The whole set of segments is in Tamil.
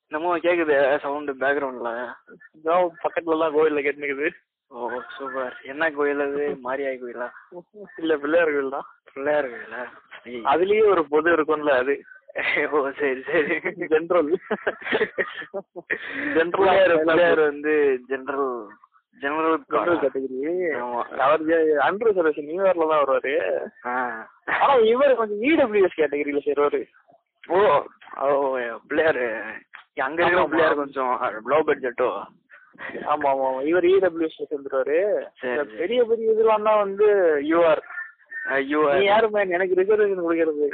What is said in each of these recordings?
என்னமோ கேக்குது சவுண்ட் பேக்ரவுண்ட்ல இதான் பக்கத்துல எல்லாம் கோயில்ல கேட்டுக்குது ஓ சூப்பர் என்ன கோயில் அது மாரியாய் கோயிலா இல்ல பிள்ளையார் கோயில் தான் பிள்ளையார் கோயிலா ஐயோ. அதுலயே ஒரு பொது இருக்கும்ல அது ஓ சரி சரி ஜென்ரல் பிள்ளையார் ஜென்ரல் பிள்ளையார் வந்து ஜெனரல் ஜெனரல் ஜென்ரல் கேட்டகரி ஆமா. அவர் அண்டர் ரிசர்வேஷன் நியூயார்க்ல தான் வருவாரு ஆ. ஆனா இவர் கொஞ்சம் இடபிள்யூஎஸ் கேட்டகரியில சேருவாரு ஓ ஓ பிள்ளையார் அங்க இருக்கிற ஆமா. பிள்ளையார் கொஞ்சம் லோ பட்ஜெட்டோ ஆமா ஆமா ஆமா. இவர் இடபிள்யூஎஸ் சேர்ந்துருவாரு சரி, இந்த சரி. பெரிய பெரிய இதெல்லாம் தான் வந்து யூஆர் ஐயோ நீ யாரு மேன் எனக்கு ரிசர்வேஷன் கொடுக்கறது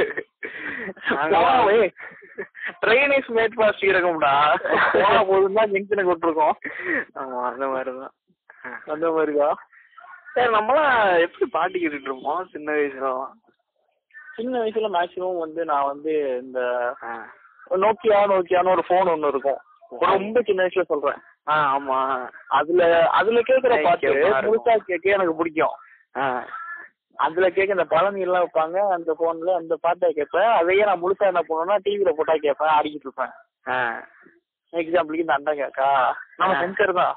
நாங்களாம் ட்ரெயினிஸ் மேட் பாஸ்ட் இருக்கும்டா போனா போதும் தான் ஜங்ஷனுக்கு விட்டுருக்கோம் ஆமா அந்த மாதிரிதான் அந்த மாதிரிதான் சரி நம்மளாம் எப்படி பாட்டு கேட்டுட்டு இருப்போம் சின்ன வயசுலலாம் சின்ன வயசுல மேக்ஸிமம் வந்து நான் வந்து இந்த ஆ. நோக்கியா நோக்கியான்னு ஒரு போன் ஒண்ணு இருக்கும் ரொம்ப சின்ன வயசுல சொல்றேன் ஆ ஆமா அதுல அதுல கேக்குற பாட்டு ஐக்கியமா இருக்கும். முழுசா கேட்க எனக்கு பிடிக்கும் ஆ. அதுல கேட்க இந்த பழனி எல்லாம் வைப்பாங்க அந்த போன்ல அந்த பாட்டை கேட்பேன் அதையே நான் முழுசா என்ன பண்ணுவேன்னா டிவில போட்டா கேட்பேன் ஆடிக்கிட்டு இருப்பேன் ஆ. எக்ஸாம்பிளுக்கு இந்த அண்டா கேக்கா நம்ம ஆ. சங்கர் தான்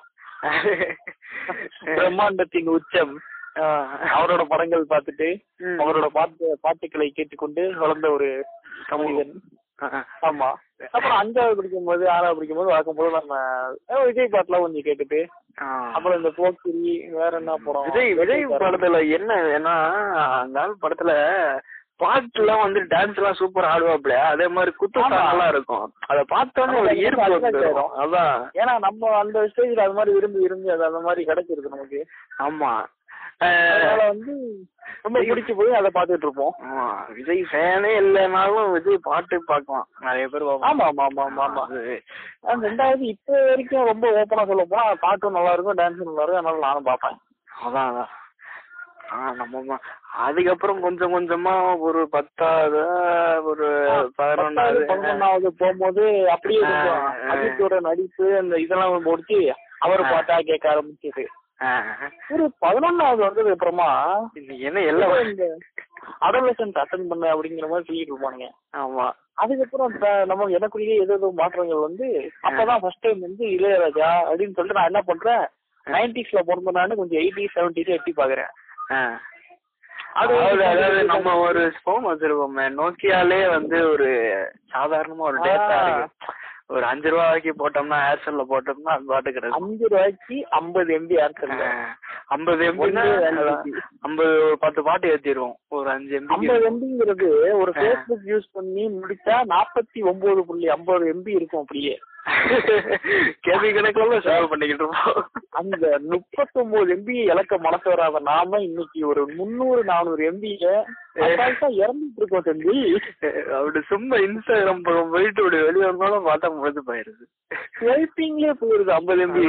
பிரம்மாண்டத்தின் உச்சம் ஆ. அவரோட படங்கள் பார்த்துட்டு ம். அவரோட பாட்டு பாட்டுக்களை கேட்டுக்கொண்டு வளர்ந்த ஒரு மனிதன் ஆ. ஆமா அப்புறம் அஞ்சாவது படிக்கும் போது ஆறாவது படிக்கும் போது வழக்கம் போது நம்ம அஹ் விஜய் பாட்டுலாம் கொஞ்சம் கேட்டுட்டு ஆ. அப்புறம் இந்த போக்கிரி வேற என்ன படம் விஜய் விஜய் படத்துல என்ன ஏன்னா அந்த ஆள் படத்துல பாட்டுலாம் வந்து டான்ஸ் எல்லாம் சூப்பர் ஆடுவாப்ல அதே மாதிரி குத்து ஆமா. நல்லா இருக்கும் அத பார்த்தோன்னே ஒரு ஆமா, ஈர்ப்பு அதுதான் வந்துரும். சேரும். அதான் ஏன்னா நம்ம அந்த ஸ்டேஜ்ல அது மாதிரி விரும்பி விரும்பி அது அந்த மாதிரி கிடைச்சிருக்கு நமக்கு ஆமா அதனால அஹ், வந்து ரொம்ப பிடிச்சு போய் அதை பார்த்துட்டு இருப்போம் ஆமா விஜய் ஃபேனே இல்லைனாலும் விஜய் பாட்டு பார்க்கலாம் நிறைய பேர் பார்ப்பாங்க. ஆமா ஆமா ஆமா ஆமா ஆமா அது, ஆனா, ரெண்டாவது இப்ப வரைக்கும் ரொம்ப ஓப்பனா சொல்ல போனா பாட்டும் நல்லா இருக்கும் டான்ஸும் நல்லா இருக்கும் அதனால நானும் பார்ப்பேன் அதான் அதான் ஆ நம்ம ம- அதுக்கப்புறம் கொஞ்சம் கொஞ்சமா ஒரு பத்தாவது ஒரு பத்தாவது, பதினொன்னாவது பதினொன்னாவது போகும்போது அப்படியே ஆ, கொஞ்சம் ஆ. அஜித்தோட நடிப்பு அந்த இதெல்லாம் முடிச்சு அவர் ஆ. பாட்டா கேட்க ஆரம்பிச்சது ஆ. ஒரு பதினொன்னாவது வந்ததுக்கு அப்புறமா இது என்ன எல்லாம் இந்த அடலசன்ட் அட்டன் பண்ண அப்படிங்கிற மாதிரி சொல்லிட்டு இருப்பானுங்க ஆமா அதுக்கப்புறம் இப்ப நம்ம எனக்குள்ளேயே ஏதோ ஏதோ மாற்றங்கள் வந்து அப்பதான் ஃபர்ஸ்ட் டைம் வந்து இளையராஜா அப்படின்னு சொல்லிட்டு நான் என்ன பண்றேன் நைன்டிஸ்ல பிறந்த நானு கொஞ்சம் எயிட்டி செவன்டிஸ் எட்டி பாக்குறேன் ஆ. அது அதாவது அதாவது நம்ம ஒரு ஸ்போன் வச்சிருக்கோமே நோக்கியாலே வந்து ஒரு சாதாரணமா ஒரு டேட்டா ஆ. இருக்கு ஒரு அஞ்சு ரூபாய்க்கு போட்டோம்னா ஏர்செல்ல போட்டோம்னா அது பாட்டு கிடைக்கும் அஞ்சு ரூபாய்க்கு ஐம்பது எம்பி ஆன்சர்ல ஐம்பது எம்பினா ஒண்ணு ரெண்டு ஐம்பது ஒரு பத்து பாட்டு ஏத்திடுவோம் ஒரு அஞ்சு எம்பி ஐம்பது எம்பிங்கிறது ஒரு ஃபேஸ்புக் யூஸ் பண்ணி முடிச்சா நாற்பத்தி ஒன்பது புள்ளி ஐம்பது எம்பி இருக்கும் அப்படியே கேபி கணக்குல சேவ் பண்ணிக்கிட்டு இருப்போம் அந்த முப்பத்தொன்பது எம்பி இழக்க மனசு வராத நாம இன்னைக்கு ஒரு முந்நூறு நானூறு எம்பிய இறந்துட்டு இருக்கோம் தம்பி அப்படி சும்மா இன்ஸ்டாகிராம் பக்கம் போயிட்டு அப்படி வெளியே வந்தாலும் பார்த்தா முடிஞ்சு போயிருது ஸ்வைப்பிங்லயே போயிருது ஐம்பது எம்பி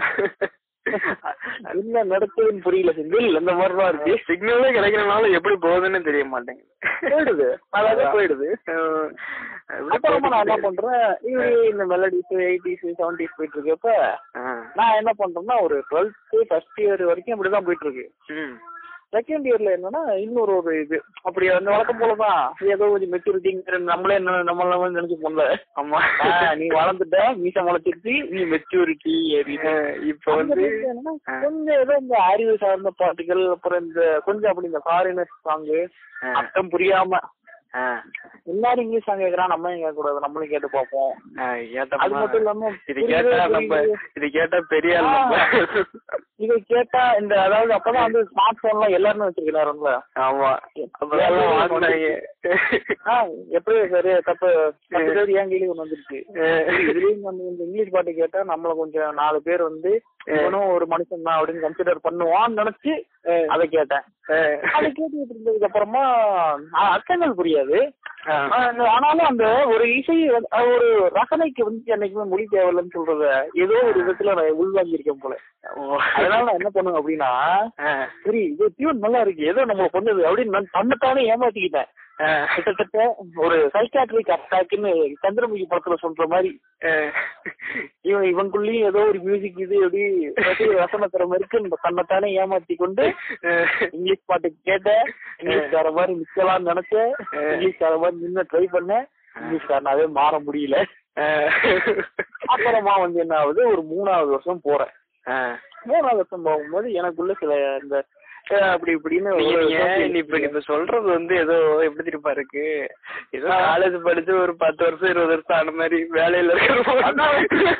என்ன நடக்குதுன்னு புரியல செந்தில் அந்த மாதிரிதான் இருக்கு சிக்னலே கிடைக்கிறனால எப்படி போகுதுன்னு தெரிய மாட்டேங்குது போயிடுது அழகா போயிடுது அஹ் எப்படி அப்புறமா நான் என்ன போகுது? பண்றேன் இது இந்த மெலடிஸ் எயிட்டிஸ் செவன்டிஸ் போயிட்டு இருக்கப்ப அஹ் நான் என்ன பண்றேன்னா ஒரு டுவெல்த் ஃபர்ஸ்ட் இயர் வரைக்கும் இப்படிதான் போயிட்டு இருக்கு ம். செகண்ட் இயர்ல என்னன்னா இன்னொரு ஒரு இது அப்படி அந்த வழக்கம் போலதான் ஏதோ கொஞ்சம் மெச்சூரிட்டி நம்மளே என்ன நம்மள நம்ம நினைச்சு போல ஆமா நீ வளர்ந்துட்ட மீச முளைச்சிருச்சு நீ மெச்சூரிட்டி அஹ் இப்ப வந்து அஹ் கொஞ்சம் ஏதோ இந்த அறிவு சார்ந்த பாட்டுகள் அப்புறம் இந்த கொஞ்சம் அப்படி இந்த ஃபாரினர் சாங்கு அஹ் அர்த்தம் புரியாம அஹ் எல்லாரும் இங்கிலீஷ் சாங் கேக்குறான் நம்ம ஏன் கேட்க கூடாது நம்மளும் கேட்டு பார்ப்போம் அஹ் அது கேட்டோம்னா மட்டும் இல்லாம இது புரியுது, கேட்டா நம்ம புரியுது. இது கேட்டா பெரிய ஆள் நம்ம. இதை கேட்டா இந்த அதாவது அப்பதான் வந்து ஸ்மார்ட் போன் எல்லாம் எல்லாருமே வச்சிருக்கிறாருங்களா ஆமா அப்பதான் எல்லாம் வாங்குனாங்க ஆஹ் எப்படி சரி தப்பு பத்து பேர் ஏன் கீழே ஒண்ணு வந்துருச்சு அஹ் இதுலயும் நம்ம இந்த இங்கிலீஷ் பாட்டு கேட்டா நம்மள கொஞ்சம் நாலு பேர் வந்து இவனும் ஒரு மனுஷன் தான் அப்படின்னு கன்சிடர் பண்ணுவான்னு நினைச்சு அதை கேட்டேன் அஹ் அதை கேட்டுக்கிட்டு இருந்ததுக்கு அப்புறமா ஆஹ் அர்த்தங்கள் புரியாது அஹ் ஆஹ் ஆனாலும் அந்த ஒரு இசை வந்து- அது ஒரு ரசனைக்கு வந்து என்னைக்குமே மொழி தேவையில்லைன்னு சொல்றத ஏதோ ஒரு விதத்துல நான் உள்வாங்கியிருக்கேன் போல ஓ. அதனால நான் என்ன பண்ணுவேன் அப்படின்னா அஹ் சரி இது டியூன் நல்லா இருக்கு ஏதோ நம்மள பண்ணுது அப்படின்னு நான் தன்னைத்தானே ஏமாத்திக்கிட்டேன் அஹ் கிட்டத்தட்ட ஒரு சைக்காட்ரிக் அட்டாக்னு சந்திரமுகி படத்துல சொல்ற மாதிரி அஹ் இவன் இவனுக்குள்ளேயும் ஏதோ ஒரு மியூசிக் இது எப்படி ரசிகர் ரசனை தரம் இருக்கு தன்னைத்தானே ஏமாத்தி கொண்டு இங்கிலீஷ் பாட்டு கேட்டேன் இங்கிலீஷ்கார மாதிரி நிக்கலாம்னு நினைச்சேன் இங்கிலீஷ்கார மாதிரி நின்று ட்ரை பண்ணேன் இங்கிலீஷ்காரனாவே மாற முடியல அப்புறமா வந்து என்ன ஆகுது ஒரு மூணாவது வருஷம் போறேன் ஆ. மூணாவது வருஷம் போகும்போது எனக்குள்ள சில இந்த அஹ், அப்படி இப்படின்னு ஒரு நீங்க social நீ இப்ப இப்ப சொல்றது வந்து ஏதோ எப்படி தெரியுமா இருக்கு ஏதோ காலேஜ் படிச்சு ஒரு பத்து வருஷம் இருபது வருஷம் ஆன மாதிரி வேலையில அதான்.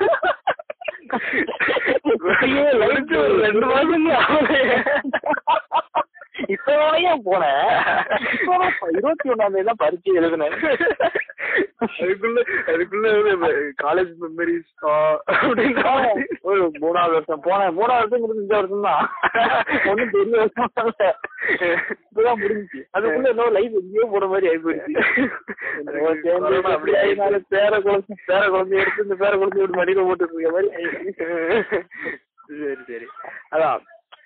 இப்பயே இருக்கிற ஒரு ரெண்டு மாசம் இப்பதான் போனேன் இப்பதான் இருபத்தி ஒண்ணாம் தேதி தான் பரீட்சை எழுதுனேன் அதுக்குள்ள அதுக்குள்ள காலேஜ் மெமரிஸ் அப்படின்னு ஒரு மூணாவது வருஷம் போனேன் மூணாவது வருஷங்கிறது இந்த வருஷம் தான் ஒண்ணும் பெரிய வருஷம் இல்ல. இப்பதான் முடிஞ்சுச்சு அதுக்குள்ள இன்னொரு லைஃப் எங்கேயோ போற மாதிரி ஆகி போயிடுச்சு என்னமோ சேர்ந்து கொரோனா அப்படி ஆகினாலும் பேர குழந்தை பேர குழந்தை எடுத்து இந்த பேர குழந்தை ஒரு மடியில போட்டு இருக்க மாதிரி ஆயிடுச்சு. சரி சரி அதான்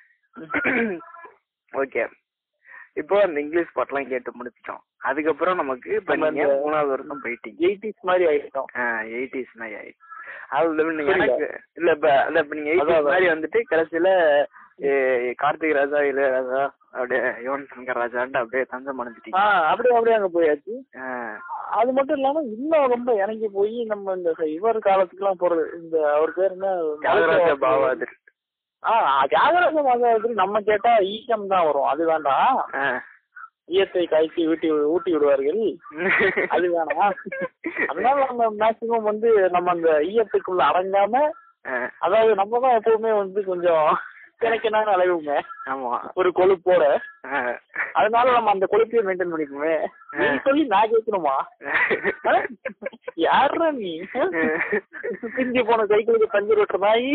ஓகே இப்போ அந்த இங்கிலீஷ் பாட்டெல்லாம் கேட்டு முடிச்சிட்டோம் அதுக்கப்புறம் நமக்கு இப்ப நம்ம நீங்க அந்த- மூணாவது வருஷம் போயிட்டீங்க 80s மாதிரி ஆயிட்டோம் எயிட்டிஸ் மாதிரி ஆயிடுச்சு அது நீங்க புரியல. எனக்கு இல்ல இப்ப இல்ல இப்ப நீங்க அதான், எயிட்டிஸ் அதான். மாதிரி வந்துட்டு கடைசியில ஏ, கார்த்திக் ராஜா இளையராஜா அப்படியே யுவன் சங்கர் ராஜான்ட்டு அப்படியே தஞ்சம் அடைஞ்சிட்டீங்க ஆஹ் அப்படியே அப்படியே அங்க போயாச்சு ஆ. அது மட்டும் இல்லாம இன்னும் ரொம்ப இறங்கி போய் நம்ம இந்த இவர் காலத்துக்குலாம் போறது இந்த அவர் பேர் என்ன தியாகராஜ பாவாதர் ஆஹ் தியாகராஜ பாகவதரி நம்ம கேட்டா ஈயம் தான் வரும் அது வேண்டாம் ஆ. ஈயத்தை காய்ச்சி ஊட்டி ஊட்டி விடுவார்கள் அது வேணாம் அதனால நம்ம மேக்சிமம் வந்து நம்ம அந்த ஈயத்துக்குள்ள அடங்காம ஆ. அதாவது நம்ம தான் எப்பவுமே வந்து கொஞ்சம் கிடைக்கனா அலைவுங்க ஆமா ஒரு கொழுப்போட ஆ. அதனால நம்ம அந்த கொழுப்பையே மெயின்டைன் பண்ணிக்குமே நீ சொல்லி நான் கேட்கணுமா ஆ? யாருடா நீ பிஞ்சு போன சைக்கிளுக்கு பஞ்சர் ஓட்டுற நாய்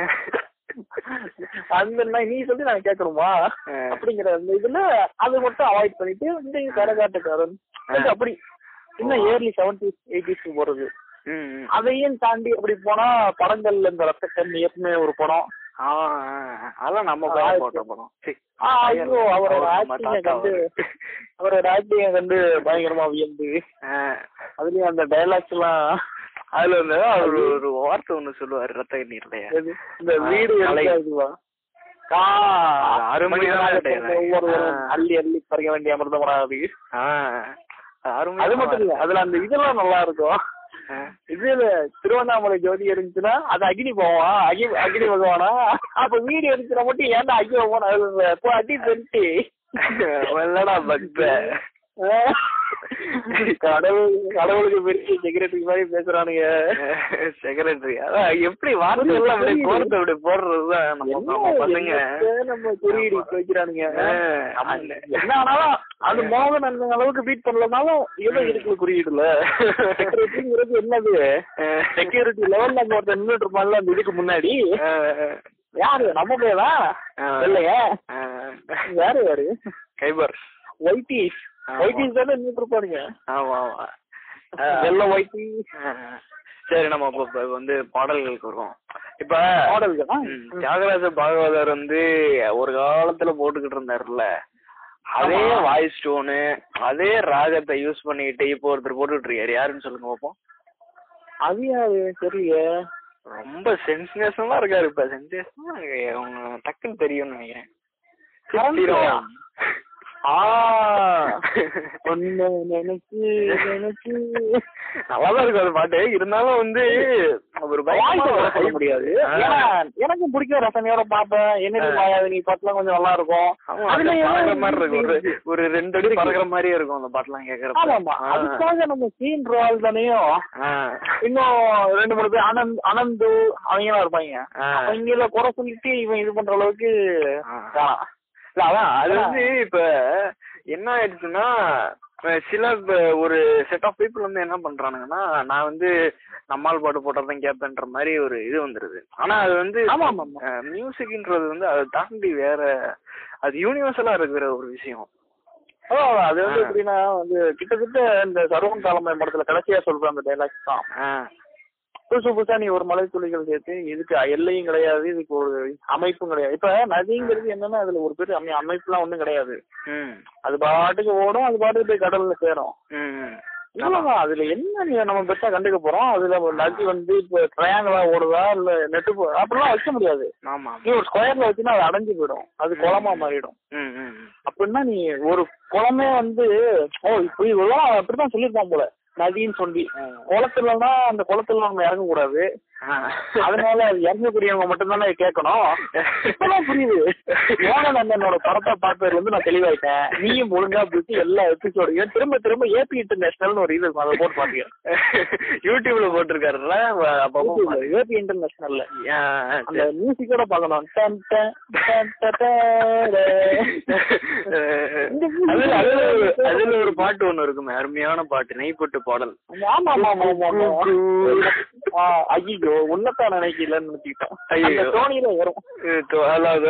அந்த நாய் நீ சொல்லி நான் கேட்கணுமா அப்படிங்கிற அந்த இதுல அது மட்டும் அவாய்ட் பண்ணிட்டு இந்த கரகாட்டக்காரன் கொஞ்சம் அப்படி இன்னும் இயர்லி செவன்டிஸ் எயிட்டிஸ்க்கு போறது ம், ம். அதையும் தாண்டி அப்படி போனா படங்கள்ல இந்த ரத்த கண் எப்பவுமே ஒரு படம் ஆ, ஆ, அதெல்லாம் நம்ம பையன் ஆயிரத்தி- போட்ட படம் சீ, ஆ, ஐயோ அவரோட அவர் நம்ம ஆக்டிங்க தாத்தா கண்டு அவரு. அவரோட ஆக்டிங்க கண்டு பயங்கரமா வியந்து ஆ, அதுலயும் அந்த டைலாக்ஸ் எல்லாம் அதுல வந்து அவர் ஒரு வார்த்தை ஒண்ணு சொல்லுவாரு ரத்த கண்ணீர்லயா எது? இந்த ஆ, வீடு கலை. எடுக்காதுவா ஆ, அது அருமையான மனிதனாக dialogue. பிறந்த ஒவ்வொருவரும் ஆ. அள்ளி அள்ளி பறிக்க வேண்டிய அமிர்தமராது ஆ, அது அருமையான அது மட்டும் இல்ல அதுல அந்த இதெல்லாம் நல்லா இருக்கும் ஆ. இதுல திருவண்ணாமலை ஜோதி இருந்துச்சுன்னா அது அக்னி போவா அகி அக்னி பகவானா அப்ப வீடு எடுத்துனா மட்டும் ஏன்டா அக்னி பகவான் அது போ அடி பெருட்டி என்னடா பக்த கடவுள் கடவுளுக்கு பெரிய செக்ரட்டரி மாதிரி பேசுறானுங்க செக்ரட்டரி அதான் எப்படி வார்த்தை எல்லாம் அப்படியே கோர்த்து அப்படி போடுறதுதான் நம்ம நம்ம பசங்க என்னத்த நம்ம குறியீடு வைக்கிறானுங்க ஆ, அந்த- என்ன ஆனாலும் அது மோகன் அந்த அளவுக்கு பீட் பண்ணலனாலும் ஏதோ இருக்குல்ல குறியீடுல செக்ரட்டரிங்கிறது என்னது செக்யூரிட்டி லெவல்ல அங்க ஒருத்தர் நின்றுட்டு இருப்பான்ல அந்த இதுக்கு முன்னாடி ஆ, யாரு நம்ம பேரா ஆ. இல்லையா ஆ. யாரு யாரு கைபர் ஒயிட்டிஸ் ஆமா. ஒயிட்டிஸ் தானே நின்றுட்டு இருப்பானுங்க ஆமா ஆமா ஆ. வெள்ள ஒயிட்டி ஆ. சரி நம்ம இப்ப இப்ப வந்து பாடல்களுக்கு வருவோம் இப்ப மாடல்கள் ம், தியாகராஜ பாகவதர் வந்து ஒரு காலத்துல போட்டுக்கிட்டு இருந்தாருல்ல அதே ஆமா. வாய்ஸ் டோனு அதே ராகத்தை யூஸ் பண்ணிக்கிட்டு இப்போ ஒருத்தர் போட்டுட்டு இருக்காரு யாருன்னு சொல்லுங்க பாப்போம் அது யாரு தெரியல ரொம்ப சென்சேஷனலா இருக்காரு இப்ப சென்சேஷனா அவங்க டக்குன்னு தெரியும்னு நினைக்கிறேன் கரண்ட்லயா? சித்திரம். ஆ ஒன்னு நினைச்சு நினைச்சு நல்லாதான் இருக்கும் அந்த பாட்டு இருந்தாலும் வந்து ஒரு வாய்ஸ் பயங்கரமா சொல்ல முடியாது ஆ. ஏன்னா எனக்கும் பிடிக்கும் ரசனையோட பாப்பேன் என்னடி ஆ. மாயாவினி பாட்டுலாம் கொஞ்சம் நல்லா இருக்கும் ஆமா, அதுல அது ஏதோ பறக்குற மாதிரி இருக்கும் ஒரு இருக்கு. ஒரு ரெண்டு அடி இருக்கு. பறக்குற மாதிரியே இருக்கும் அந்த பாட்டுலாம் கேக்குறப்ப ஆமாமா ஆ. அதுக்காக நம்ம சீன் ரோல் தானையும் ஆ. இன்னும் ரெண்டு மூணு பேர் அனந்த் அனந்து அவங்க எல்லாம் இருப்பாங்க ஆ. அவங்கள குறை சொல்லிட்டு இவன் இது பண்ற அளவுக்கு ஆ. வேணாம். இல்ல அதான் அது வந்து இப்ப என்ன ஆயிடுச்சுன்னா அஹ் சில ப- ஒரு செட் ஆஃப் பீப்புள் வந்து என்ன பண்றானுங்கன்னா நான் வந்து நம்மால் பாட்டு போட்டதான் கேட்பேன்ற மாதிரி ஒரு இது வந்துருது ஆனா அது வந்து ஆமா, ஆமா, ஆமா. மியூசிக்ன்றது வந்து அதை தாண்டி வேற அது யூனிவர்சலா இருக்கிற ஒரு விஷயம் ஓ அது வந்து ஆ. எப்படின்னா வந்து கிட்டத்தட்ட இந்த சர்வம் காலமய படத்துல கடைசியா சொல்ற அந்த டைலாக்ஸ் தான் ஆ. புதுசு புதுசா நீ ஒரு மலை துளிகள் சேர்த்து இதுக்கு எல்லையும் கிடையாது இதுக்கு ஒரு அமைப்பும் கிடையாது இப்ப நதிங்கிறது என்னன்னா அதுல ஒரு பேர் அமை அமைப்புலாம் ஒண்ணும் கிடையாது ம் அது பாட்டுக்கு ஓடும் அது பாட்டுக்கு போய் கடல்ல சேரும் ம், ம். இவ்வளவுதான் அதுல என்ன நீ நம்ம பெருசா கண்டுக்க போறோம் அதுல ஒரு நதி வந்து இப்ப ட்ரையாங்கிளா ஓடுதா இல்ல நெட்டு போ- அப்படிலாம் வைக்க முடியாது ஆமா நீ ஒரு ஸ்கொயர்ல வச்சுன்னா அது அடைஞ்சு போயிடும் அது குளமா மாறிடும் ம் ம் ம். அப்படின்னா நீ ஒரு குளமே வந்து ஓ இப்படி இதெல்லாம் அப்படிதான் சொல்லியிருப்பான் போல நதின்னு சொல்லி குளத்துலன்னா அந்த குளத்துல நம்ம இறங்க கூடாது அதனால அது இறங்கக்கூடியவங்க மட்டும் தானே கேட்கணும் இப்பதான் புரியுது மோகன் அண்ணனோட படத்தை பார்த்ததுல இருந்து நான் தெளிவாயிட்டேன் நீயும் ஒழுங்கா போயிட்டு எல்லா எபிசோடையும் திரும்ப திரும்ப ஏபி இன்டர்நேஷனல் ஒரு இது இருக்கும் அதை போட்டு பாத்தீங்க யூடியூப்ல போட்டிருக்காருல்ல அப்பப்போ ஏபி இன்டர்நேஷனல்ல ஆ, அந்த மியூசிக்கோட பார்க்கணும் டன் டன் டன் டன் டன் இந்த music அதுல அதுல ஒரு- அதுல ஒரு பாட்டு ஒண்ணு இருக்குமே அருமையான பாட்டு நெய்ப்பட்டு பாடல் ஆமா ஆமா ஆமா ஆமா ஆமா ஐயோ உன்னதான் நினைக்கலன்னு நினைச்சுக்கிட்டோம் ஐயையோ. அந்த டோனியில வரும் இது தொ- அதாவது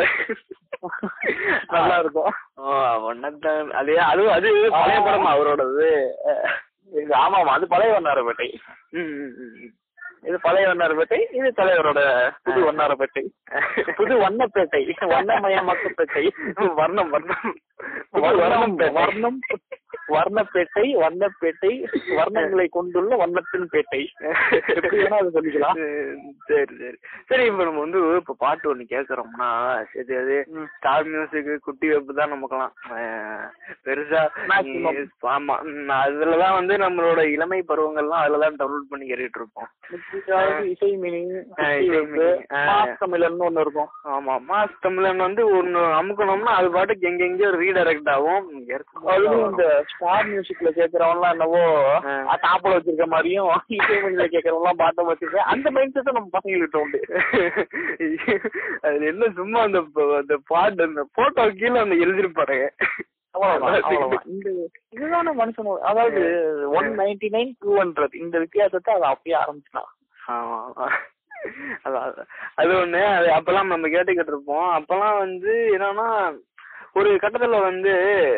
நல்லா இருக்கும் ஓ ஒன்னதான் அது அது அது பழைய படமா அவரோடது இது ஆமா ஆமா அது பழைய வண்ணாரப்பேட்டை ம், ம், ம். இது பழைய வண்ணாரப்பேட்டை இது தலைவரோட புது வண்ணாரப்பேட்டை புது வண்ணப்பேட்டை வண்ணமயமாக்கப்பேட்டை வர்ணம் வர்ணம் வர்ணம் வர்ணம் வர்ணப்பேட்டை வண்ணப்பேட்டை வர்ணங்களை கொண்டுள்ள வண்ணத்தின் பேட்டை எப்படி வேணா அதை சொல்லிக்கலாம் சரி சரி சரி இப்ப நம்ம வந்து இப்ப பாட்டு ஒண்ணு கேக்குறோம்னா சரி அது ம். ஸ்டார் மியூசிக் குட்டி வெப் தான் நமக்கெல்லாம் அஹ், பெருசா Maximum. நீ- ஆமா ம், அதுலதான் வந்து நம்மளோட இளமை பருவங்கள்லாம் அதுலதான் டவுன்லோட் பண்ணி கேட்டுட்டு இருப்போம் முக்கியமாக இசை மினி ஆ, இசை மினி, ஆ. தமிழன் ஒண்ணு இருக்கும் ஆமா மாஸ் தமிழன் வந்து ஒண்ணு அமுக்கணும்னா அது பாட்டுக்கு எங்க எங்கேயோ ரீடைரக்ட் ஆகும் இங்க இருக்கும் அதுவும் இந்த ஸ்டார் மியூசிக்ல கேக்குறவன்லாம் என்னவோ ஆ. டாப்ல வச்சிருக்க மாதிரியும் இசை மினில கேக்குறவங்கலாம் பாட்டம் வச்சிருக்க அந்த மைண்ட் செட் நம்ம பசங்கள்கிட்ட உண்டு அதுல என்ன சும்மா அந்த ப- அந்த பாட்டு அந்த போட்டோ கீழே அந்த எழுதிருப்பாருங்க அவ்வளவுதான் அவ்வளவுதான் இந்த இதுதான மனுஷனோட அதாவது one ninety nine two hundred இந்த வித்தியாசத்தை அதை அப்படியே ஆரம்பிச்சிட்டான் ஆமா ஆமா. அதான் அதான். அது ஒண்ணு அது அப்பெல்லாம் நம்ம கேட்டுக்கிட்டு இருப்போம் அப்பெல்லாம் வந்து என்னன்னா ஒரு கட்டத்துல வந்து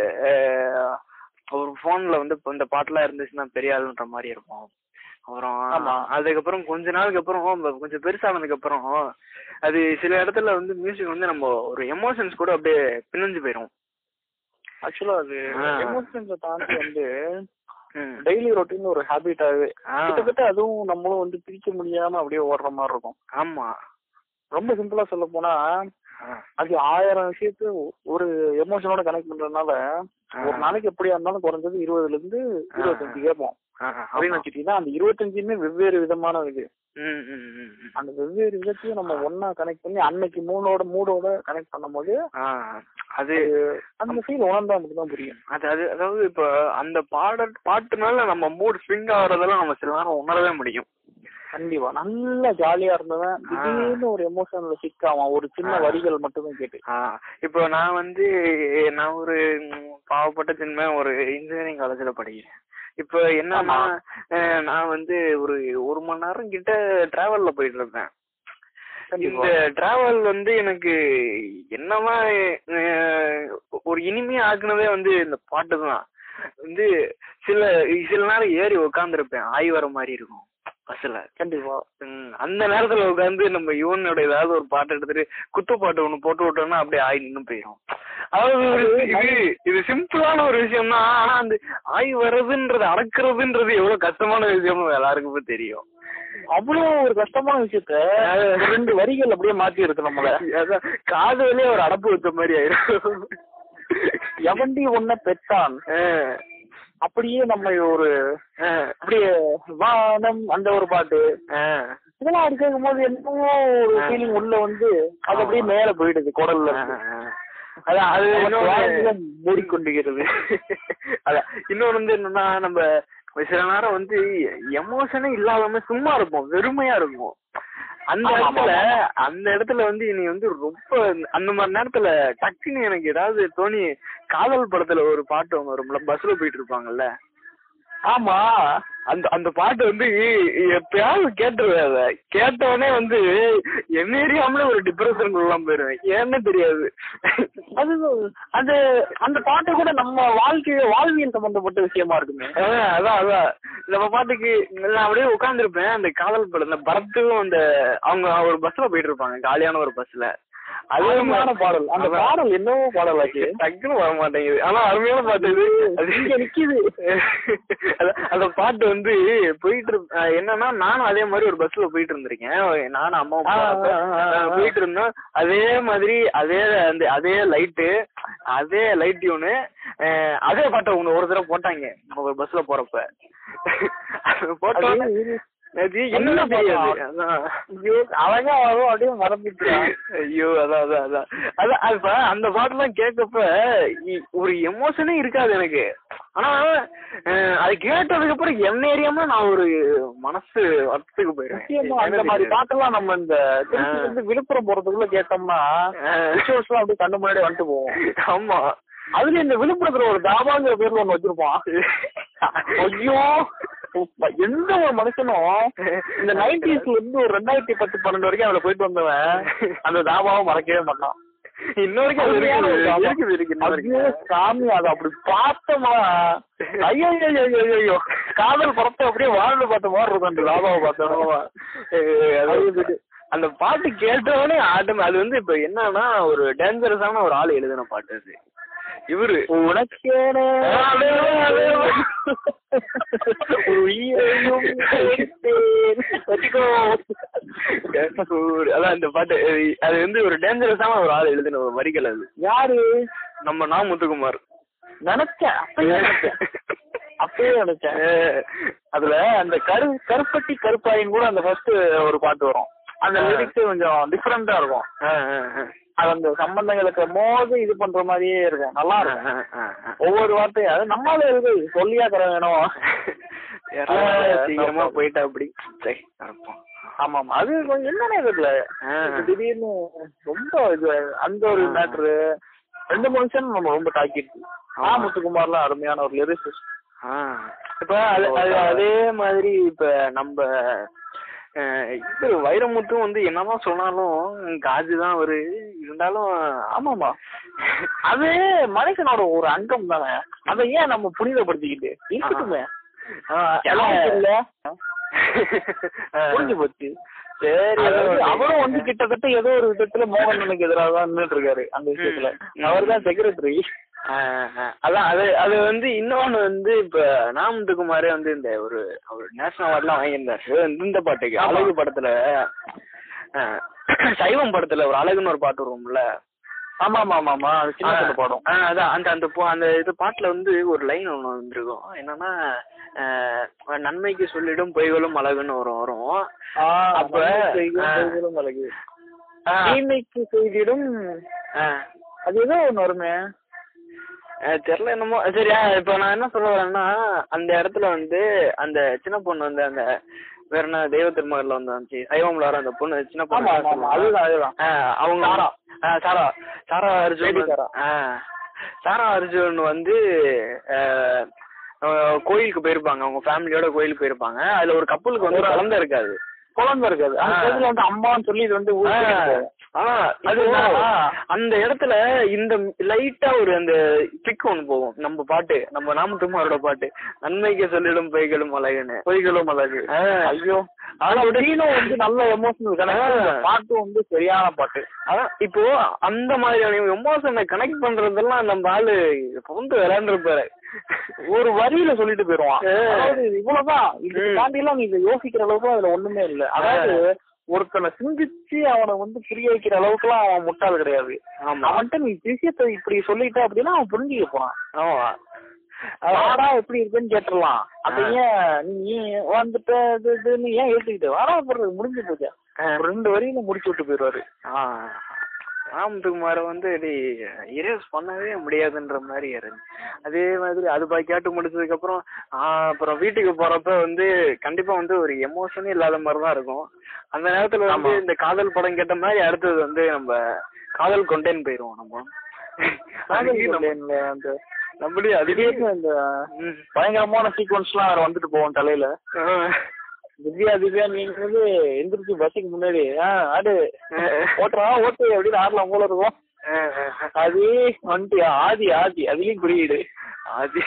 அஹ், ஒரு போன்ல வந்து இப்ப இந்த பாட்டுலாம் இருந்துச்சுன்னா பெரிய ஆளுன்ற மாதிரி இருக்கும் அப்புறம் ஆமா. அதுக்கப்புறம் கொஞ்ச நாளுக்கு அப்புறம் நம்ம கொஞ்சம் பெருசானதுக்கு அப்புறம் அது சில இடத்துல வந்து மியூசிக் வந்து நம்ம ஒரு எமோஷன்ஸ் கூட அப்படியே பிணைஞ்சு போயிரும் ஆக்சுவலா அது ஆ. எமோஷன்ஸை தாண்டி வந்து ம். டெய்லி ரொட்டீன் ஒரு ஹேபிட்டாவே ஆ, கிட்டத்தட்ட அதுவும் நம்மளும் வந்து பிரிக்க முடியாம அப்படியே ஓடுற மாதிரி இருக்கும் ஆமா ரொம்ப சிம்பிளா சொல்ல போனா ஆ, அது ஆயிரம் விஷயத்த ஒரு எமோஷனோட கனெக்ட் பண்றதுனால ஆ. ஒரு நாளைக்கு எப்படியா இருந்தாலும் குறைஞ்சது இருபதுல இருந்து இருபத்தஞ்சு கேட்போம் ஆ, அப்படின்னு ஆமா. வச்சுட்டீங்கன்னா அந்த இருபத்தஞ்சுமே வெவ்வேறு விதமான இது ம், ம், ம், ம். அந்த வெவ்வேறு விதத்தையும் நம்ம ஒண்ணா கனெக்ட் பண்ணி அன்னைக்கு மூணோட மூடோட கனெக்ட் பண்ணும்போது ஆ, அது அந்த ஃபீல் உணர்ந்தா மட்டும் தான் புரியும் அது அது அதாவது இப்ப அந்த பாடல் பாட்டுனால நம்ம மூட் ஸ்விங் ஆகுறதெல்லாம் நம்ம சில நேரம் உணரவே முடியும் கண்டிப்பா நல்லா ஜாலியா இருந்தவன் திடீர்னு ஒரு எமோஷன்ல சிக் ஆவான் ஒரு சின்ன ஆ. வரிகள் மட்டுமே கேட்டு ஆ, இப்போ நான் வந்து நான் ஒரு ம், பாவப்பட்ட சின்ன ஒரு இன்ஜினியரிங் காலேஜ்ல படிக்கிறேன் இப்போ என்னன்னா அஹ், நான் வந்து ஒரு ஒரு மணி நேரம் கிட்ட டிராவல்ல போயிட்டு இருப்பேன் கண்டிப்பா. இந்த டிராவல் வந்து எனக்கு என்னவா அஹ், ஒரு இனிமையா ஆக்குனதே வந்து இந்த பாட்டு தான் வந்து சில சில நேரம் ஏறி உட்காந்துருப்பேன் ஆய் வர மாதிரி இருக்கும் பஸ்ல கண்டிப்பா ம், அந்த நேரத்துல உட்காந்து நம்ம யுவனோட ஏதாவது ஒரு பாட்டு எடுத்துட்டு குத்து பாட்டு ஒண்ணு போட்டு விட்டோம்னா அப்படியே ஆய் நின்னு போயிடும் அதாவது ஒரு- இது இது சிம்பிளான ஒரு விஷயம் தான் ஆனா அந்த ஆய் வர்றதுன்றது அடக்குறதுன்றது எவ்வளவு கஷ்டமான விஷயம்னு எல்லாருக்குமே தெரியும் அவ்வளவு ஒரு கஷ்டமான விஷயத்த ஒரு ரெண்டு வரிகள் அப்படியே மாத்தி இருக்கு நம்மள அதான் காது வழியே ஒரு அடப்பு வச்ச மாதிரி ஆயிடும் எவண்டி ஒன்ன பெற்றான் அஹ், அப்படியே நம்ம ஒரு அஹ், அப்படியே வானம் அந்த ஒரு பாட்டு அஹ், இதெல்லாம் அப்படி கேட்கும் போது என்னமோ ஒரு ஃபீலிங் உள்ள வந்து அது அப்படியே மேல போயிடுது குடல்ல இருந்து. அஹ். அதான் அது நம்ம இன்னொன்னு- சுவாசத்துல மூடிக்கொண்டிருக்கிறது அதான் இன்னொன்னு வந்து என்னன்னா நம்ம சில நேரம் வந்து எமோஷனே இல்லாம சும்மா இருப்போம் வெறுமையா இருக்கும் அந்த ஆமா, இடத்துல ஆமா, அந்த இடத்துல வந்து நீ வந்து ரொம்ப அந்த மாதிரி நேரத்துல டக்குன்னு எனக்கு ஏதாவது தோணி காதல் படத்துல ஒரு பாட்டு ஒன்று வரும்ல பஸ்ல போயிட்டு இருப்பாங்கல்ல ஆமா அந்த அந்த பாட்டு வந்து எப்பயாவது கேட்டுருவேன் அதை கேட்டவனே வந்து என்ன அறியாமலே ஒரு டிப்ரெஷனுக்குலாம் போயிருவேன் ஏன்னு தெரியாது அது அது அந்த பாட்டு கூட நம்ம வாழ்க்கை வாழ்வியல் சம்பந்தப்பட்ட விஷயமா இருக்குமே அதான் அதான் அதான் நம்ம பாட்டுக்கு நான் அப்படியே உட்காந்துருப்பேன் அந்த காதல் படம் இந்த பரத்தும் அந்த அவங்க ஒரு பஸ்ல போயிட்டு இருப்பாங்க காலியான ஒரு பஸ்ல அதே அருமையான பாடல் அந்த அதான். பாடல் என்னவோ பாடல் ஆச்சு டக்குன்னு வர மாட்டேங்குது ஆனா அருமையான பாட்டு இது அது இங்க நிக்குது அதான், அந்த பாட்டு வந்து போயிட்டு இருப்- அஹ் என்னன்னா நானும் அதே மாதிரி ஒரு பஸ்ல போயிட்டு இருந்திருக்கேன் நானும் அம்மாவும் ஆ, போறப்ப, ஆ, ஆ, ஆ. அஹ் போயிட்டு இருந்தோம் அதே மாதிரி அதே அந்த அதே லைட்டு அதே லைட் டியூனு அதே பாட்டை ஒண்ணு ஒரு தடவை போட்டாங்க ஒரு பஸ்ல போறப்ப அது போட்டோ அது என்ன தெரியாது அதான் ஐயோ அழகா வரும் அப்படியே மறந்துட்டான் ஐயோ அதான் அதான் அதான் அதான் அது இப்ப அந்த பாட்டுலாம் கேட்கப்ப இ- ஒரு எமோஷனே இருக்காது எனக்கு ஆனா அஹ், அது கேட்டதுக்கு அப்புறம் என்ன ஏரியாம நான் ஒரு மனசு வருத்தத்துக்கு முக்கியமா அந்த மாதிரி போயிடுவேன் பாட்டெல்லாம் நம்ம இந்த திருச்சில இருந்து விழுப்புரம் போறதுக்குள்ள கேட்டோம்னா அஹ், விஷுவல்ஸ் எல்லாம் அப்படியே கண்ணு முன்னாடி வந்துட்டு போவோம் ஆமா அதுல இந்த விழுப்புரத்துல ஒரு தாபாங்கிற பேர்ல ஒண்ணு வச்சிருப்பான் ஐயோ எந்த ஒரு மனுஷனும் இந்த நைன்டிஸ்ல இருந்து ஒரு ரெண்டாயிரத்தி பத்து பன்னெண்டு வரைக்கும் அதுல போயிட்டு வந்தவன் அந்த தாபாவை மறக்கவே மாட்டான் இன்ன வரைக்கும் அது அருமையான ஒரு இருக்குது. தாபா. இருக்குது, இருக்கு இன்ன ஐயோ, வரைக்கும். சாமி அதை அப்படி பார்த்தோமா ஐயோ ஐயோ ஐயோ, ஐயோ ஐயோ காதல் படத்தை அப்படியே வாழ்ந்து பார்த்த மாதிரி இருக்கும் அந்த தாபாவை பார்த்தோம் ஆமா. அஹ், அது அந்த பாட்டு கேட்டவொடனே ஆட்டம் அது வந்து இப்ப என்னன்னா ஒரு டேஞ்சரஸான ஒரு ஆள் எழுதின பாட்டு அது இவரு உனக்கேனே அதே, அதே. உயிரையும் கேட்டேன். வச்சுக்கோ. ஒரு- அதான் இந்த பாட்டு அது- அது வந்து ஒரு டேஞ்சரஸான ஒரு ஆள் எழுதின ஒரு வரிகள் அது யாரு நம்ம நா முத்துக்குமார் நினைச்சேன் அப்பயே நினைச்சேன் அப்பயே நினைச்சேன் அஹ், அதுல அந்த கரு கருப்பட்டி கருப்பாயின் கூட அந்த ஃபர்ஸ்ட் ஒரு பாட்டு வரும் அந்த ஆ. லிரிக்ஸ் கொஞ்சம் டிஃப்ரெண்டா இருக்கும் அஹ், அஹ், அஹ். அது அந்த சம்பந்தங்களுக்கு மோது இது பண்ற மாதிரியே இருக்கும் நல்லா இருக்கும் அஹ், அஹ், அஹ். ஒவ்வொரு வார்த்தையும் அது நம்மளால இருக்கு சொல்லியா தர வேணும் யாராவது சீக்கிரமா போயிட்டா அப்படி சரி நடப்போம் ஆமா ஆமா அது கொஞ்சம் என்னன்னே தெரியல ஆஹ். திடீர்னு ரொம்ப இது அந்த ஒரு ஆ. மேட்ரு ரெண்டு மனுஷன் நம்ம ரொம்ப தாக்கிடுச்சு ஆ ஆமா. முத்துக்குமார்லாம் அருமையான ஒரு லிரிசிஸ்ட் ஆ. இப்ப அது அது அதே மாதிரி இப்ப நம்ம அஹ், இது வைரமுத்தும் வந்து என்னதான் சொன்னாலும் காஜு தான் அவரு இருந்தாலும் ஆமாமா அது மனுஷனோட ஒரு அங்கம் தானே அதை ஏன் நம்ம புனிதப்படுத்திக்கிட்டு இருக்கட்டுமே ஆஹ், எல்லாம் இல்ல ஆஹ். புரிஞ்சு போச்சு சரி அதாவது அது அவரும் வந்து கிட்டத்தட்ட ஏதோ ஒரு விதத்துல மோகனனுக்கு எதிராக தான் நின்றுட்டு இருக்காரு அந்த விஷயத்துல ம். அவர் தான் செக்ரட்டரி ஆஹ் ஆஹ் அதான் அது அது வந்து இன்னொன்னு வந்து இப்ப நாமத்துக்குமாரே வந்து இந்த ஒரு அவர் நேஷனல் அவார்ட்லாம் வாங்கியிருந்தாரு இந்த- இந்த பாட்டுக்கு ஆமா. அழகு படத்துல ஆஹ் சைவம் படத்துல ஒரு அழகுன்னு ஒரு பாட்டு வரும்ல ஆமா ஆமா ஆமா ஆமா அது சின்ன பொண்ணு பாடும் ஆஹ் அதான் அந்த அந்த போ- அந்த இது பாட்டுல வந்து ஒரு லைன் ஒண்ணு வந்திருக்கும் என்னன்னா ஆஹ் நன்மைக்கு சொல்லிடும் பொய்களும் அழகுன்னு வரும் வரும் ஆ, அப்ப, நன்மை செய்யும் ஆ. பொய்களும் அழகு ஆஹ் தீமைக்கு செய்திடும் ஆஹ் அது ஏதோ ஒண்ணு வருமே அஹ் தெரியல என்னமோ சரியா இப்ப நான் என்ன சொல்ல வரேன்னா அந்த இடத்துல வந்து அந்த சின்ன பொண்ணு வந்து அந்த வேற என்ன தெய்வ திருமகள்ல வந்து வந்துச்சு சைவம்ல வர அந்த பொண்ணு சின்ன ஆமா பொண்ணு ஆமா ஆமா அதுதான் அதுதான் ஆஹ் அவங்க சாரா. ஆஹ் சாரா சாரா அர்ஜுன் Lady வந்து- சாரா. ஆஹ் சாரா அர்ஜுன் வந்து ஆஹ் ஆஹ் கோயிலுக்கு போயிருப்பாங்க அவங்க ஃபேமிலியோட கோயிலுக்கு போயிருப்பாங்க அதுல ஒரு கப்பலுக்கு வந்து ஒரு- குழந்தை இருக்காது குழந்தை இருக்காது அந்த ஆ. இடத்துல வந்து அம்மான்னு சொல்லி இது வந்து ஊருக்கு போகும். ஆஹ் அது இப்போ- என்னன்னா, அந்த இடத்துல இந்த லைட்டா ஒரு அந்த கிக் ஒண்ணு போகும் நம்ம பாட்டு நம்ம நாமத்துமாரோட பாட்டு நன்மைக்கு சொல்லிடும் பொய்களும் அழகுன்னு பொய்களும் அழகு ஆஹ் ஐயோ ஆனா சீனும் வந்து நல்ல எமோஷனல் கனெக்ட் ஆ. பாட்டு வந்து சரியான பாட்டு அதான் இப்போ அந்த மாதிரியான எமோஷனை கனெக்ட் பண்றதெல்லாம் நம்ம ஆளு புந்து விளையாண்டுருப்பாரு ஒரு வரியில சொல்லிட்டு போயிருவான் ஆ. அதாவது இது இவ்வளவுதான் இது ம். தாண்டி எல்லாம் நீ இதை யோசிக்கிற அளவுக்கு அதுல ஒண்ணுமே இல்ல அதாவது ஒருத்தனை சிந்திச்சு அவனை வந்து புரிய வைக்கிற அளவுக்கு எல்லாம் அவன் முட்டாள் கிடையாது ஆமா அவன்கிட்ட நீ விஷயத்தை இப்படி சொல்லிட்ட அப்படின்னா அவன் புரிஞ்சுக்க போறான் ஆமா வாடா எப்படி இருக்குன்னு கேட்டுடலாம் அப்ப ஆ. ஏன் நீ ஏன் வந்துட்ட இது இதுன்னு ஏன் ஏத்துக்கிட்டு வாடா போடுறது முடிஞ்சு போச்சு ஆ. ஒரு ரெண்டு வரியில முடிச்சு விட்டு போயிடுவாரு ராமத்துக்குமார வந்து இரேஸ் பண்ணவே முடியாதுன்ற மாதிரி இருந்துச்சு அதே மாதிரி அது பா கேட்டு முடிச்சதுக்கு அப்புறம் ஆஹ் அப்புறம் வீட்டுக்கு போறப்ப வந்து கண்டிப்பா வந்து ஒரு எமோஷனே இல்லாத மாதிரி தான் இருக்கும் அந்த நேரத்துல வந்து ஆமா. இந்த காதல் படம் கேட்ட மாதிரி அடுத்தது வந்து நம்ம காதல் கொண்டேன்னு போயிருவோம் நம்ம அதுக்கு நம்ம- இல்ல, அந்த நம்மளே அதுலயே திடீர்னு இந்த ம். பயங்கரமான சீக்வன்ஸ் எல்லாம் வேற வந்துட்டு போவோம் தலையில ஆஹ். திவ்யா திவ்யா நீங்க வந்து எந்திரிச்சு பஸ்ஸுக்கு முன்னாடி ஆ ஆடு ஓட்டுறா ஓட்டு அப்படின்னு ஆறுல உங்கள இருக்கும் ஆஹ் ஆஹ். அது வந்துட்டு ஆதி ஆதி அதுலயும் குறியீடு அது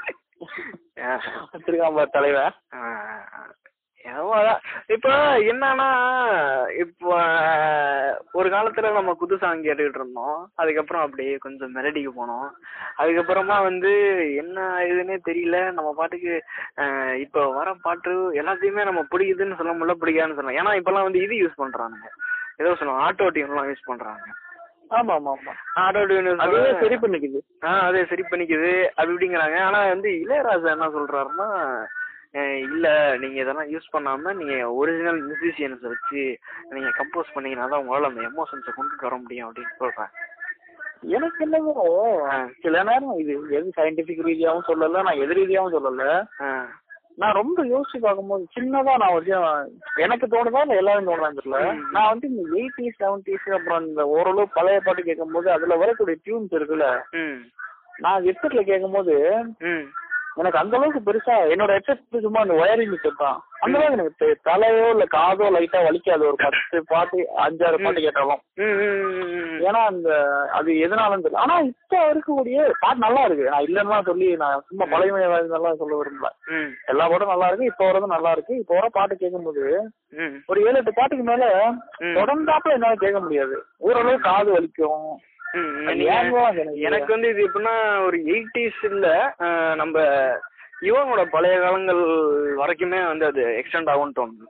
ஆஹ். வச்சிருக்கான் பாரு தலைவன் ஆஹ் ஏதோ அதான் இப்ப என்னன்னா இப்போ ஒரு காலத்துல நம்ம குத்து சாங் கேட்டுக்கிட்டு இருந்தோம் அதுக்கப்புறம் அப்படியே கொஞ்சம் மெலடிக்கு போனோம் அதுக்கப்புறமா வந்து என்ன இதுன்னே தெரியல நம்ம பாட்டுக்கு ஆஹ் இப்போ வர பாட்டு எல்லாத்தையுமே நம்ம பிடிக்குதுன்னு சொல்ல முடியல பிடிக்காதுன்னு சொல்லலாம் ஏன்னா இப்பெல்லாம் வந்து இது யூஸ் பண்றாங்க ஏதோ சொல்லுவோம் ஆட்டோ டியூன்லாம் யூஸ் பண்றாங்க ஆமா ஆமா ஆமா ஆட்டோ டியூன் அதுவே சரி பண்ணிக்குது ஆ அதே சரி பண்ணிக்குது அப்படி இப்படிங்கிறாங்க ஆனா வந்து இளையராஜா என்ன சொல்றாருன்னா அஹ் இல்ல நீங்க இதெல்லாம் யூஸ் பண்ணாம நீங்க ஒரிஜினல் மியூசிஷியன்ஸ் வச்சு நீங்க கம்போஸ் பண்ணீங்கன்னா தான் உங்களால அந்த எமோஷன்ஸை கொண்டு வர முடியும் அப்படின்னு சொல்றேன் எனக்கு என்னவோ சில நேரம் இது எது சயின்டிபிக் ரீதியாவும் சொல்லல நான் எது ரீதியாவும் சொல்லல அஹ் நான் ரொம்ப யோசிச்சு பார்க்கும்போது சின்னதா நான் வந்து எனக்கு தோணுதா இல்ல எல்லாரும் தோணுதான் தெரியல ம். நான் வந்து இந்த எயிட்டிஸ் செவன்டிஸ் அப்புறம் இந்த ஓரளவு பழைய பாட்டு கேட்கும்போது அதுல வரக்கூடிய டியூன்ஸ் இருக்குல்ல ம் நான் ஹெட்செட்ல கேட்கும்போது ம் எனக்கு அந்த அளவுக்கு பெருசா என்னோட ஹெட்செட் சும்மா அந்த ஒயரிங் ஹெட்செட் தான் அந்த அளவுக்கு எனக்கு தெ- தலையோ இல்ல காதோ லைட்டா வலிக்காது ஒரு பத்து பாட்டு அஞ்சாறு பாட்டு கேட்டாலும் ம், ம், ம், ம். ஏன்னா அந்த அது எதனாலும் தெரியல ஆனா இப்ப இருக்கக்கூடிய பாட்டு நல்லா இருக்கு நான் இல்லைன்னா சொல்லி நான் சும்மா பழைய நல்லா சொல்ல விரும்பல ம், எல்லா பாட்டும் நல்லா இருக்கு இப்ப வரதும் நல்லா இருக்கு இப்ப வர பாட்டு கேட்கும்போது ம். ஒரு ஏழு எட்டு பாட்டுக்கு மேல ம். தொடர்ந்தாப்புல என்னால கேட்க முடியாது ஓரளவு காது வலிக்கும் ம், ம். அது ஏங்கோ அது எனக்கு எனக்கு வந்து இது எப்படின்னா ஒரு எயிட்டிஸ் இல்ல அஹ், நம்ம யுவனோட பழைய காலங்கள் வரைக்குமே வந்து அது எக்ஸ்டெண்ட் ஆகும்னு தோணுது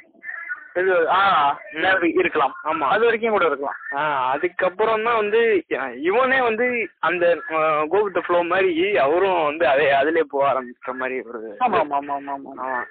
இது ஆ நேரடி இருக்கலாம் ஆமா அது வரைக்கும் கூட இருக்கலாம் ஆஹ் அதுக்கப்புறம் தான் வந்து அஹ் இவனே வந்து அந்த கோ வித் ஃப்ளோ மாதிரி அவரும் வந்து அதே அதுலயே போக ஆரம்பிக்கிற மாதிரி ஒரு ஆமா ஆமா ஆமா ஆமா ஆமா ஆமா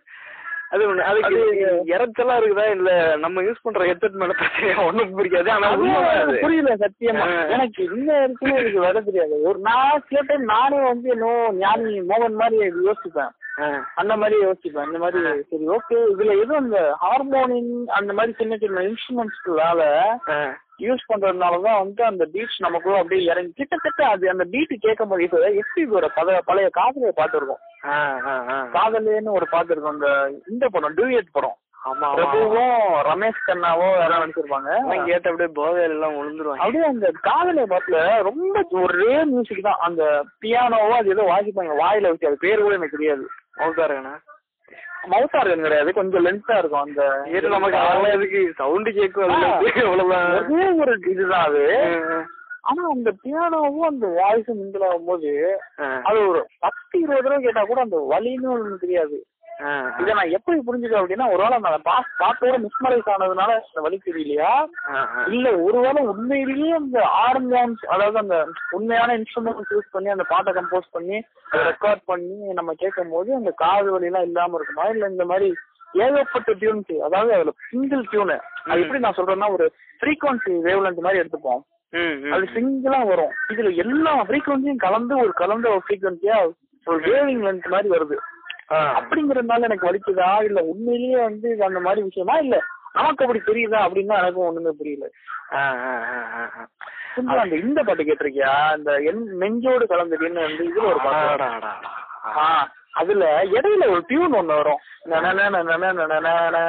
அது ஒண்ணு அதுக்கு அது- இறச்சலா இருக்குதா இல்ல நம்ம யூஸ் பண்ற ஹெட்செட் மேல பிரச்சனையா ஒண்ணும் புரியாது ஆனா அது உண்மைதான் அது. புரியல சத்தியமா ஆ. எனக்கு இந்த இருக்குன்னு எனக்கு வர தெரியாது ஒரு நான் சில டைம் நானே வந்து இன்னும் ஞானி மோகன் மாதிரி யோசிப்பேன் ஆஹ் அந்த மாதிரி யோசிப்பேன் இந்த மாதிரி சரி ஓகே இதுல எதுவும் அந்த ஹார்மோனின் அந்த மாதிரி சின்ன சின்ன இன்ஸ்ட்ருமெண்ட்ஸ்க்கு வேலை ஆஹ் யூஸ் பண்றதுனாலதான் வந்து அந்த பீட்ஸ் நமக்குள்ள அப்படியே இறங்கி கிட்டத்தட்ட அது அந்த பீட் கேட்கும் போது இப்போ எஸ்பிபியோட பத பழைய காதலிய பாட்டு இருக்கும் ஆஹ் ஆஹ் ஆஹ் காதலேன்னு ஒரு பாட்டு இருக்கும் அந்த இந்த படம் டூயட் படம் ஆமா ஆமா பிரபுவும் ரமேஷ் கண்ணாவோ யாராவது நடிச்சிருப்பாங்க அதெல்லாம் கேட்ட அப்படியே போதையில எல்லாம் விழுந்துருவாங்க அப்படியே அந்த காதலிய பாட்டுல ரொம்ப ஒரே மியூசிக் தான் அந்த பியானோவோ அது ஏதோ வாசிப்பாங்க வாயில வச்சு அது பேர் கூட எனக்கு தெரியாது மௌத்தாருங்கண்ணா மவுத்தார்கன் கிடையாது கொஞ்சம் லென்த்தா இருக்கும் அந்த ஏறு நமக்கு அதெல்லாம் எதுக்கு சவுண்டு கேட்கும் அதுல ஆ. அவ்வளவுதான் ஒரே ஒரு இதுதான் அது ஆஹ் ஆனா அந்த பியானோவும் அந்த வாய்ஸும் மிங்கிள் ஆகும்போது ஆஹ் அது ஒரு பத்து இருபது தடவை கேட்டா கூட அந்த வலின்னு ஒண்ணு தெரியாது ஆஹ் இதை நான் எப்படி புரிஞ்சுக்கிறேன் அப்படின்னா ஒருவேளை அந்த பாஸ் பாட்டோட மிஸ்மரைஸ் ஆனதுனால அந்த வலி தெரியலையா ஆஹ் ஆஹ் இல்ல ஒருவேளை உண்மையிலேயே அந்த ஆர்கான்ஸ் அதாவது அந்த உண்மையான இன்ஸ்ட்ருமெண்ட்ஸ் யூஸ் பண்ணி அந்த பாட்டை கம்போஸ் பண்ணி ரெக்கார்ட் பண்ணி நம்ம கேட்கும் போது அந்த காது வலி எல்லாம் இல்லாம இருக்குமா இல்ல இந்த மாதிரி ஏகப்பட்ட டியூன்ஸ் அதாவது அதுல சிங்கிள் டியூனு அது எப்படி நான் சொல்றேன்னா ஒரு ஃப்ரீக்வன்சி வேவ்லென்த் மாதிரி எடுத்துப்போம் ம், ம். அது சிங்கிளா வரும் இதுல எல்லா ஃப்ரீக்வன்சியும் கலந்து ஒரு கலந்த ஒரு ஃப்ரீக்வன்சியா ஒரு வேவிங் லென்த் மாதிரி வருது ஆ. அப்படிங்கறதுனால எனக்கு வலிக்குதா இல்ல உண்மையிலேயே வந்து இது அந்த மாதிரி விஷயமா இல்ல நமக்கு அப்படி தெரியுதா அப்படின்னு எனக்கும் ஒண்ணுமே புரியல ஆ, ஆ, ஆ, ஆ, ஆ. கொஞ்சம் அந்த இந்த பாட்டு கேட்டிருக்கியா அந்த என் நெஞ்சோடு கலந்ததுன்னு வந்து இதுல ஒரு பாட்டு அடா, வரும். அடா, அடா. ஆ, அதுல இடையில ஒரு டியூன் ஒண்ணு வரும் நனன நனன நனன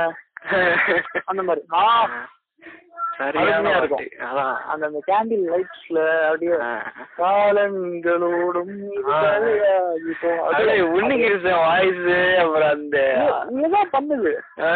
அந்த மாதிரி ஆ சரியான அருமையா இருக்கும். பாட்டு. அதான் அந்த அந்த கேண்டில் லைட்ஸ்ல அப்படியே ஆ. காலங்களோடும் இது ஆ. கரையாகி போ- அப்படியே அப்படியே உன்னிகிருஷ்ணன் வாய்ஸ் அப்புறம் அந்த ஏதோ பண்ணுது ஆ.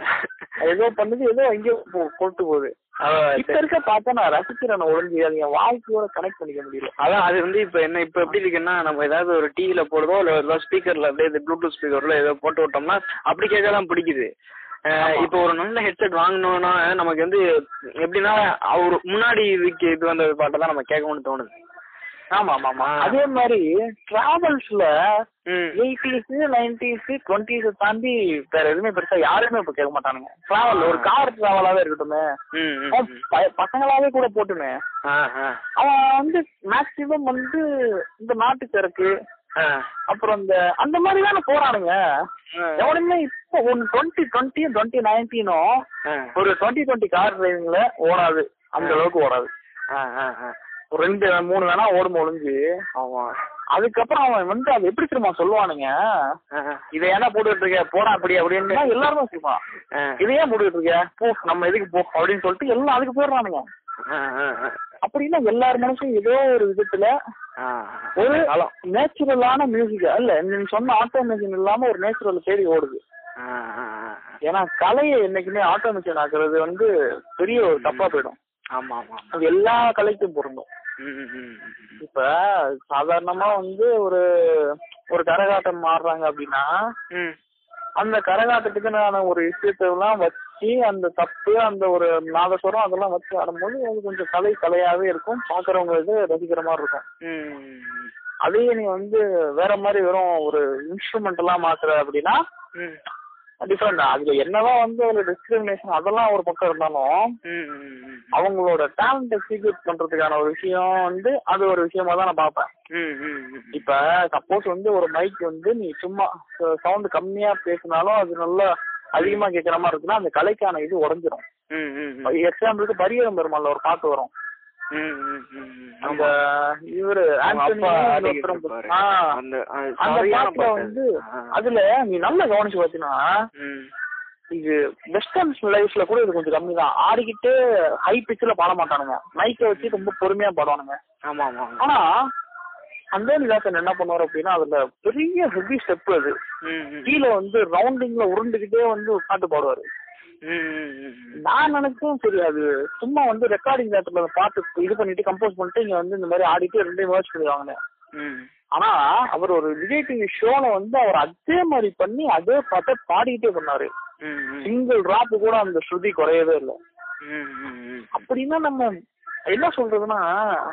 ஏதோ பண்ணுது ஏதோ எங்கேயோ போ- கொண்டு போகுது அதான் இப்ப இருக்க பார்த்தா நான் ரசிக்கிறேன் ஒழுங்கு அது என் வாழ்க்கையோட கனெக்ட் பண்ணிக்க முடியல அதான் அது வந்து இப்ப என்ன இப்ப எப்படி இருக்குன்னா நம்ம ஏதாவது ஒரு டிவில போடுறதோ இல்ல ஏதாவது ஸ்பீக்கர்ல அப்படியே இந்த ப்ளூடூத் ஸ்பீக்கர்ல ஏதோ போட்டு விட்டோம்னா அப்படி கேட்க தான் பிடிக்குது அஹ் இப்போ ஒரு நல்ல ஹெட்செட் வாங்கணும்னா நமக்கு வந்து எப்படின்னா அவர் முன்னாடி இதுக்கு இது வந்த பாட்டை தான் நம்ம கேட்கணும்னு தோணுது ஆமா ஆமா ஆமா ஆ. அதே மாதிரி டிராவல்ஸ்ல ம் எயிட்டிஸ் நைன்டிஸ் டுவெண்ட்டிஸ் தாண்டி வேற எதுவுமே பெருசா யாருமே இப்ப கேட்க மாட்டானுங்க டிராவல் ஒரு கார் டிராவலாவே இருக்கட்டுமே ம், ம், அவன் ம். ப- பசங்களாவே கூட போட்டுமே ஆ, ஆ, அவன் வந்து மேக்சிமம் வந்து இந்த நாட்டு சரக்கு ஆ. அப்புறம் இந்த அந்த மாதிரி தானே போறானுங்க ஆ. எவனுமே இப்போ ஒன் டுவெண்ட்டி டுவெண்ட்டியும் டுவெண்ட்டி நைன்டீனும் ஆ. ஒரு டுவெண்ட்டி டுவெண்ட்டி கார் டிரைவிங்ல ஓடாது அந்த ஆ. அளவுக்கு ஓடாது ஆ, ஆ, ஆ. ஒரு ரெண்டு மூணு வேணா ஓடும் ஒளிஞ்சு ஆமா அதுக்கப்புறம் அவன் வந்து அது எப்படி தெரியுமா சொல்லுவானுங்க ஆ, இதை ஏன்னா போட்டுட்டு இருக்க போடா அப்படி அப்படின்னு எல்லாருமே சொல்லுவான் ஆ. இதை ஏன் போட்டுட்டு இருக்க போ நம்ம எதுக்கு போ அப்படின்னு சொல்லிட்டு எல்லாம் அதுக்கு போயிடுறானுங்க ஆ, ஆ, ஆ. அப்படின்னா எல்லார் மனசும் ஏதோ ஒரு விதத்துல ஆ. ஒரு காலம் நேச்சுரலான மியூசிக் இல்ல நீங்க சொன்ன ஆட்டோமேஷன் இல்லாம ஒரு நேச்சுரல் தேடி ஓடுது ஆ, ஆ, ஆ. ஏன்னா கலையை என்னைக்குமே ஆட்டோமேஷன் ஆக்குறது வந்து பெரிய ஒரு தப்பா போயிடும் ஆமா ஆமா அது எல்லா கலைக்கும் பொருந்தும் ம், ம், ம், ம். இப்ப சாதாரணமா வந்து ஒரு ஒரு கரகாட்டம் ஆடுறாங்க அப்படின்னா ம். அந்த கரகாட்டத்துக்குன்னு ஒரு விஷயத்தை எல்லாம் வச்சு அந்த தப்பு அந்த ஒரு நாதஸ்வரம் அதெல்லாம் வச்சு ஆடும்போது அது கொஞ்சம் கலை கலையாவே இருக்கும் பாக்குறவங்க இது ரசிக்கிற மாதிரி இருக்கும் ம். அதையே நீ வந்து வேற மாதிரி வெறும் ஒரு இன்ஸ்ட்ருமெண்டலா மாத்துற அப்படின்னா ம் டிஃப்ரெண்ட் அதுல என்னதான் வந்து ஒரு டிஸ்கிரிமினேஷன் அதெல்லாம் ஒரு பக்கம் இருந்தாலும் ம் ம் ம் அவங்களோட டேலண்ட் எக்ஸிக்யூட் பண்றதுக்கான ஒரு விஷயம் வந்து அது ஒரு விஷயமா தான் நான் பார்ப்பேன் ம் ம் ம் இப்ப சப்போஸ் வந்து ஒரு மைக் வந்து நீ சும்மா சவுண்ட் கம்மியா பேசினாலும் அது நல்லா அதிகமா கேட்கற மாதிரி இருக்குன்னா அந்த கலைக்கான இது உடஞ்சிரும் ம் ம் ம் எக்ஸாம்பிளுக்கு பரியரம் பெருமாள்ல ஒரு பாட்டு வரும் ம் ம் ம் ம் அந்த இவரு அவங்க ஆண்டனி அப்பா இன்னொருத்தரும் ஆடிக்கிட்டு இருப்பாரு. ஆ, அந்த அது அந்த சரியான பாட்டுல பாட்டு வந்து ஆ. அதுல நீ நல்லா கவனிச்சு பாத்தீங்கன்னா ம் இது வெஸ்டர்ன் லைஃப்ல கூட இது கொஞ்சம் கம்மி தான் ஆடிக்கிட்டு ஹை பிச்சில் பாட மாட்டானுங்க மைக்கை வச்சு ரொம்ப பொறுமையா பாடுவானுங்க ஆமா ஆமா ஆமா. ஆனா அந்தோனி தாசன் என்ன பண்ணுவார் அப்படின்னா அதுல பெரிய ஹெவி ஸ்டெப் அது ம் ம் கீழே வந்து ரவுண்டிங்ல உருண்டுகிட்டே வந்து பாட்டு பாடுவாரு ம் ம் ம் ம். நான் நினைச்சேன் சரி அது சும்மா வந்து ரெக்கார்டிங் தேட்டர்ல பாட்டு இது பண்ணிட்டு கம்போஸ் பண்ணிட்டு இங்க வந்து இந்த மாதிரி ஆடிட்டு ரெண்டையும் மேட்ச் பண்ணிடுவாங்க ம் ஆனா அவர் ஒரு விஜய் டிவி ஷோல வந்து அவர் அதே மாதிரி பண்ணி அதே பாட்டை பாடிக்கிட்டே பண்ணாரு ம் ம் சிங்கிள் டிராப் கூட அந்த ஸ்ருதி குறையவே இல்லை ம் ம் ம். அப்படின்னா நம்ம என்ன சொல்றதுன்னா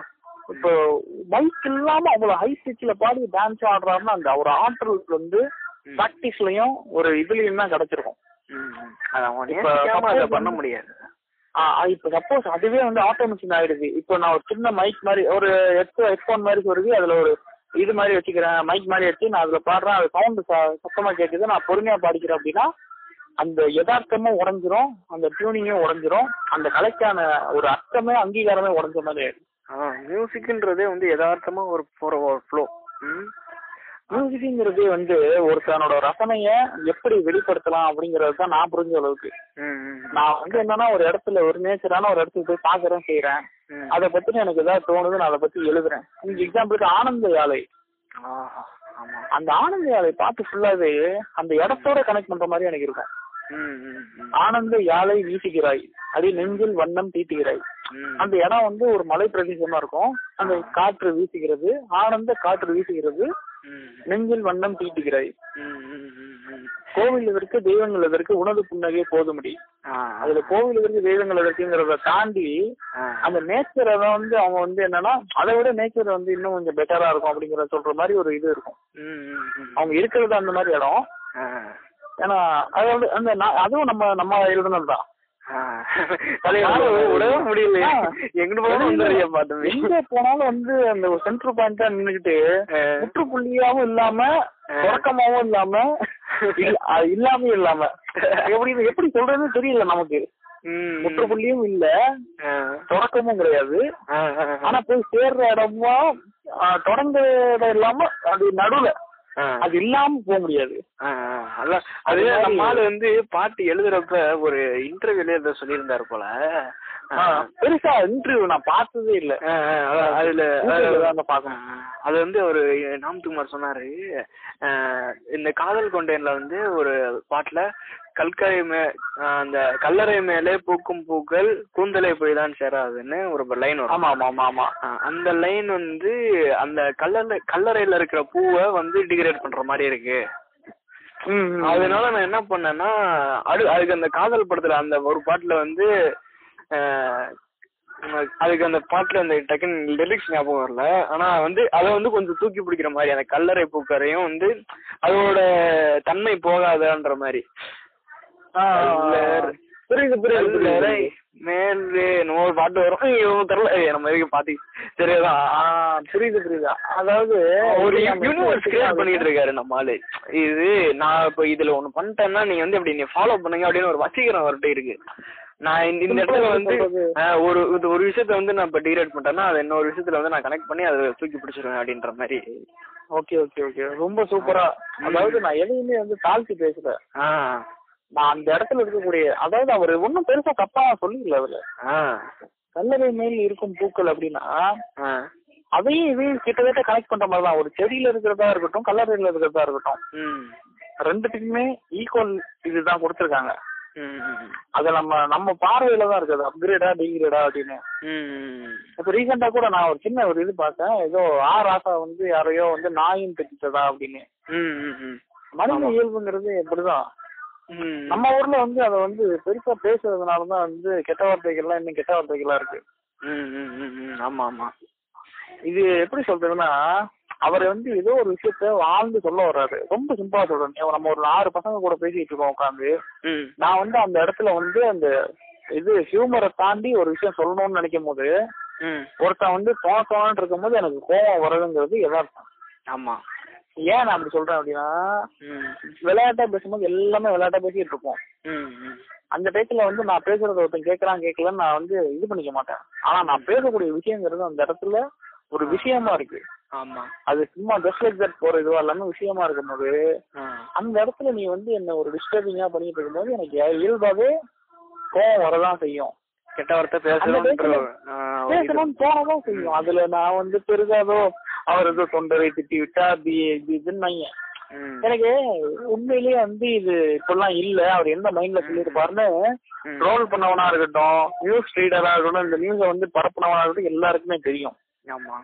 இப்போ மைக் இல்லாம அவ்வளவு ஹை பிச்சில் பாடி டான்ஸ் ஆடுறாருன்னா அந்த ஒரு ஆற்றல் வந்து ப்ராக்டிஸ்லயும் ஒரு இதுலயும் தான் கிடைச்சிருக்கும் ம் ம். அது அவங்க இப்ப நேசிக்காம அதை suppose பண்ண வந்து- முடியாது ஆ, ஆ, இப்ப சப்போஸ் அதுவே வந்து ஆட்டோமேஷன் ஆயிடுது இப்போ நான் ஒரு சின்ன மைக் மாதிரி ஒரு ஹெட் ஹெட்ஃபோன் மாதிரி வருது அதுல ஒரு இது மாதிரி வச்சுக்கிறேன் மைக் மாதிரி வச்சு நான் அதுல பாடுறேன் அது சவுண்ட் சத்தமா கேட்குது நான் பொறுமையா பாடிக்கிறேன் அப்படின்னா அந்த யதார்த்தமும் உடஞ்சிரும் அந்த டியூனிங்கும் உடஞ்சிரும் அந்த கலைக்கான ஒரு அர்த்தமே அங்கீகாரமே உடஞ்ச மாதிரி ஆயிடும் ஆ மியூசிக்ன்றதே வந்து யதார்த்தமா ஒரு போற ஒரு ஃப்ளோ ம் மியூசிக்ங்கிறது வந்து ஒருத்தனோட ரசனைய எப்படி வெளிப்படுத்தலாம் அப்படிங்கறது தான் நான் புரிஞ்ச அளவுக்கு ம் ம் நான் வந்து என்னன்னா ஒரு இடத்துல ஒரு நேச்சரான ஒரு இடத்துக்கு போய் பாக்குறேன் செய்யறேன் ம். அதை பத்தி எனக்கு ஏதாவது தோணுது நான் அதை பத்தி எழுதுறேன் இந்த எக்ஸாம்பிளுக்கு ஆனந்த யாழை ஆஹா, ஆமா அந்த ஆனந்த யாழை பார்த்து ஃபுல்லாவே அந்த இடத்தோட கனெக்ட் பண்ற மாதிரி எனக்கு இருக்கும் ம் ம் ம் ஆனந்த யாழை வீசுகிறாய் அடி நெஞ்சில் வண்ணம் தீட்டுகிறாய் ம் அந்த இடம் வந்து ஒரு மலை பிரதேசமா இருக்கும் அந்த காற்று வீசுகிறது ஆனந்த காற்று வீசுகிறது ம் நெஞ்சில் வண்ணம் தீட்டுகிறாய் ம் ம் ம் ம் கோவில் எதற்கு தெய்வங்கள் எதற்கு உனது புன்னகை போதுமடி ஆ அதுல கோவில் எதற்கு தெய்வங்கள் எதற்குங்கிறத தாண்டி ஆ அந்த நேச்சரை வந்து அவங்க வந்து என்னன்னா அதை விட நேச்சர் வந்து இன்னும் கொஞ்சம் பெட்டரா இருக்கும் அப்படிங்கறத சொல்ற மாதிரி ஒரு இது இருக்கும் ம் ம் ம் அவங்க இருக்கிறது அந்த மாதிரி இடம் ஆ ஏன்னா அதாவது அந்த நா- அதுவும் நம்ம நம்ம எழுதுனது தான் ஆ. தலையால விடவே முடியல ஆ. எங்கிட்டு போகணும் வந்தாரியா பாத்தமே எங்க போனாலும் வந்து அந்த சென்டர் பாயிண்டா நின்னுக்கிட்டு முற்றுப்புள்ளியாவும் இல்லாம தொடக்கமாவும் இல்லாம இல்ல- அது இல்லாம இல்லாம எப்படி எப்படி சொல்றதுன்னு தெரியல நமக்கு முற்றுப்புள்ளியும் இல்ல தொடக்கமும் கிடையாது ஆனா போய் சேர்ற இடமா தொடங்குற இடம் இல்லாம அது நடுவுல அது இல்லாம போக முடியாது அதான் அது நம்ம ஆளு வந்து பாட்டு எழுதுறப்ப ஒரு இன்டர்வியூல ஏதோ சொல்லியிருந்தாரு போல ஆ, பெருசா இன்டர்வியூ நான் பார்த்ததே இல்ல ஆ, ஆ, அதான் அதுல YouTubeல தான் நான் பார்க்கணும். ஆ, அது வந்து ஒரு நாம்துமார் சொன்னாரு ஆ, இந்த காதல் கொண்டேன்ல வந்து ஒரு பாட்டுல கல்கரை மே ஆ, அந்த கல்லறை மேலே பூக்கும் பூக்கள் கூந்தலை போய் தான் சேராதுன்னு ஒரு லைன் வரும் ஆமா ஆமா ஆமா ஆமா ஆ, அந்த லைன் வந்து அந்த கல்லறை கல்லறையில இருக்கிற பூவை வந்து டிகிரேட் பண்ற மாதிரி இருக்கு ம், ம். அதனால நான் என்ன பண்ணேன்னா அடு அதுக்கு அந்த காதல் படத்துல அந்த ஒரு பாட்டுல வந்து ஆஹ், அதுக்கு அந்த பாட்டுல அந்த டக்குன்னு லிரிக்ஸ் ஞாபகம் வரல ஆனா வந்து அதை வந்து கொஞ்சம் தூக்கி பிடிக்கிற மாதிரி அந்த கல்லறை பூக்கரையும் வந்து அதோட தன்மை போகாதன்ற மாதிரி ஆ, கல்லறை- புரியுது புரியுது கல்லறை புரியுது மேலே நம்ம ஒரு பாட்டு வரும் இவன் தெரியல ஏய், நம்ம எதுக்கு பாத்தி சரியாதான் ஆ, புரியுது புரியுது அதாவது ஒரு நம்ம யூனிவர்ஸ் எப்படி கிரியேட் பண்ணிட்டு இருக்காரு நம்ம ஆளு இது நான் இப்ப இதுல ஒண்ணு பண்ணிட்டேன்னா நீங்க வந்து இப்படி நீ ஃபாலோ பண்ணுங்க அப்படின்னு ஒரு வசீகரம் அவர்கிட்ட இருக்கு நான் இந்த இந்த இடத்துல வந்து ஆஹ், ஒரு இது ஒரு விஷயத்த வந்து நான் இப்ப டிகிரேட் பண்ணிட்டேன்னா அது இன்னொரு விஷயத்துல வந்து நான் கனெக்ட் பண்ணி அதை தூக்கி பிடிச்சிருவேன் அப்படின்ற மாதிரி ஓகே ஓகே ஓகே ரொம்ப சூப்பரா அதாவது நான் எதையுமே வந்து தாழ்த்தி பேசல ஆஹ் நான் அந்த இடத்துல இருக்கக்கூடிய அதாவது அவர் ஒன்றும் பெருசா தப்பா சொல்லிக்கல அதுல ஆஹ் கல்லறை மேல் இருக்கும் பூக்கள் அப்படின்னா ஆஹ் அதையும் இதையும் கிட்டத்தட்ட கனெக்ட் பண்ற மாதிரி தான் ஒரு செடியில இருக்கிறதா இருக்கட்டும் கல்லறையில இருக்கிறதா இருக்கட்டும் ம் ரெண்டுத்துக்குமே ஈக்குவல் இதுதான் கொடுத்துருக்காங்க ம் ம் அது நம்ம நம்ம பார்வையில தான் இருக்குது அப்கிரேடா டிகிரேடா அப்படின்னு ம் இப்போ ரீசெண்டா கூட நான் ஒரு சின்ன ஒரு இது பார்த்தேன் ஏதோ ஆ ராசா வந்து யாரையோ வந்து நாயின் பெற்றுச்சதா அப்படின்னு ம் ம் ம் மனித இயல்புங்கிறது இப்படிதான் ம் நம்ம ஊர்ல வந்து அதை வந்து பெருசா பேசுறதுனால தான் வந்து கெட்ட வார்த்தைகள்லாம் இன்னும் கெட்ட வார்த்தைகளா இருக்கு ம் ம் ம் ம் ஆமா ஆமா இது எப்படி சொல்றதுன்னா அவர் வந்து ஏதோ ஒரு விஷயத்த ஆழ்ந்து சொல்ல வர்றாரு ரொம்ப சிம்பிளா சொல்றேன் நம்ம ஒரு ஆறு பசங்க கூட பேசிட்டு இருக்கோம் உட்காந்து ம் நான் வந்து அந்த இடத்துல வந்து அந்த இது ஹியூமரை தாண்டி ஒரு விஷயம் சொல்லணும்னு நினைக்கும் போது ம் ஒருத்தன் வந்து தோணத்தோன்னு இருக்கும்போது எனக்கு கோவம் வருதுங்கிறது யதார்த்தம் ஆமா ஏன் நான் அப்படி சொல்றேன் அப்படின்னா ம் விளையாட்டா பேசும்போது எல்லாமே விளையாட்டா பேசிட்டு இருப்போம் ம் ம் அந்த டயத்துல வந்து நான் பேசுறத ஒருத்தன் கேட்கறான் கேட்கலன்னு நான் வந்து இது பண்ணிக்க மாட்டேன் ஆனா நான் பேசக்கூடிய விஷயங்கிறது அந்த இடத்துல ஒரு விஷயமா இருக்கு ஆமா அது சும்மா ஜஸ்ட் லைக் தட் போற இதுவா இல்லாம விஷயமா இருக்கும்போது ஆ அந்த இடத்துல நீ வந்து என்ன ஒரு டிஸ்டர்பிங்கா பண்ணிட்டு இருக்கும்போது எனக்கு இயல்பாவே கோவம் வரதான் செய்யும் கெட்ட வார்த்தை பேசணும்ன்ற பேசணும். ஆ, ஒரு இது. பேசணும்னு தோணதான் செய்யும் அதுல நான் வந்து பெருசாதோ அவர் ஏதோ தொண்டரை திட்டி விட்டா அப்படி இது இதுன்னு வைங்க. ம் எனக்கு உண்மையிலேயே வந்து இது இப்பெல்லாம் இல்ல அவர் எந்த மைண்ட்ல சொல்லியிருப்பாருன்னு ம். ட்ரோல் பண்ணவனா இருக்கட்டும் நியூஸ் ரீடரா இருக்கட்டும் இந்த நியூஸை வந்து பரப்புனவனா இருக்கட்டும் எல்லாருக்குமே தெரியும் ஆமா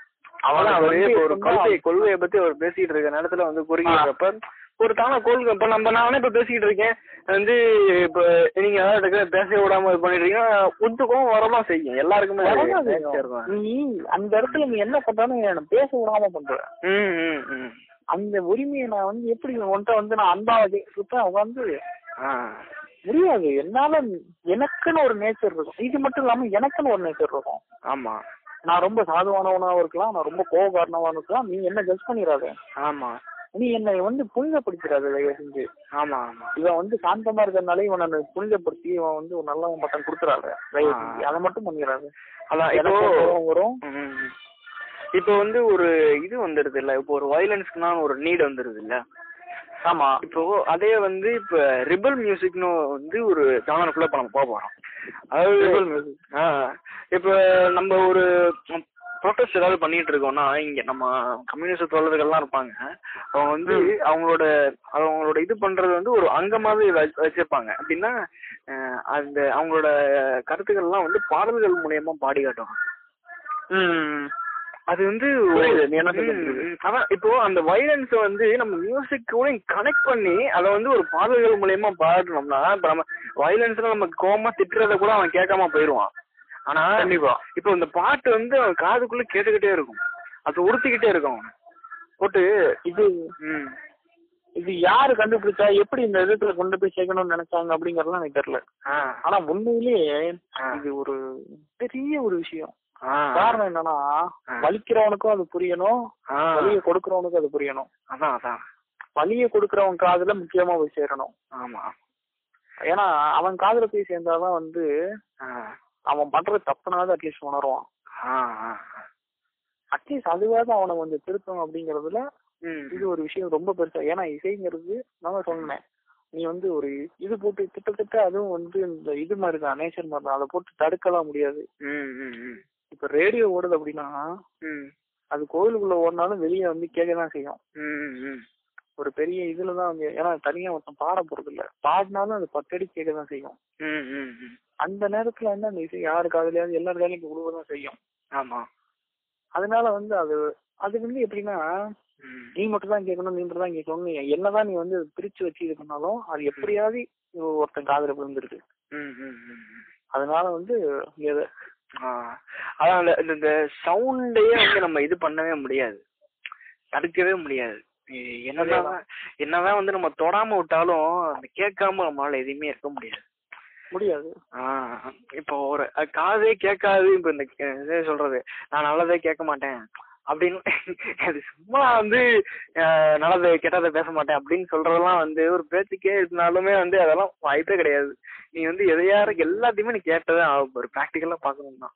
அவன் அவரு வந்து இப்ப ஒரு எப்படின்னா- கொள்கை கொள்கையை பத்தி அவர் பேசிட்டு இருக்க நேரத்துல வந்து குறுகிறப்ப ஒரு தான கொள்கை இப்ப நம்ம நானே இப்ப பேசிக்கிட்டு இருக்கேன் வந்து இப்ப நீங்க ஏதாவது பேச விடாம இது பண்ணிட்டு இருக்கீங்கன்னா ஒத்துக்கவும் வரதான் செய்யும் எல்லாருக்குமே அது வரதான் nature செய்யும். தான். நீ அந்த இடத்துல நீ என்ன பண்றாலும் என்ன பேச விடாம பண்ற ம் ம் ம் அந்த உரிமையை நான் வந்து எப்படி உன்கிட்ட வந்து நான் அன்பாவை கேட்கிறப்ப உட்காந்து ஆ முடியாது என்னால எனக்குன்னு ஒரு நேச்சர் இருக்கும் இது மட்டும் இல்லாம எனக்குன்னு ஒரு நேச்சர் இருக்கும் ஆமா நான் ரொம்ப சாதுவானவனாவும் இருக்கலாம் நான் ரொம்ப கோபக்காரனவாவும் இருக்கலாம் நீ என்ன ஜட்ஜ் பண்ணிடாத ஆமா நீ என்னை வந்து புனிதப்படுத்திடாத தயவு செஞ்சு ஆமா ஆமா இவன் வந்து சாந்தமா இருக்கிறதுனால இவனை புனிதப்படுத்தி இவன் வந்து ஒரு நல்லவன் பட்டம் கொடுத்துறாரு தயவு செஞ்சு அதை மட்டும் பண்ணிடாது அதான் எனக்கு இப்போ கோபம் வரும் ம். இப்போ வந்து ஒரு இது வந்துருது இல்ல இப்போ ஒரு வயலன்ஸ்க்குனா ஒரு நீட் வந்துருது இல்ல ஆமா இப்போ அதே வந்து இப்ப ரிபல் மியூசிக்னு வந்து ஒரு ஜானருக்குள்ள இப்ப நம்ம போக போறோம் அதாவது Rebel music. ஆ, இப்ப நம்ம ஒரு ப்ரொட்டஸ்ட் ஏதாவது பண்ணிட்டு இருக்கோம்னா இங்க நம்ம கம்யூனிஸ்ட் தோழர்கள்லாம் இருப்பாங்க அவங்க வந்து அவங்களோட அவங்களோட இது பண்றது வந்து ஒரு அங்கமாவே வச்சு- வச்சிருப்பாங்க அப்படின்னா அஹ், அந்த அவங்களோட கருத்துக்கள்லாம் வந்து பாடல்கள் மூலியமா பாடி காட்டுவாங்க ம் அது வந்து புரியுது, நீ என்ன ம், சொல்றது. ம். அதான் இப்போ அந்த வயலன்ஸ் வந்து நம்ம மியூசிக் கூட கனெக்ட் பண்ணி அதை வந்து ஒரு பாடல்கள் மூலியமா பாடணும்னா இப்ப நம்ம வயலன்ஸ்ல நமக்கு கோவமா திட்டுறத கூட அவன் கேட்காம போயிருவான் ஆனா கண்டிப்பா இப்போ இந்த பாட்டு வந்து அவன் காதுக்குள்ள கேட்டுக்கிட்டே இருக்கும் அது உறுத்திக்கிட்டே இருக்கும் அவன் போட்டு இது ம் இது யாரு கண்டுபிடிச்சா எப்படி இந்த விதத்துல கொண்டு போய் சேர்க்கணும்னு நினைச்சாங்க அப்படிங்கறதுலாம் எனக்கு தெரியல ஆ ஆனா உண்மையிலேயே ஆ. இது ஒரு பெரிய ஒரு விஷயம் ஆ காரணம் என்னன்னா ஆ. வலிக்கிறவனுக்கும் அது புரியணும் ஆ வலியை கொடுக்கறவனுக்கும் அது புரியணும் அதான் அதான் வலியை கொடுக்கறவன் காதுல முக்கியமா போய் சேரணும் ஆமா ஏன்னா அவன் காதுல போய் சேர்ந்தாதான் வந்து ஆ அவன் பண்றது தப்புனாவது அட்லீஸ்ட் உணருவான் ஆ ஆ அட்லீஸ்ட் அதுவாவது அவனை கொஞ்சம் திருத்தம் அப்படிங்கறதுல ம் இது ஒரு விஷயம் ரொம்ப பெருசா ஏன்னா இசைங்கிறது நான் சொன்னேன் நீ வந்து ஒரு இது போட்டு கிட்டத்தட்ட அதுவும் வந்து இந்த இது மாதிரி தான் நேச்சர் மாதிரி தான் அதை போட்டு தடுக்கலாம் முடியாது ம் ம் ம் இப்ப ரேடியோ ஓடுது அப்படின்னா ம் அது கோயிலுக்குள்ள ஓடினாலும் வெளியே வந்து கேட்க தான் செய்யும் ம் ம் ஒரு பெரிய இதுல தான் வந்து ஏன்னா தனியா ஒருத்தன் பாட போறது இல்ல பாடினாலும் அது பத்தடி கேட்க தான் செய்யும் ம் ம் ம் அந்த நேரத்துல வந்து அந்த இசை யாரு காதுலயாவது எல்லார் காதுலயும் விழுவ தான் செய்யும் ஆமா அதனால வந்து அது அது வந்து எப்படின்னா ம் நீ மட்டும் தான் கேட்கணும் நீ மட்டும் தான் கேட்கணும் என்னதான் நீ வந்து பிரிச்சு வச்சு இது பண்ணாலும் அது எப்படியாவது ஒருத்தன் காதுல விழுந்துருக்கு ம் ம் ம் ம் அதனால வந்து எது- ஆ அதான் அந்த இந்த- இந்த சவுண்டையே வந்து நம்ம இது பண்ணவே முடியாது தடுக்கவே முடியாது எ- என்னதான் என்னதான் வந்து நம்ம தொடாம விட்டாலும் அந்த கேட்காம நம்மளால எதுவுமே இருக்க முடியாது முடியாது ஆ இப்போ ஒரு அஹ், காதே கேட்காது இப்போ இந்த அஹ், இதே சொல்றது நான் நல்லதே கேட்க மாட்டேன் அப்படின்னு அது சும்மா வந்து அஹ், நல்லது கெட்டதை பேச மாட்டேன் அப்படின்னு சொல்றதெல்லாம் வந்து ஒரு பேச்சுக்கே இருந்தாலுமே வந்து அதெல்லாம் வாய்ப்பே கிடையாது நீ வந்து எதையாரு எல்லாத்தையுமே நீ கேட்டதான் ஆகும் ஒரு ப்ராக்டிக்கலா பார்க்கணும்னா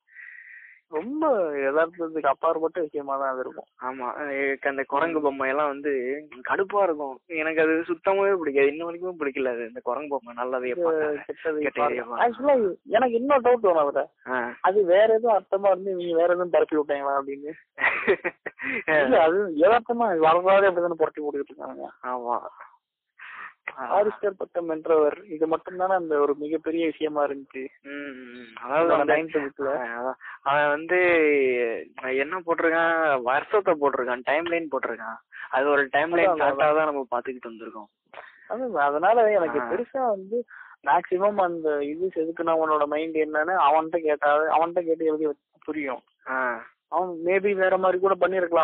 ரொம்ப யதார்த்தத்துக்கு அப்பாற்பட்ட விஷயமா தான் அது இருக்கும் ஆமா எனக்கு அந்த குரங்கு பொம்மை எல்லாம் வந்து கடுப்பா இருக்கும் எனக்கு அது சுத்தமாவே பிடிக்காது இன்ன வரைக்குமே பிடிக்கல அது இந்த குரங்கு பொம்மை நல்லதே பார்க்காத. கெட்டது கெட்டதையே பார்க்காத. ஆக்சுவலா எனக்கு இன்னொரு டவுட் வரும் அவரை ஆ. அது வேற எதுவும் அர்த்தமா இருந்து நீங்க வேற எதுவும் பரப்பி விட்டாங்களா அப்படின்னு இல்ல அது யதார்த்தமா வரலாறு அப்படிதானே புரட்டி போட்டுக்கிட்டு இருக்காங்க ஆமா ஆ. ஆரிஸ்டர் பட்டம் வென்றவர் இது மட்டும் தானே அந்த ஒரு மிகப்பெரிய விஷயமா இருந்துச்சு ம், ம். அதாவது அந்த நைன்த் புக்ல அஹ் அதான். அவன் வந்து என்ன போட்டிருக்கான் வருஷத்தை போட்டிருக்கான் டைம் லைன் போட்டிருக்கான் அது ஒரு டைம் லைன் அதான், கரெக்டா தான் நம்ம பாத்துக்கிட்டு வந்திருக்கோம் அதான் அதனால எனக்கு ஆ. பெருசா வந்து மேக்சிமம் அந்த இது செதுக்குனவனோட மைண்ட் என்னன்னு அவன்கிட்ட கேட்டா அவன்கிட்ட கேட்டு எழுதி வச்சா புரியும் ஆ. அவன் மேபி வேற மாதிரி கூட பண்ணிருக்கலாம்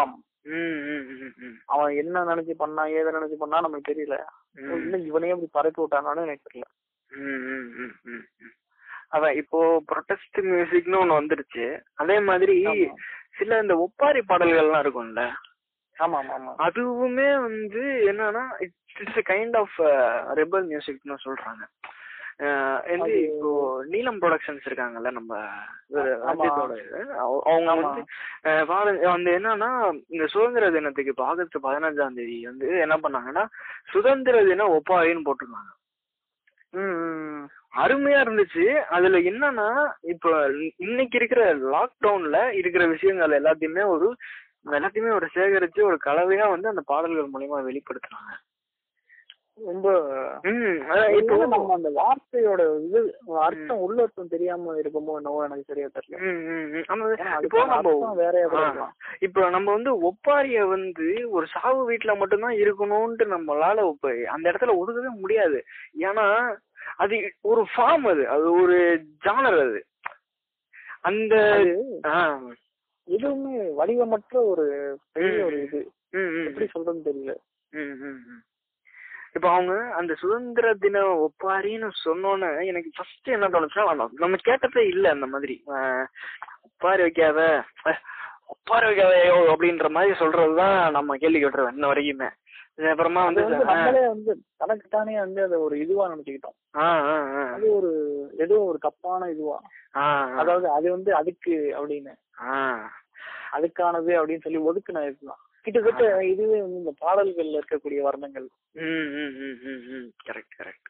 ம் ம் ம் ம் அவன் என்ன நினைச்சு பண்ணா ஏதை நினைச்சு பண்ணா நமக்கு தெரியல ம். இல்ல இவனே இப்படி பறக்க விட்டானான்னு எனக்கு தெரியல ம், ம், ம், ம், ம். அதான் இப்போ ப்ரொட்டஸ்ட் மியூசிக்னு ஒண்ணு வந்துருச்சு அதே மாதிரி ஆமா. சில இந்த ஒப்பாரி பாடல்கள்லாம் இருக்கும்ல ஆமா ஆமா ஆமா அதுவுமே வந்து என்னன்னா இட்ஸ் கைண்ட் ஆஃப் ரெபல் மியூசிக்னு சொல்றாங்க அஹ் வந்து அது- இப்போ நீலம் ப்ரொடக்ஷன்ஸ் இருக்காங்கல்ல நம்ம இவரு ஆமா. அஜித்தோட இது. அவ- அவங்க ஆமா. வந்து அஹ் பாரு- வந்து என்னன்னா இந்த சுதந்திர தினத்துக்கு இப்போ ஆகஸ்ட் பதினஞ்சாம் தேதி வந்து என்ன பண்ணாங்கன்னா சுதந்திர தின ஒப்பாரின்னு போட்டிருந்தாங்க ம், ம். அருமையா இருந்துச்சு அதுல என்னன்னா இப்ப இன்னைக்கு இருக்கிற லாக்டவுன்ல இருக்கிற விஷயங்கள் எல்லாத்தையுமே ஒரு எல்லாத்தையுமே ஒரு சேகரிச்சு ஒரு கலவையா வந்து அந்த பாடல்கள் மூலியமா வெளிப்படுத்துறாங்க ரொம்ப ம் அதான் இப்போ இப்போ நம்ம அந்த வார்த்தையோட இது அர்த்தம் உள்ளர்த்தம் தெரியாம இருக்குமோ என்னவோ எனக்கு சரியா தெரியல ம், ம், ம். ஆமா, ஏன்னா இப்போ அதுக்கான நம்ம அர்த்தம் வேறையா கூட ஆ. இருக்கலாம். இப்போ நம்ம வந்து ஒப்பாரிய வந்து ஒரு சாவு வீட்டுல மட்டும்தான் இருக்கணும்ட்டு நம்மளால இப்ப அந்த இடத்துல ஒதுக்கவே முடியாது ஏன்னா அது ஒரு ஃபார்ம் அது அது ஒரு ஜானர் அது அந்த அது ஆ. எதுவுமே வடிவமற்ற ஒரு பெரிய ம். ஒரு இது ம், ம், எப்படி சொல்றதுன்னு தெரியல ம், ம், ம். இப்போ அவங்க அந்த சுதந்திர தின ஒப்பாரின்னு சொன்னோன்னே எனக்கு ஃபர்ஸ்ட் என்ன தோணுச்சுன்னா நம்ம- நம்ம கேட்டதே இல்ல அந்த மாதிரி அஹ், ஒப்பாரி வைக்காத அஹ், ஒப்பாரி வைக்காத ஐயோ அப்படின்ற மாதிரி சொல்றதுதான் நம்ம கேள்வி கேட்டுருவோம் இன்ன வரைக்குமே இது அப்புறமா அது வந்து வந்து நம்மளே வந்து தனக்கு தானே வந்து அதை ஒரு இதுவா நினைச்சுக்கிட்டோம் ஆ, ஆ, ஆ, அது ஒரு ஏதோ ஒரு தப்பான இதுவா ஆ, அதாவது அது வந்து அதுக்கு அப்படின்னு ஆ, அதுக்கானது அப்படின்னு சொல்லி ஒதுக்குன இதுதான் கிட்டத்தட்ட இதுவே வந்து இந்த பாடல்கள்ல இருக்கக்கூடிய வர்ணங்கள் ம், ம், ம், ம், ம். கரெக்ட் கரெக்ட்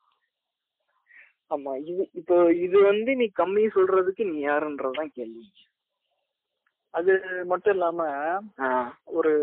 ஆமா இது இப்போ இது வந்து நீ கம்மி சொல்றதுக்கு நீ யாருன்றதுதான் கேள்வி அது மட்டும் இல்லாம ஆ, ஒரு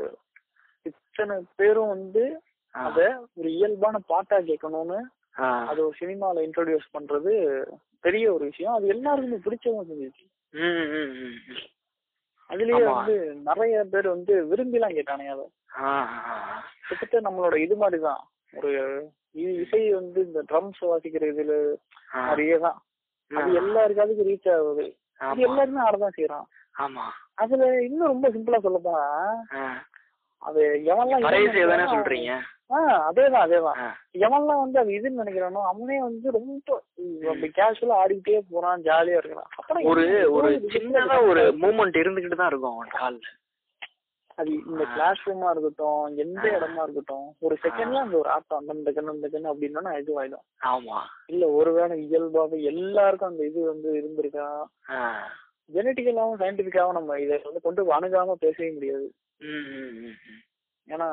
இத்தனை பேரும் வந்து ஆ, அத ஒரு இயல்பான பாட்டா கேட்கணும்னு ஆ. அது ஒரு சினிமால இன்ட்ரோடியூஸ் பண்றது பெரிய ஒரு விஷயம் அது எல்லாருக்குமே பிடிச்சவங்க செஞ்சிச்சு ம், ம், ம், ம். அதுலயே ஆமா. வந்து நிறைய பேர் வந்து விரும்பிலாம் கேட்டானுங்க அதை ஆ, ஆ, கிட்டத்தட்ட நம்மளோட இது மாதிரிதான் ஒரு இ- இசை வந்து இந்த ட்ரம்ஸ் வாசிக்கிற இதுல ஆ. மாதிரியே தான் அது ஆ. எல்லாருக்காவது ரீச் ஆகுது அது ஆமா. எல்லாருமே ஆடதான் செய்யறான் ஆமா அதுல இன்னும் ரொம்ப சிம்பிளா சொல்ல போனா ஆ. அது எவன்லாம் பறைய இதுன்னு செய்ய தானே நினைக்கிறானோ, சொல்றீங்க ஆஹ் அதேதான் அதேதான் ஆ. எவன்லாம் வந்து அது இதுன்னு நினைக்கிறானோ அவனே வந்து ரொம்ப அப்படி கேஷுவலா ஆடிக்கிட்டே போறான் ஜாலியா இருக்கிறான் அப்புறம் ஒரு என்ன, ஒரு இது சின்னதா ஒரு மூமெண்ட் இருந்துகிட்டு தான் இருக்கும் அவன் கால்ல அது இந்த கிளாஸ் ரூமா இருக்கட்டும் எந்த இடமா இருக்கட்டும் ஒரு செகண்ட்ல அந்த ஒரு ஆட்டம் அந்த இந்த கண்ணு இந்த கண்ணு அப்படின்னா இதுவாயிடும் ஆமா இல்ல ஒருவேளை இயல்பாவே எல்லாருக்கும் அந்த இது வந்து இருந்திருக்கா ஆ. ஜெனட்டிக்கலாவும் சயின்டிபிக்காவும் நம்ம இதை வந்து கொண்டு அணுகாம பேசவே முடியாது ம், ம், ம், ம். ஏன்னா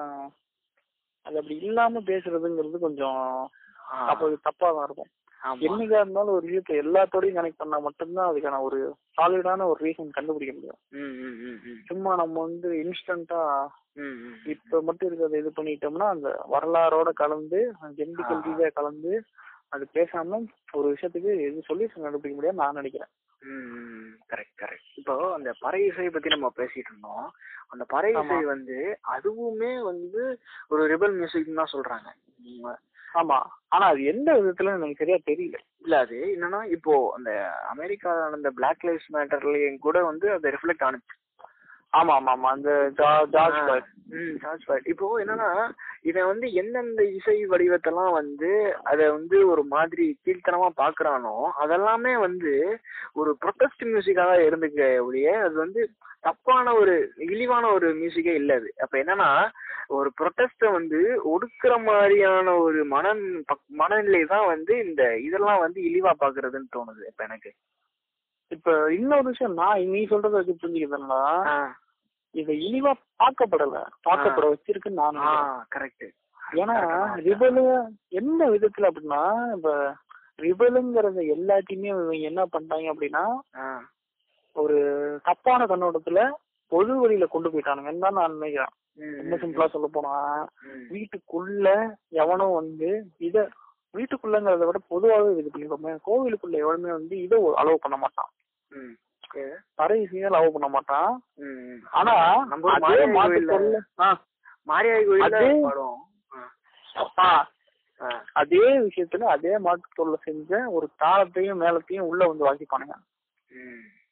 அது அப்படி இல்லாம பேசுறதுங்கிறது கொஞ்சம் ஆ. அப்ப அது தப்பா தான் இருக்கும் ஆமா என்னைக்கா இருந்தாலும் ஒரு விஷயத்தை எல்லாத்தோடையும் கனெக்ட் பண்ணா மட்டும்தான் அதுக்கான ஒரு சாலிடான ஒரு ரீசன் கண்டுபிடிக்க முடியும் ம், ம், ம், ம். சும்மா நம்ம வந்து இன்ஸ்டன்டா ம், ம். இப்ப மட்டும் இருக்கிறத இது பண்ணிட்டோம்னா அந்த வரலாறோட கலந்து ஜெனடிக்கல் ஆ. ரீதியா கலந்து அது பேசாம ஒரு விஷயத்துக்கு இது சொல்யூஷன் கண்டுபிடிக்க முடியாது நான் நினைக்கிறேன் கரெக்ட் கரெக்ட் இப்போ அந்த பறை இசை பத்தி நம்ம பேசிட்டு இருந்தோம் அந்த பறை இசை ஆமா. வந்து அதுவுமே வந்து ஒரு ரிபல் மியூசிக் தான் சொல்றாங்க உம், ஆமா ஆனா அது எந்த விதத்துல எனக்கு சரியா தெரியல இல்ல அது என்னன்னா இப்போ அந்த அமெரிக்கால நடந்த பிளாக் லைஃப் மேட்டர்லயும் கூட வந்து அது ரிஃப்ளெக்ட் ஆனுச்சு ஆமா ஆமா ஆமா அந்த ஜா- ஜார்ஜ் ஆ. ஃபிளாய்ட். ம், ஜார்ஜ் ஃபிளாய்ட். இப்போ என்னன்னா இவன் வந்து எந்தெந்த இசை வடிவத்தெல்லாம் வந்து அத வந்து ஒரு மாதிரி கீழ்த்தனமா பாக்குறானோ அதெல்லாமே வந்து ஒரு ப்ரொட்டஸ்ட் மியூசிக்கா தான் இருந்துக்க ஒழிய அது வந்து தப்பான ஒரு இழிவான ஒரு மியூசிக்கே இல்ல அது அப்ப என்னன்னா ஒரு ப்ரொட்டஸ்ட வந்து ஒடுக்குற மாதிரியான ஒரு மன மனநிலை தான் வந்து இந்த இதெல்லாம் வந்து இழிவா பாக்குறதுன்னு தோணுது இப்ப எனக்கு இப்ப இன்னொரு விஷயம் நான் நீ சொல்றத வச்சு புரிஞ்சுக்கிறதுனா ஆ. இதை இழிவா பார்க்கப்படல பார்க்கப்பட வச்சிருக்குன்னு நான் ஆ நினைக்கிறேன். கரெக்ட் ஏன்னா ரிபலு எந்த விதத்துல அப்படின்னா இப்ப ரிபலுங்கிறத எல்லாத்தையுமே இவங்க என்ன பண்றாங்க அப்படின்னா ஒரு தப்பான கண்ணோட்டத்துல பொது வழியில கொண்டு போயிட்டானுங்கன்னு தான் நான் நினைக்கிறேன் என்ன சிம்பிளா சொல்ல போனா வீட்டுக்குள்ள எவனும் வந்து இத வீட்டுக்குள்ளங்கிறத விட பொதுவாகவே இது பண்ணிக்கோமே கோவிலுக்குள்ள எவனுமே வந்து இதை அலோவ் பண்ண மாட்டான் தரை இசையை அலோவ் பண்ண மாட்டான் ஆனா நம்ம ஒரு அதே மாரியாய் மாட்டு கோயில்ல- பொருள் ஆ, மாரியாய் கோயில்ல அதே- பாடுவோம் ஆ, ஆ. அதே விஷயத்துல அதே மாட்டு பொருளை செஞ்ச ஒரு தாளத்தையும் மேளத்தையும் உள்ள வந்து வாசிப்பானுங்க ம்.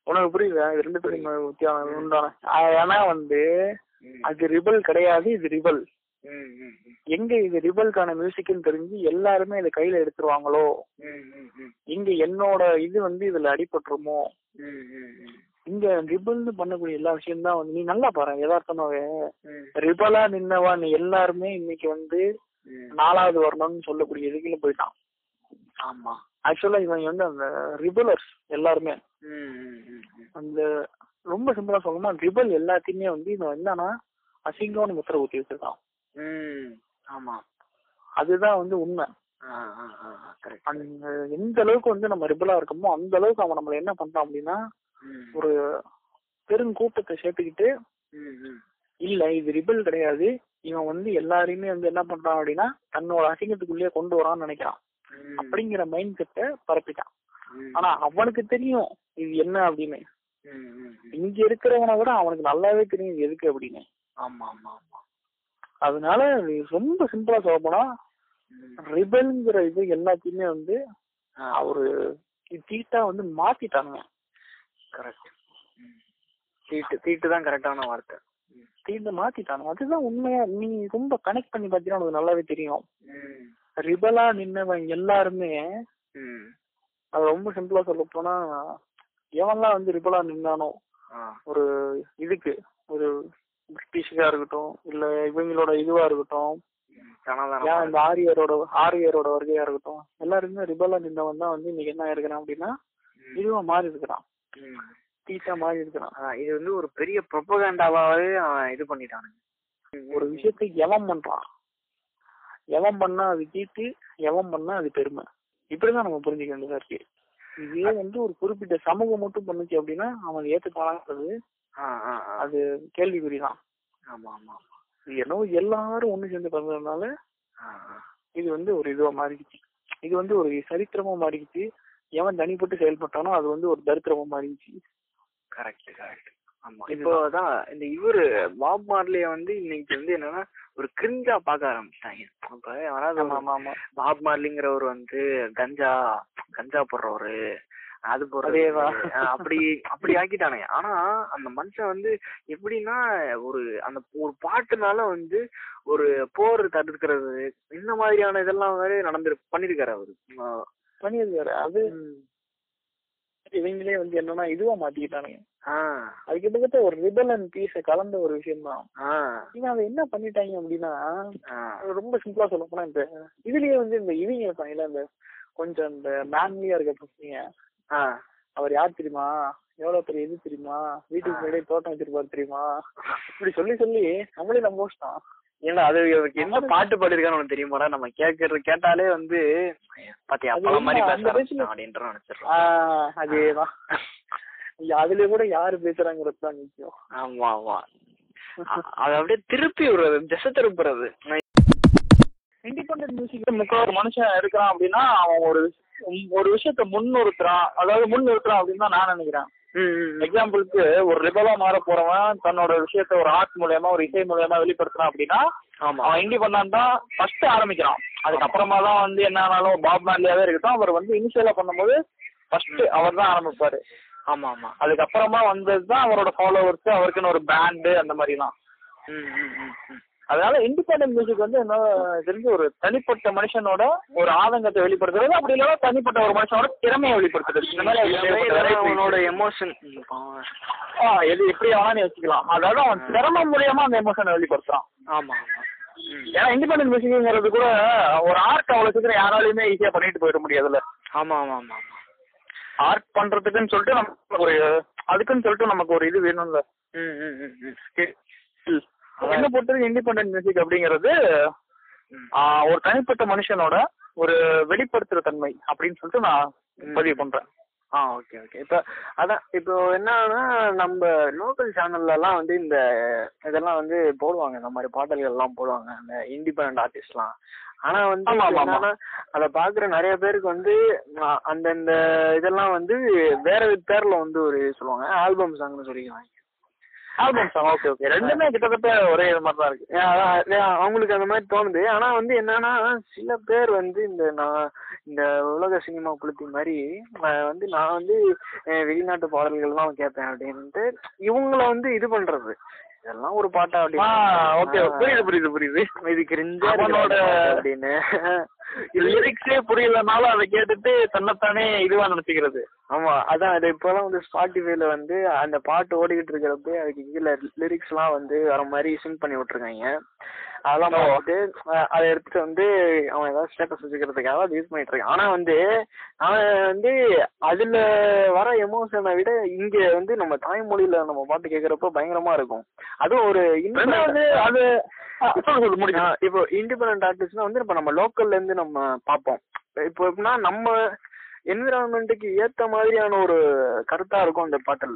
உனக்கு புரியுதா இது ரெண்டு பேரும் வித்தியாசம் உண்டான ஆனா வந்து ம். அது ரிபல் கிடையாது இது ரிபல் ம், ம், ம். எங்க இது ரிபல்கான மியூசிக்னு தெரிஞ்சு எல்லாருமே இதை கையில எடுத்துருவாங்களோ ம், ம், ம். இங்க என்னோட இது வந்து இதுல அடிபட்டுருமோ ம், ம், ம். இங்க ரிபல்னு பண்ணக்கூடிய எல்லா விஷயம் தான் வந்து நீ நல்லா பாரு யதார்த்தமாவே ம், ரிபலா நின்னவன் எல்லாருமே இன்னைக்கு வந்து ம். நாலாவது வரணும்னு சொல்லக்கூடிய இதுக்குள்ள போயிட்டான் ஆமா ஆக்சுவலா இவன் வந்து அந்த ரிபலர்ஸ் எல்லாருமே ம், ம், ம், ம். அந்த ரொம்ப சிம்பிளா சொல்லணும்னா ரிபல் எல்லாத்தையுமே வந்து இவன் என்னன்னா அசிங்கம்னு முத்திர ஊத்தி வச்சிருக்கான் ம். ஆமா அதுதான் வந்து உண்மை ஆ, ஆ, ஆ, ஆ, correct. அந்த எந்த அளவுக்கு வந்து நம்ம ரிபலா இருக்கோமோ அந்த அளவுக்கு அவன் நம்மள என்ன பண்றான் அப்படின்னா ம், ஒரு பெருங்கூட்டத்தை சேர்த்துக்கிட்டு ம், ம். இல்ல இது ரிபல் கிடையாது இவன் வந்து எல்லாரையுமே வந்து என்ன பண்றான் அப்படின்னா தன்னோட அசிங்கத்துக்குள்ளேயே கொண்டு வரான்னு நினைக்கிறான் ம், அப்படிங்கிற மைண்ட் செட்டை பரப்பிட்டான் ம். ஆனா அவனுக்கு தெரியும் இது என்ன அப்படின்னு ம், ம், ம். இங்க இருக்கிறவனை விட அவனுக்கு நல்லாவே தெரியும் இது எதுக்கு அப்படின்னு ஆமா ஆமா ஆமா அதனால இது ரொம்ப சிம்பிளா சொல்ல போனா ம். ரிபல்ங்கிற இது எல்லாத்தையுமே வந்து ஆ, ஒரு தீட்டா வந்து மாத்திட்டானுங்க correct. ம். தீட்டு தீட்டு தான் கரெக்டான வார்த்தை ம். தீட்டை மாத்திட்டானுங்க அதுதான் உண்மையா நீ ரொம்ப கனெக்ட் பண்ணி பார்த்தீங்கன்னா உனக்கு நல்லாவே தெரியும் ம். ரிபலா நின்னவன் எல்லாருமே ம். அது ரொம்ப சிம்பிளா சொல்ல போனா எவன்லாம் வந்து ரிபலா நின்னானோ ஆ. ஒரு இதுக்கு ஒரு பிரிட்டிஷுக்கா இருக்கட்டும் இல்ல இவங்களோட இதுவா இருக்கட்டும் ம். சனாதன ஏன் இந்த ஆரியரோட ஆரியரோட வருகையா இருக்கட்டும் எல்லாருமே ரிபலா நின்றவன் தான் வந்து இன்னைக்கு என்ன இருக்கிறான் அப்படின்னா ம். இதுவா மாறி இருக்கிறான் ம். தீட்டா மாறி இருக்கிறான் அதான், இது வந்து ஒரு பெரிய ப்ரொபகண்டாவாவே அவன் இது பண்ணிட்டானுங்க ஒரு விஷயத்தை எவன் பண்றான் எவன் பண்ணா அது தீட்டு எவன் பண்ணா அது பெருமை இப்படிதான் நம்ம புரிஞ்சுக்க வேண்டியதா இருக்கு இதே வந்து ஒரு குறிப்பிட்ட சமூகம் மட்டும் பண்ணுச்சு அப்படின்னா அவன் ஏத்துப்பானாங்கிறது ஆ, ஆ, ஆ. அது கேள்விக்குறிதான் ஆமா ஆமா ஆமா. இது என்னவோ எல்லாரும் ஒண்ணு சேர்ந்து பண்ணதுனால ஆ, ஆ. இது வந்து ஒரு இதுவா மாறிடுச்சு இது வந்து ஒரு சரித்திரமா மாறிடுச்சு எவன் தனிப்பட்டு செயல்பட்டானோ அது வந்து ஒரு தரித்திரமா மாறிடுச்சு கரெக்ட் கரெக்ட் ஆமா இதுதான். இப்போதான் இந்த இவரு பாப் மார்லிய வந்து இன்னைக்கு வந்து என்னன்னா ஒரு கிரிஞ்சா பார்க்க ஆரம்பிச்சிட்டாங்க இப்ப யாராவது ஆமா ஒரு ஆமா ஆமா பாப் மார்லிங்கிறவர் வந்து கஞ்சா கஞ்சா போடுறவரு அது போடுறது அதேதான். அப்படி அப்படி ஆக்கிட்டானுங்க ஆனா அந்த மனுஷன் வந்து எப்படின்னா ஒரு அந்த ஒரு பாட்டுனால வந்து ஒரு போர் தடுக்கிறது இந்த மாதிரியான இதெல்லாம் வேற நடந்து பண்ணிருக்காரு அவரு ஆஹ் பண்ணியிருக்காரு அது இவங்களே வந்து என்னன்னா இதுவா மாத்திக்கிட்டானுங்க ஆஹ் அது கிட்டத்தட்ட ஒரு ரிபல் அண்ட் பீஸ கலந்த ஒரு விஷயம் தான் ஆஹ் இவன் அதை என்ன பண்ணிட்டாங்க அப்படின்னா ஆஹ் அது ரொம்ப சிம்பிளா சொல்ல போனா இந்த இதுலயே வந்து இந்த இவங்க இருப்பாங்கல்ல இந்த கொஞ்சம் இந்த மேன்லியா இருக்க பசங்க ஆஹ் அவர் யார் தெரியுமா எவ்வளவு பெரிய இது தெரியுமா வீட்டுக்கு முன்னாடியே தோட்டம் வச்சிருப்பாரு தெரியுமா இப்படி சொல்லி சொல்லி நம்மளே நம்ம தான் ஏன்னா அது இவருக்கு என்ன பாட்டு பாடிருக்கான்னு உனக்கு தெரியுமாடா நம்ம கேக்குறது கேட்டாலே வந்து பாத்தியா அது அப்பளம் மாதிரி என்ன, பேச அந்த ஆரம்பிச்சிட்டான் வயசுல- அப்படின்ற நினைச்சிடுறோம் ஆஹ் அதேதான் இங்க அதுல கூட யாரு பேசுறாங்கிறது தான் முக்கியம் ஆமா ஆமா அ- அது அப்படியே திருப்பி விடுறது திசை திருப்புறது இண்டிபெண்டன்ட் மியூசிக்ல முக்கிய ஒரு மனுஷன் இருக்கிறான் அப்படின்னா அவன் ஒரு ஒரு விஷயத்த முன்னிறுத்துறான் அதாவது முன்னிறுத்துறான் அப்படின்னு தான் நான் நினைக்கிறேன் ம், ம், ம். எக்ஸாம்பிளுக்கு ஒரு ரிபலா மாற போறவன் தன்னோட விஷயத்த ஒரு ஆர்ட் மூலியமா ஒரு இசை மூலியமா வெளிப்படுத்துறான் அப்படின்னா ஆமா அவன் இண்டிபெண்டன்ட் தான் ஃபர்ஸ்ட் ஆரம்பிக்கிறான் அதுக்கப்புறமா தான் வந்து என்ன ஆனாலும் பாப் மேன்லியாவே இருக்கட்டும் அவர் வந்து இனிஷியலா பண்ணும்போது ஃபர்ஸ்ட் அவர் தான் ஆரம்பிப்பாரு ஆமா ஆமா அதுக்கப்புறமா வந்தது தான் அவரோட ஃபாலோவர்ஸ் அவருக்குன்னு ஒரு பேண்டு அந்த மாதிரிலாம் ம், ம், ம், ம். அதனால இண்டிபெண்டன்ட் மியூசிக் வந்து என்ன தெரிஞ்சு ஒரு தனிப்பட்ட மனுஷனோட ஒரு ஆதங்கத்தை வெளிப்படுத்துறது அப்படி இல்லைன்னா தனிப்பட்ட ஒரு மனுஷனோட திறமையை வெளிப்படுத்துறது இந்த மாதிரி எல்லாமே ஏகப்பட்ட இதெல்லாம் variety அவனோட இருக்கு. எமோஷன் ஆ, எது எப்படி வேணா நீ வச்சுக்கலாம் அதாவது அவன் திறமை மூலியமா அந்த எமோஷனை வெளிப்படுத்துறான் ஆமா ஆமா ம். ஏன்னா இண்டிபெண்டன்ட் மியூசிக்ங்கிறது கூட ஒரு ஆர்ட் அவ்வளவு சீக்கிரம் யாராலையுமே ஈஸியா பண்ணிட்டு போயிட முடியாதுல்ல ஆமா ஆமா ஆமா ஆமா ஆர்ட் பண்றதுக்குன்னு சொல்லிட்டு நமக்கு ஒரு அதுக்குன்னு சொல்லிட்டு நமக்கு ஒரு இது வேணும்ல ம், ம், ம், ம். skill. என்ன பொறுத்தவரைக்கும் இண்டிபெண்டன்ட் மியூசிக் அப்படிங்கிறது ம். ஆ, ஒரு தனிப்பட்ட மனுஷனோட ஒரு வெளிப்படுத்துற தன்மை அப்படின்னு சொல்லிட்டு நான் பதிவு பண்றேன் ஆ ஓகே ஓகே இப்போ அதான் இப்போ என்னன்னா நம்ம லோக்கல் சேனல்லலாம் வந்து இந்த இதெல்லாம் வந்து போடுவாங்க இந்த மாதிரி பாடல்கள் எல்லாம் போடுவாங்க அந்த இண்டிபெண்ட் ஆர்டிஸ்ட்லாம் ஆனா வந்து ஆமா, ஆமா, ஆமா. என்னன்னா அதை பாக்குற நிறைய பேருக்கு வந்து அ- அந்தந்த இதெல்லாம் வந்து வேற பேர்ல வந்து ஒரு சொல்லுவாங்க ஆல்பம் சாங்னு சொல்லிக்குவாங்க ஆல்பம் சாங் ஓகே ஓகே ரெண்டுமே கிட்டத்தட்ட ஒரே இது மாதிரி தான் இருக்கு ஏன் அதான் ஏன் அவங்களுக்கு அந்த மாதிரி தோணுது ஆனா வந்து என்னன்னா சில பேர் வந்து இந்த நான் இந்த உலக சினிமா புளுத்தி மாதிரி அஹ் வந்து நான் வந்து அஹ் வெளிநாட்டு பாடல்கள் தான் கேட்பேன் அப்படின்ட்டு இவங்கள வந்து இது பண்றது இதெல்லாம் ஒரு பாட்டா ஆ ஓகே புரியுது புரியுது புரியுது இது கிரிஞ்சா அவனோட- அப்படின்னு லிரிக்ஸே புரியலனாலும் அதை கேட்டுட்டு தன்னைத்தானே இதுவா நினைச்சுக்கிறது ஆமா அதான் அது இப்பெல்லாம் வந்து ஸ்பாட்டிஃபைல வந்து அந்த பாட்டு ஓடிக்கிட்டு இருக்கிறப்ப அதுக்கு கீழே லிரிக்ஸ் எல்லாம் வந்து வர மாதிரி சிங் பண்ணி விட்டுருக்காங்க அதெல்லாம் பார்த்துட்டு அஹ் அதை எடுத்துட்டு வந்து அவன் ஏதாவது ஸ்டேட்டஸ் வச்சுக்கிறதுக்காக அது யூஸ் பண்ணிட்டு இருக்கான் ஆனா வந்து அவன் வந்து அதுல வர எமோஷனை விட இங்க வந்து நம்ம தாய்மொழியில நம்ம பாட்டு கேக்குறப்ப பயங்கரமா இருக்கும் அதுவும் ஒரு ரெண்டாவது அது ஆ, சொல்லு சொல்லு முடியும் ஆ, இப்போ இண்டிபெண்டன்ட் ஆர்டிஸ்ட்னா வந்து இப்ப நம்ம லோக்கல்ல இருந்து நம்ம பார்ப்போம் இப்போ எப்படின்னா நம்ம என்விரான்மெண்ட்டுக்கு ஏத்த மாதிரியான ஒரு கருத்தா இருக்கும் அந்த பாட்டுல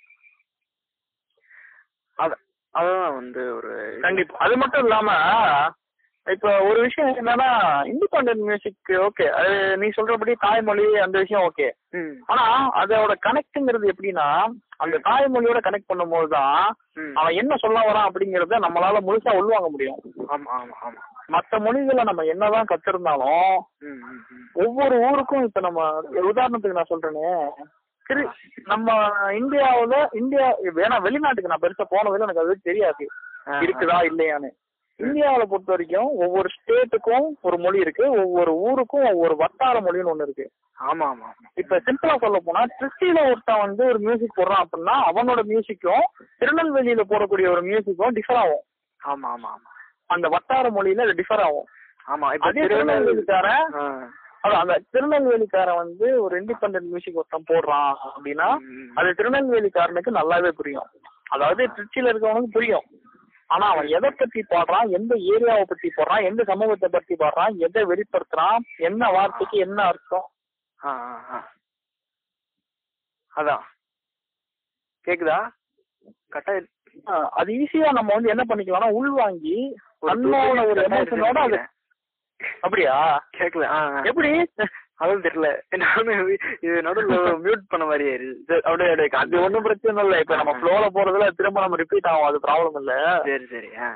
அத அதான் வந்து ஒரு கண்டிப்பா அது மட்டும் இல்லாம இப்ப ஒரு விஷயம் என்னன்னா இண்டிபெண்டன்ட் மியூசிக் ஓகே அது நீ சொல்றபடி தாய்மொழி அந்த விஷயம் ஓகே ம், ஆனா அதோட கனெக்ட்ங்கிறது எப்படின்னா அந்த தாய்மொழியோட கனெக்ட் பண்ணும்போது தான் ம். அவன் என்ன சொல்ல வரான் அப்படிங்கறத நம்மளால முழுசா உள்வாங்க முடியும் ஆமா ஆமா ஆமா மத்த மொழிகளை நம்ம என்னதான் கத்திருந்தாலும் ம், ம், ம். ஒவ்வொரு ஊருக்கும் இப்ப நம்ம உதாரணத்துக்கு நான் சொல்றேனே திரு நம்ம இந்தியாவுல இந்தியா வேணா வெளிநாட்டுக்கு நான் பெருசா போனதுல எனக்கு அது தெரியாது ஆ, இருக்குதா இல்லையான்னு இந்தியாவுல பொறுத்த வரைக்கும் ஒவ்வொரு ஸ்டேட்டுக்கும் ஒரு மொழி இருக்கு ஒவ்வொரு ஊருக்கும் ஒவ்வொரு வட்டார மொழின்னு ஒண்ணு இருக்கு ஆமா ஆமா ஆமா இப்ப சிம்பிளா சொல்ல போனா திருச்சியில ஒருத்தன் வந்து ஒரு மியூசிக் போடுறான் அப்படின்னா அவனோட மியூசிக்கும் திருநெல்வேலியில போடக்கூடிய ஒரு மியூசிக்கும் டிஃபர் ஆகும் ஆமா ஆமா ஆமா அந்த வட்டார மொழியில அது டிஃபர் ஆகும் ஆமா இப்ப அதே திருநெல்வேலி திருநெல்வேலிக்காரன் ஆ. அதான் அந்த திருநெல்வேலிக்காரன் வந்து ஒரு இண்டிபெண்டன்ட் மியூசிக் ஒருத்தன் போடுறான் அப்படின்னா ம், அது திருநெல்வேலிக்காரனுக்கு நல்லாவே புரியும் அதாவது திருச்சியில இருக்கவனுக்கு புரியும் ஆனா அவன் எதை பத்தி பாடுறான் எந்த ஏரியாவை பத்தி போடுறான் எந்த சமூகத்தை பத்தி பாடுறான் எதை வெளிப்படுத்துறான் என்ன வார்த்தைக்கு என்ன அர்த்தம் ஆ, ஆ, ஆ. அதான் கேக்குதா கட்டா ஆஹ் அது ஈஸியா நம்ம வந்து என்ன பண்ணிக்கலாம்னா உள்வாங்கி ஒரு தன்னோட ஒரு கட்டா எமோஷனோட அது இருக்குன்னு அப்படியா கேக்கல ஆ ஆ. எப்படி அதுவும் தெரியல நானும் இது நடுவுல மியூட் பண்ண மாதிரியே இருக்கு சரி, அப்படியே அப்படியே அது காட்டு ஒண்ணும் பிரச்சனை இல்ல இப்ப நம்ம ஃப்ளோல போறதுல திரும்ப நம்ம ரிப்பீட் ஆகும் அது ப்ராப்ளம் இல்ல சரி சரி ஆ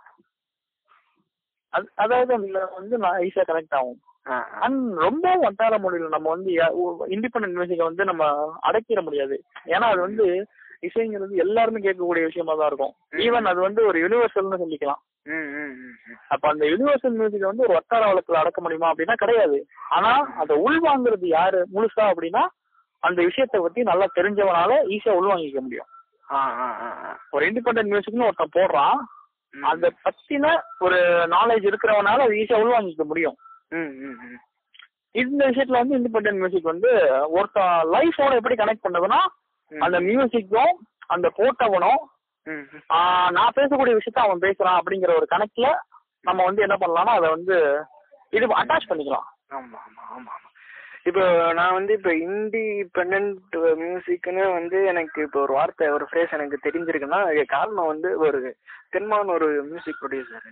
அது- அதாவது அதுல வந்து நான் ஈஸியா கனெக்ட் ஆகும் ஆ, ஆ. அண்ட் ரொம்ப வட்டார மொழியில நம்ம வந்து இண்டிபெண்டன்ட் மியூசிக்கை வந்து நம்ம அடக்கிட முடியாது ஏன்னா அது வந்து இசைங்கிறது எல்லாருமே கேட்கக்கூடிய விஷயமா தான் இருக்கும் ஈவன் அது வந்து ஒரு யூனிவர்சல்னு சொல்லிக்கலாம் ம், ம், ம், ம். அப்ப அந்த யூனிவர்சல் மியூசிக் வந்து ஒரு வட்டார வழக்குல அடக்க முடியுமா அப்படின்னா கிடையாது ஆனா அதை உள்வாங்குறது யாரு முழுசா அப்படின்னா அந்த விஷயத்தை பத்தி நல்லா தெரிஞ்சவனால ஈஸியா உள்வாங்கிக்க முடியும் ஆ, ஆ, ஆ, ஆ. ஒரு இண்டிபெண்டன்ட் மியூசிக்னு ஒருத்தன் போடுறான் ம். அதை பத்தின ஒரு நாலேஜ் இருக்கிறவனால அது ஈஸியா உள்வாங்கிக்க முடியும் ம், ம், ம். இந்த விஷயத்துல வந்து இண்டிபெண்டன்ட் மியூசிக் வந்து ஒருத்தன் லைஃபோட எப்படி கனெக்ட் பண்ணுதுன்னா ம். அந்த மியூசிக்கும் அந்த போட்டவனும் ம், ம். ஆஹ் நான் பேசக்கூடிய விஷயத்த அவன் பேசுறான் அப்படிங்கிற ஒரு கணக்குல நம்ம வந்து என்ன பண்ணலாம்னா அதை வந்து இது அட்டாச் பண்ணிக்கலாம் ஆமா ஆமா ஆமா ஆமா இப்போ நான் வந்து இப்போ இண்டிபெண்ட் மியூசிக்னு வந்து எனக்கு இப்போ ஒரு வார்த்தை ஒரு ஃப்ரேஸ் எனக்கு தெரிஞ்சிருக்குன்னா அதுக்கு காரணம் வந்து ஒரு தென்மான் ஒரு மியூசிக் ப்ரொடியூசர்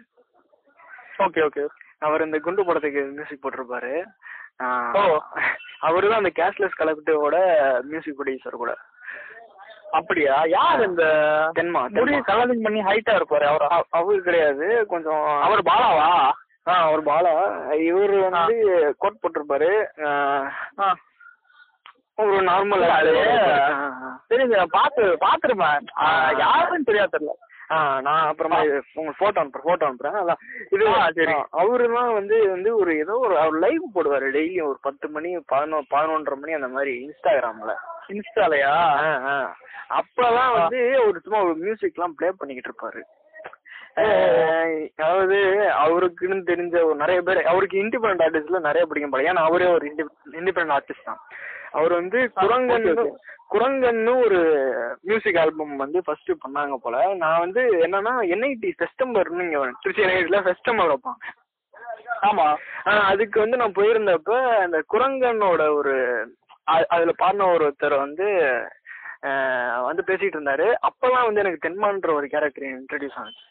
ஓகே ஓகே அவர் இந்த குண்டு படத்துக்கு மியூசிக் போட்டிருப்பாரு ஓ. அவரு தான் அந்த கேஷ்லெஸ் கலெக்டிவோட மியூசிக் ப்ரொடியூசர் கூட அப்படியா யார் இந்த தென்மா முடி தென்மா. கலரிங் பண்ணி ஹைட்டா இருப்பாரு அவர் அவ- அவரு கிடையாது கொஞ்சம் அவர் பாலாவா ஆ அவர் பாலா இவர் வந்து கோட் போட்டிருப்பாரு ஆ, ஆ. ஒரு நார்மல் அது ஆ, ஆ. தெரியுது நான் பாத்து பாத்துருப்பேன் ஆஹ் யாருன்னு தெரியாது தெரியல ஆ நான் அப்புறமா இது உங்களுக்கு போட்டோ அனுப்புறேன் போட்டோ அனுப்புறேன் அதான் இது ஆ, சரி. அவரு தான் வந்து வந்து ஒரு ஏதோ ஒரு அவர் லைவ் போடுவாரு டெய்லியும் ஒரு பத்து மணி பதினொ பதினொன்றரை மணி அந்த மாதிரி இன்ஸ்டாகிராம்ல இன்ஸ்டாலயா ஆ, ஆ. அப்பதான் வந்து ஒரு சும்மா ஒரு மியூசிக்லாம் ப்ளே பண்ணிக்கிட்டு இருப்பாரு ஓ. அஹ் அதாவது அவருக்குன்னு தெரிஞ்ச ஒரு நிறைய பேர் அவருக்கு இண்டிபெண்டன்ட் ஆர்டிஸ்ட்ல நிறைய பிடிக்கும் போல ஏன்னா அவரே ஒரு இண்டிபெண்டன்ட் ஆர்டிஸ்ட் தான் அவர் வந்து குரங்கன்னு okay, okay. குரங்கன்னு ஒரு மியூசிக் ஆல்பம் வந்து ஃபர்ஸ்ட் பண்ணாங்க போல நான் வந்து என்னன்னா என்ஐடி செப்டம்பர்னு இங்க திருச்சி என்ஐடில ஃபெஸ்டம்பர் வைப்பாங்க ஆமா ஆஹ் அதுக்கு வந்து நான் போயிருந்தப்ப அந்த குரங்கனோட ஒரு அ- அதுல பாடின ஒருத்தர் வந்து ஆஹ் வந்து பேசிட்டு இருந்தாரு அப்பதான் வந்து எனக்கு தென்மான்ற ஒரு கேரக்டர் இன்ட்ரடியூஸ் ஆனிச்சு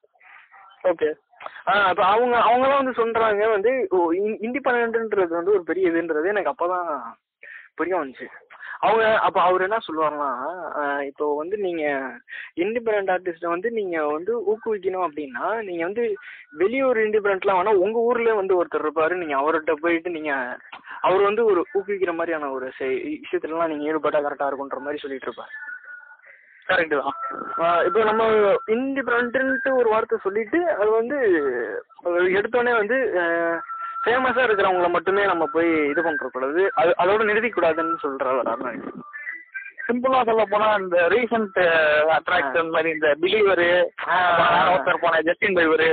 ஓகே ஆஹ் அப்ப அவங்க அவங்கலாம் வந்து சொல்றாங்க வந்து இண்டிபெண்டன்ட்ன்றது வந்து ஒரு பெரிய இதுன்றது எனக்கு அப்பதான் புரிய வந்துச்சு அவங்க அப்ப அவர் என்ன சொல்லுவாருன்னா அஹ் இப்போ வந்து நீங்க இண்டிபெண்ட் ஆர்டிஸ்ட வந்து நீங்க வந்து ஊக்குவிக்கணும் அப்படின்னா நீங்க வந்து வெளியூர் இண்டிபெண்ட்லாம் வேணா உங்க ஊர்ல வந்து ஒருத்தர் இருப்பாரு நீங்க அவர்கிட்ட போயிட்டு நீங்க அவர் வந்து ஒரு ஊக்குவிக்கிற மாதிரியான ஒரு செய்- விஷயத்துலலாம் நீங்க ஈடுபட்டா கரெக்டா இருக்குன்ற மாதிரி சொல்லிட்டு இருப்பாரு கரெக்ட் தான் ஆஹ் இப்போ நம்ம இண்டிபெண்ட்டு ஒரு வார்த்தை சொல்லிட்டு அது வந்து அஹ் எடுத்தோடனே வந்து ஃபேமஸா இருக்கிறவங்கள மட்டுமே நம்ம போய் இது பண்றக்கூடாது அது அதோட நிறுத்திக்கூடாதுன்னு சொல்றாரு சிம்பிளா சொல்ல போனா இந்த ரீசன்ட் அட்ராக்ஷன் மாதிரி இந்த பிலீவரு ஒருத்தர் போன ஜஸ்டின் பைவரு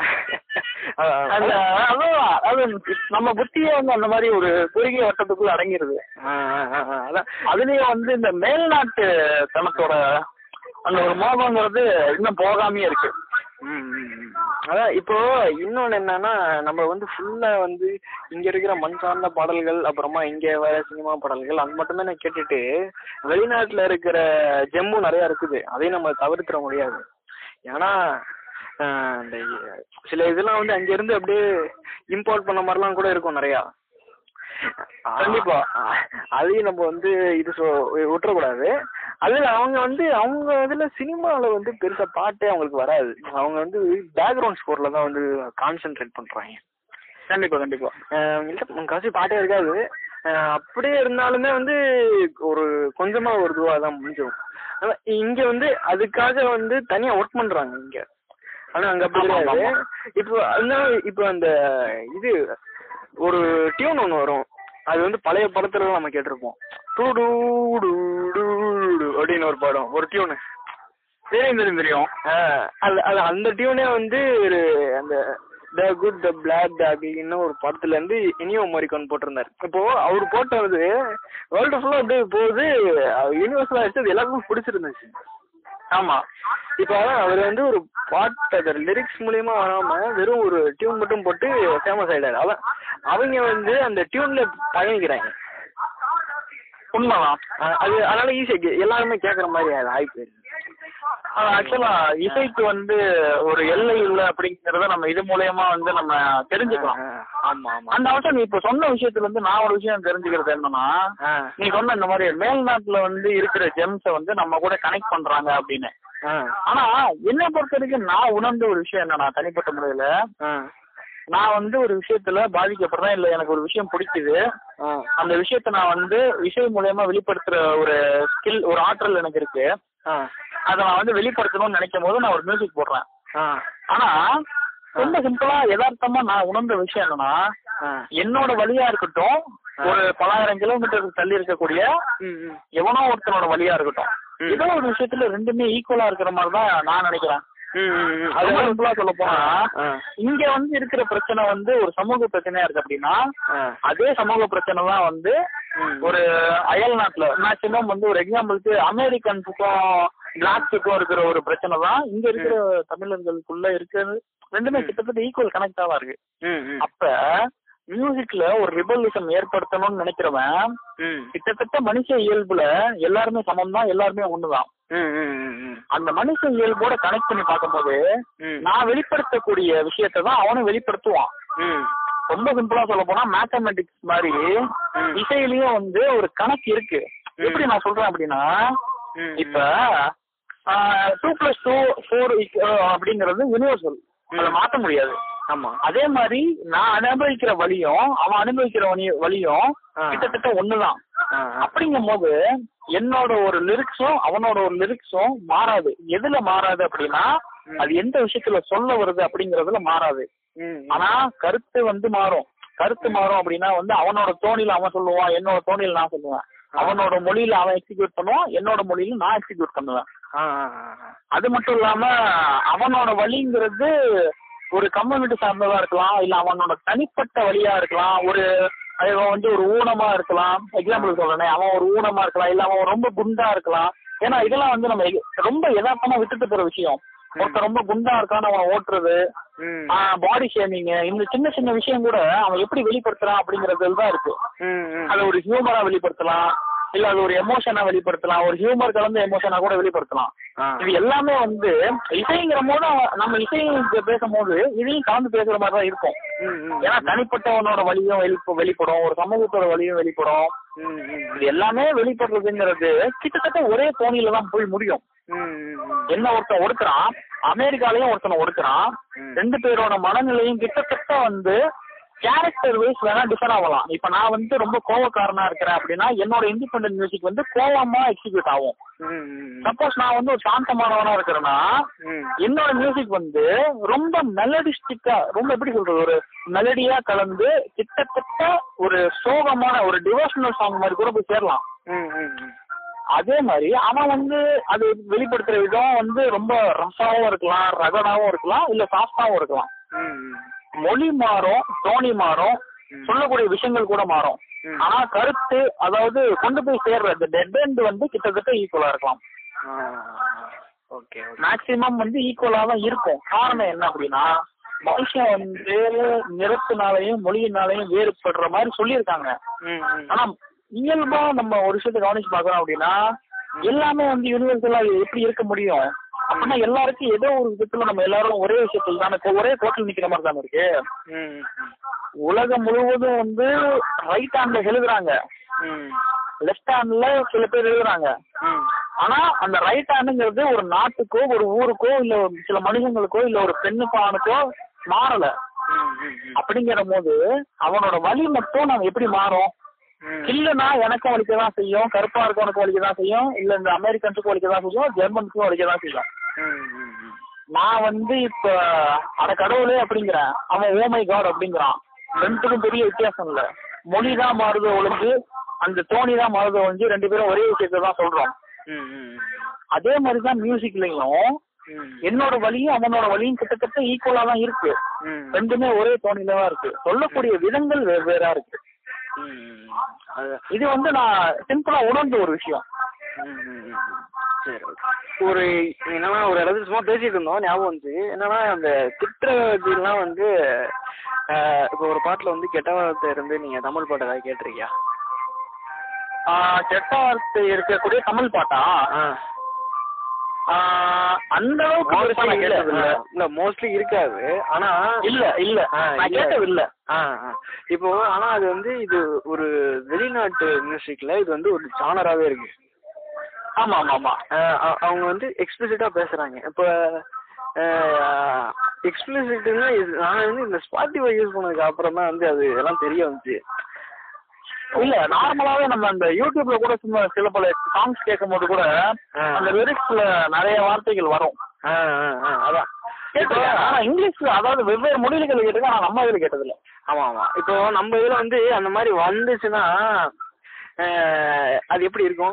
அந்த அதான் அது நம்ம புத்தியே வந்து அந்த மாதிரி ஒரு குறுகிய வட்டத்துக்குள்ள அடங்கிருது அதான் அதுலயும் வந்து இந்த மேல்நாட்டு தனத்தோட அந்த ஒரு மோகங்கிறது இன்னும் போகாமயே இருக்கு ம், ம், ம். அதான் இப்போ இன்னொன்னு என்னன்னா நம்ம வந்து ஃபுல்லா வந்து இங்க இருக்கிற மண் சார்ந்த பாடல்கள் அப்புறமா இங்க வர சினிமா பாடல்கள் அது மட்டுமே நான் கேட்டுட்டு வெளிநாட்டுல இருக்கிற ஜெம்மு நிறைய இருக்குது அதையும் நம்ம தவிர்த்திட முடியாது ஏன்னா ஆஹ், இந்த சில இதெல்லாம் வந்து அங்க இருந்து அப்படியே இம்போர்ட் பண்ண மாதிரிலாம் கூட இருக்கும் நிறையா கண்டிப்பா. ஆஹ், அதையும் நம்ம வந்து இது சொ- விட்டுறக்கூடாது அதுல அவங்க வந்து அவங்க இதுல சினிமால வந்து பெருசா பாட்டே அவங்களுக்கு வராது அவங்க வந்து பேக்ரவுண்ட் ஸ்கோர்ல தான் வந்து கான்சென்ட்ரேட் பண்றாங்க கண்டிப்பா கண்டிப்பா ஆஹ் இல்ல முக்காசி பாட்டே இருக்காது ஆஹ் அப்படியே இருந்தாலுமே வந்து ஒரு கொஞ்சமா ஒரு இதுவா தான் முடிஞ்சிடும் ஆனா இங்க வந்து அதுக்காக வந்து தனியா ஒர்க் பண்றாங்க இங்க ஆனா அங்க அப்படி ஆமா, கிடையாது ஆமா. இப்போ அதனால இப்போ அந்த இது ஒரு டியூன் ஒன்று வரும் அது வந்து பழைய படத்துல நம்ம கேட்டிருப்போம் டூ டூ டூ டூ டூ அப்படின்னு ஒரு படம் ஒரு டியூனு தெரியும் தெரியும் தெரியும் அது அது அந்த டியூனே வந்து ஒரு அந்த the good the black dog இன்னும் ஒரு படத்துல இருந்து இனியோ மரிக்கோன் போட்டிருந்தாரு இப்போ அவர் போட்டது வேர்ல்டு ஃபுல்லா அப்படியே போகுது யூனிவர்சலா ஆயிடுச்சு அது எல்லாருக்கும் பிடிச்சிருந்துச்சு ஆமா இப்போ அவர் வந்து ஒரு பாட்டு அந்த லிரிக்ஸ் மூலியமா வராம வெறும் ஒரு டியூன் மட்டும் போட்டு ஃபேமஸ் ஆயிட்டாரு அவன் அவங்க வந்து அந்த டியூன்ல பயணிக்கிறாங்க உண்மைதான் அஹ் அது அதனால ஈஸியா எல்லாருமே கேட்கற மாதிரி அது ஆகி போயிடுது ஆக்சுவலா இசைக்கு வந்து ஒரு எல்லை இல்லை அப்படிங்கறத நம்ம இது மூலயமா வந்து நம்ம தெரிஞ்சுக்கலாம் அஹ் ஆமா ஆமா அந்த அவசரம் நீ இப்ப சொன்ன விஷயத்துல இருந்து நான் ஒரு விஷயம் தெரிஞ்சுக்கிறது என்னன்னா அஹ் நீ சொன்ன இந்த மாதிரி மேல்நாட்டுல வந்து இருக்கிற ஜெம்ஸ வந்து நம்ம கூட கனெக்ட் பண்றாங்க அப்படின்னு அஹ் ஆனா என்னை பொறுத்த வரைக்கும் நான் உணர்ந்த ஒரு விஷயம் என்னன்னா தனிப்பட்ட முறையில அஹ் நான் வந்து ஒரு விஷயத்துல பாதிக்கப்படுறேன் இல்ல எனக்கு ஒரு விஷயம் பிடிக்குது அஹ் அந்த விஷயத்த நான் வந்து இசை மூலயமா வெளிப்படுத்துற ஒரு ஸ்கில் ஒரு ஆற்றல் எனக்கு இருக்கு அஹ் அதை நான் வந்து வெளிப்படுத்தணும்னு நினைக்கும் போது நான் ஒரு மியூசிக் போடுறேன் அஹ் ஆனா ரொம்ப சிம்பிளா யதார்த்தமா நான் உணர்ந்த விஷயம் என்னன்னா அஹ் என்னோட வழியா இருக்கட்டும் ஒரு பலாயிரம் கிலோமீட்டருக்கு தள்ளி இருக்கக்கூடிய ம், ம். எவனோ ஒருத்தனோட வழியா இருக்கட்டும் ம். ஏதோ ஒரு விஷயத்துல ரெண்டுமே ஈக்குவலா இருக்கிற மாதிரி தான் நான் நினைக்கிறேன் ம், ம், ம். அது அது சிம்பிளா சொல்ல போனா ஆ, இங்க வந்து இருக்கிற பிரச்சனை வந்து ஒரு சமூக பிரச்சனையா இருக்கு அப்படின்னா ஆ. அதே சமூக பிரச்சனை தான் வந்து ம். ஒரு அயல் நாட்டுல மேக்சிமம் வந்து ஒரு எக்ஸாம்பிளுக்கு அமெரிக்கன்ஸுக்கும் பிளாக்ஸுக்கும் இருக்கிற ஒரு பிரச்சனை தான் இங்க இருக்கிற தமிழர்களுக்குள்ள இருக்கிறது ரெண்டுமே கிட்டத்தட்ட ஈக்குவல் கனெக்டா தான் இருக்கு ம், ம். அப்ப மியூசிக்ல ஒரு ரிவல்யூஷன் ஏற்படுத்தணும்னு நினைக்கிறவன் ம். கிட்டத்தட்ட மனுஷ இயல்புல எல்லாருமே சமம் தான் எல்லாருமே ஒண்ணுதான் ம், ம், ம், ம். அந்த மனுஷ இயல்போட கனெக்ட் பண்ணி பார்க்கும்போது ம். நான் வெளிப்படுத்தக்கூடிய விஷயத்தை தான் அவனும் வெளிப்படுத்துவான் ம். ரொம்ப சிம்பிளா சொல்ல போனா மேத்தமெட்டிக்ஸ் மாதிரி ம். இசையிலயும் வந்து ஒரு கணக்கு இருக்கு எப்படி நான் சொல்றேன் அப்படின்னா ம். இப்ப டூ பிளஸ் டூ ஃபோர் அப்படிங்கிறது யூனிவர்சல் அதை மாத்த முடியாது ஆமா அதே மாதிரி நான் அனுபவிக்கிற வழியும் அவன் அனுபவிக்கிற வழி- வழியும் ஆ. கிட்டத்தட்ட ஒண்ணுதான் ஆ, ஆ. அப்படிங்கும் போது என்னோட ஒரு லிரிக்ஸும் அவனோட ஒரு லிரிக்ஸும் மாறாது எதுல மாறாது அப்படின்னா அது எந்த விஷயத்துல சொல்ல வருது அப்படிங்கறதுல மாறாது ம். ஆனா கருத்து வந்து மாறும் கருத்து மாறும் அப்படின்னா வந்து அவனோட தோணியில அவன் சொல்லுவான் என்னோட தோணியில நான் சொல்லுவேன் அவனோட மொழியில அவன் எக்ஸிக்யூட் பண்ணுவான் என்னோட மொழியில நான் எக்ஸிக்யூட் பண்ணுவேன் ஆ, ஆ, ஆ, ஆ. அது மட்டும் இல்லாம அவனோட வழிங்கிறது ஒரு கம்யூனிட்டி சார்ந்ததா இருக்கலாம் இல்ல அவனோட தனிப்பட்ட வழியா இருக்கலாம் ஒரு அவன் வந்து ஒரு ஊனமா இருக்கலாம் எக்ஸாம்பிள் சொல்றேன் அவன் ஒரு ஊனமா இருக்கலாம் இல்ல அவன் ரொம்ப குண்டா இருக்கலாம் ஏன்னா இதெல்லாம் வந்து நம்ம எ- ரொம்ப யதார்த்தமா விட்டுட்டு போற விஷயம் ஒருத்தன் ரொம்ப குண்டா இருக்கான்னு அவன் ஓட்டுறது ம். பாடி ஷேமிங் இந்த சின்ன சின்ன விஷயம் கூட அவன் எப்படி வெளிப்படுத்துறான் அப்படிங்கறதுல தான் இருக்கு ம், ம். அதை ஒரு ஹியூமரா வெளிப்படுத்தலாம் இல்ல அது ஒரு எமோஷனா வெளிப்படுத்தலாம் ஒரு ஹியூமர் கலந்த எமோஷனா கூட வெளிப்படுத்தலாம் ஆ. இது எல்லாமே வந்து இசைங்கிற போது அவன் நம்ம இசை பேசும்போது இதையும் கலந்து பேசுற மாதிரி தான் இருக்கும் ம், ம். ஏன்னா தனிப்பட்டவனோட வழியும் வெளி வெளிப்படும் ஒரு சமூகத்தோட வழியும் வெளிப்படும் ம், ம், இது எல்லாமே வெளிப்படுறதுங்கிறது கிட்டத்தட்ட ஒரே தோணியில தான் போய் முடியும் ம், ம், ம். என்ன ஒருத்தன் ஒடுக்குறான் அமெரிக்காலயும் ஒருத்தனை ஒடுக்குறான் ம். ரெண்டு பேரோட மனநிலையும் கிட்டத்தட்ட வந்து கேரக்டர் வைஸ் வேணா டிஃபர் ஆகலாம் இப்ப நான் வந்து ரொம்ப கோவக்காரனா இருக்கிறேன் அப்படின்னா என்னோட இண்டிபெண்டன்ட் மியூசிக் வந்து கோவமா எக்ஸிக்யூட் ஆகும் ம், ம், சப்போஸ் நான் வந்து ஒரு சாந்தமானவனா இருக்கிறேன்னா ம். என்னோட மியூசிக் வந்து ரொம்ப மெலடிஸ்டிக்கா ரொம்ப எப்படி சொல்றது ஒரு மெலடியா கலந்து கிட்டத்தட்ட ஒரு சோகமான ஒரு டிவோஷனல் சாங் மாதிரி கூட போய் சேரலாம் ம், ம், ம். அதே மாதிரி அவன் வந்து அது வெளிப்படுத்துற விதம் வந்து ரொம்ப ரஃபாவும் இருக்கலாம் ரகடாவும் இருக்கலாம் இல்ல சாஃப்டாவும் இருக்கலாம் ம், ம். மொழி மாறும் தோணி மாறும் ம். சொல்லக்கூடிய விஷயங்கள் கூட மாறும் ம். ஆனா கருத்து அதாவது கொண்டு போய் சேர்ற இந்த டெட் எண்ட் வந்து கிட்டத்தட்ட ஈக்குவலா இருக்கலாம் ஆ, ஓகே ஓகே மேக்சிமம் வந்து ஈக்குவலா தான் இருக்கும் காரணம் என்ன அப்படின்னா மனுஷன் வந்து நிறத்தினாலையும் மொழியினாலையும் வேறுபடுற மாதிரி சொல்லியிருக்காங்க ம், ம். ஆனா இயல்பா நம்ம ஒரு விஷயத்தை கவனிச்சு பார்க்கறோம் அப்படின்னா எல்லாமே வந்து யூனிவர்சலா எப்படி இருக்க முடியும் அப்படின்னா எல்லாருக்கும் ஏதோ ஒரு விதத்துல நம்ம எல்லாரும் ஒரே விஷயத்துல தானே இப்போ ஒரே கோட்டில் நிக்கிற மாதிரி தானே இருக்கு ம், ம். உலகம் முழுவதும் வந்து ரைட் ஹேண்ட்ல எழுதுறாங்க ம். லெஃப்ட் ஹேண்ட்ல சில பேர் எழுதுறாங்க ம். ஆனா அந்த ரைட் ஹேண்டுங்கிறது ஒரு நாட்டுக்கோ ஒரு ஊருக்கோ இல்ல ஒரு சில மனுஷங்களுக்கோ இல்ல ஒரு பெண்ணுக்கோ ஆணுக்கோ மாறல ம், ம், ம். அப்படிங்கிற போது அவனோட வழி மட்டும் நம்ம எப்படி மாறும் ம். இல்லனா எனக்கும் வலிக்க தான் செய்யும் கருப்பா இருக்கவனுக்கு வலிக்க தான் செய்யும் இல்ல இந்த அமெரிக்கன்ஸுக்கும் வலிக்க தான் செய்யும் ஜெர்மனுக்கும் வலிக்க தான் செய்யும் ம், ம், ம். நான் வந்து இப்ப அட கடவுளே அப்படிங்கிறேன் அவன் ஓமை காட் அப்படிங்கிறான் ரெண்டுக்கும் பெரிய வித்தியாசம் இல்ல மொழி தான் மாறுது ஒழிஞ்சு அந்த தோணி தான் மாறுது ஒழிஞ்சு ரெண்டு பேரும் ஒரே விஷயத்தை தான் சொல்றோம் ம், ம், அதே மாதிரி தான் மியூசிக்லயும் ம். என்னோட வழியும் அவனோட வழியும் கிட்டத்தட்ட ஈக்குவலா தான் இருக்கு ம். ரெண்டுமே ஒரே தோணில தான் இருக்கு சொல்லக்கூடிய விதங்கள் வெவ்வேறா இருக்கு ம், ம். அது இது வந்து நான் சிம்பிளா உணர்ந்த ஒரு விஷயம் ம், ம், ம். சரி ஓகே ஒரு என்னன்னா ஒரு இடத்துல சும்மா பேசிட்டு இருந்தோம் ஞாபகம் வந்து என்னன்னா அந்த திட்டுறதுலாம் வந்து ஆஹ், இப்போ ஒரு பாட்டுல வந்து கெட்ட வார்த்தை இருந்து நீங்க தமிழ் பாட்டு ஏதாவது கேட்டிருக்கியா ஆஹ் கெட்ட வார்த்தை இருக்கக்கூடிய தமிழ் பாட்டா ஆ ஆஹ் அந்த அளவுக்கு பெருசா நான் கேட்டது இல்ல இல்ல மோஸ்ட்லி இருக்காது ஆனா இல்ல இல்ல ஆ, நான் இல்ல. கேட்டது இல்ல ஆ, ஆ. இப்போ ஆனா அது வந்து இது ஒரு வெளிநாட்டு மியூசிக்ல இது வந்து ஒரு ஜானராவே இருக்கு ஆமா ஆமா ஆமா ஆஹ் அ- அவங்க வந்து எக்ஸ்பிளிசிட்டா பேசுறாங்க இப்போ எக்ஸ்பிளிசிட்னா இது நான் வந்து இந்த ஸ்பாட்டிஃபை யூஸ் பண்ணதுக்கு அப்புறம் தான் வந்து அது எல்லாம் தெரிய வந்துச்சு இல்ல நார்மலாவே நம்ம அந்த யூடியூப்ல கூட சும்மா சில பல சாங்ஸ் கேட்கும் போது கூட ஆ. அந்த லிரிக்ஸ்ல நிறைய வார்த்தைகள் வரும் ஆ, ஆ, ஆ, அதான் கேட்டிருக்கேன். ஆனா இங்கிலீஷ்ல அதாவது வெவ்வேறு மொழிகள் கேட்டிருக்கேன் ஆனா நம்ம இதுல கேட்டது இல்ல ஆமா ஆமா இப்போ நம்ம இதுல வந்து அந்த மாதிரி வந்துச்சுன்னா ஆஹ் அது எப்படி இருக்கும்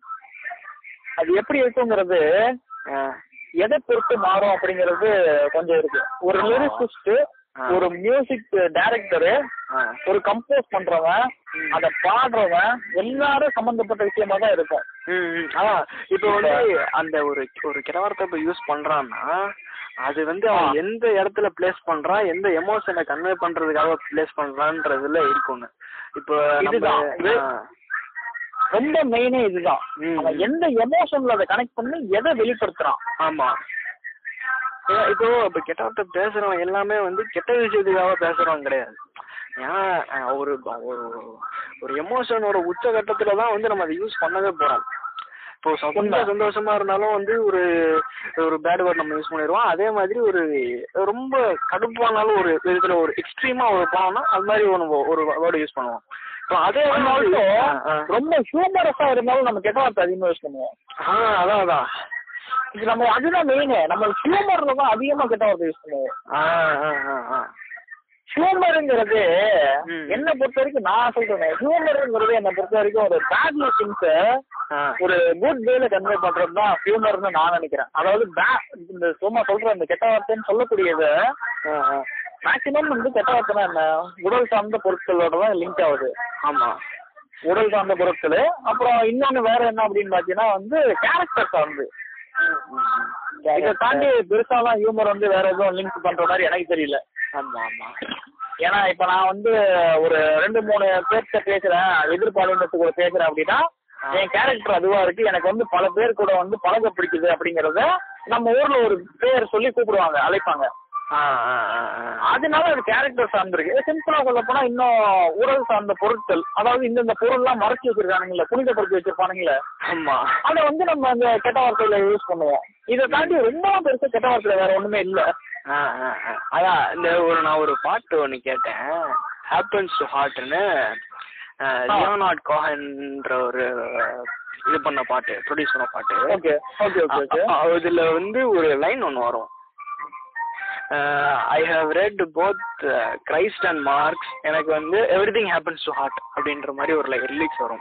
அது எப்படி இருக்குங்கிறது ஆஹ் எதை பொறுத்து மாறும் அப்படிங்கிறது கொஞ்சம் இருக்கு ஒரு லிரிசிஸ்ட் ஆ. ஒரு மியூசிக் டைரக்டரு ஆஹ் ஒரு கம்போஸ் பண்றவன் அத பாடுறவன் எல்லாரும் சம்பந்தப்பட்ட விஷயமா தான் இருக்கும் ம், ம். அதான் இப்போ வந்து அந்த ஒரு ஒரு கிரவாரத்தை இப்போ யூஸ் பண்றான்னா அது வந்து அவன் ஆ. எந்த இடத்துல பிளேஸ் பண்றான் எந்த எமோஷனை கன்வே பண்றதுக்காக பிளேஸ் பண்றான்றதுல இருக்கும்னு இப்போ நம்ம- இதுதான். இது- ஆ. ரொம்ப மெயினே இதுதான் ம். அவன் எந்த எமோஷன்ல அதை கனெக்ட் பண்ணி எதை வெளிப்படுத்துறான் ஆமா ஏ, இப்போ இப்போ கெட்ட வார்த்தை பேசுறவன் எல்லாமே வந்து கெட்ட விஷயத்துக்காக பேசுறவன் கிடையாது ஏன்னா அஹ், ஒரு ஒரு ஒரு எமோஷனோட உச்சகட்டத்துல தான் வந்து நம்ம அதை யூஸ் பண்ணவே போறோம் இப்போ ரொம்ப உண்மை. சந்தோஷமா இருந்தாலும் வந்து ஒரு ஒரு பேட் வேர்ட் நம்ம யூஸ் பண்ணிடுவோம் அதே மாதிரி ஒரு ரொம்ப கடுப்பானாலும் ஒரு விதத்துல ஒரு எக்ஸ்ட்ரீமா ஒரு போனோம்னா அது மாதிரி ஒரு ஒரு வேர்டு யூஸ் பண்ணுவோம் இப்போ அதே And வந்து also, ஆ, ஆ. ரொம்ப ஹியூமரஸா இருந்தாலும் நம்ம கெட்ட வார்த்தை அதிகமா யூஸ் பண்ணுவோம் ஆ, அதான் அதான் இது நம்ம அதுதான் மெயின் நம்ம ஹியூமர்ல தான் அதிகமா கெட்ட வார்த்தை யூஸ் பண்ணுவோம் ஆ ஆ ஆ ஆ ஹியூமருங்கிறது ம். என்ன பொறுத்த வரைக்கும் நான் சொல்றேன் ஹியூமருங்கிறது என்ன பொறுத்த வரைக்கும் ஒரு பேட் திங்ஸ் ஆ ஒரு குட் வேல கன்வே பண்றது தான் ஹியூமர்னு நான் நினைக்கிறேன் அதாவது bad- இந்த சும்மா சொல்ற இந்த கெட்ட வார்த்தைன்னு சொல்லக்கூடியது ஆ, ஆ. மேக்சிமம் வந்து கெட்ட வார்த்தைனா என்ன உடல் சார்ந்த பொருட்களோட தான் லிங்க் ஆகுது ஆமா உடல் சார்ந்த பொருட்கள் அப்புறம் இன்னொன்னு வேற என்ன அப்படின்னு பாத்தீங்கன்னா வந்து கேரக்டர் சார்ந்து இதை தாண்டி பெருசாலாம் ஹியூமர் வந்து வேற எதுவும் லிங்க் பண்ற மாதிரி எனக்கு தெரியல ஆமா ஆமா ஏன்னா இப்ப நான் வந்து ஒரு ரெண்டு மூணு பேர்கிட்ட பேசுறேன் எதிர்பாலினத்து கூட பேசுறேன் அப்படின்னா ஆ. என் கேரக்டர் அதுவா இருக்கு எனக்கு வந்து பல பேர் கூட வந்து பழக பிடிக்குது அப்படிங்கறத நம்ம ஊர்ல ஒரு பேர் சொல்லி கூப்பிடுவாங்க அழைப்பாங்க ஆ ஆ ஆ ஆ. அதனால அது கேரக்டர் சார்ந்திருக்கு சிம்பிளா சொல்ல போனா இன்னும் உறவு சார்ந்த பொருட்கள் அதாவது இந்தந்த பொருள்லாம் மறைச்சு வச்சிருக்கானுங்களே புனிதப்படுத்தி வச்சிருப்பானுங்களே ஆமா அதை வந்து நம்ம அந்த கெட்ட வார்த்தையில யூஸ் பண்ணுவோம் இதை தாண்டி ரொம்ப பெருசா கெட்ட வார்த்தையில வேற ஒண்ணுமே இல்ல ஆ, ஆ, ஆ. அதான் இந்த ஒரு நான் ஒரு பாட்டு ஒன்று கேட்டேன் ஹேப்பன்ஸ் டு ஹார்ட்னு லியோனார்ட் கோஹன்ற ஒரு இது பண்ண பாட்டு ப்ரொடியூஸ் பண்ண பாட்டு ஓகே ஓகே ஓகே ஓகே அ- அ- இதுல வந்து ஒரு லைன் ஒன்று வரும் I have read both Christ and Marx எனக்கு வந்து everything happens to heart அப்படின்ற மாதிரி ஒரு லிரிக்ஸ் வரும்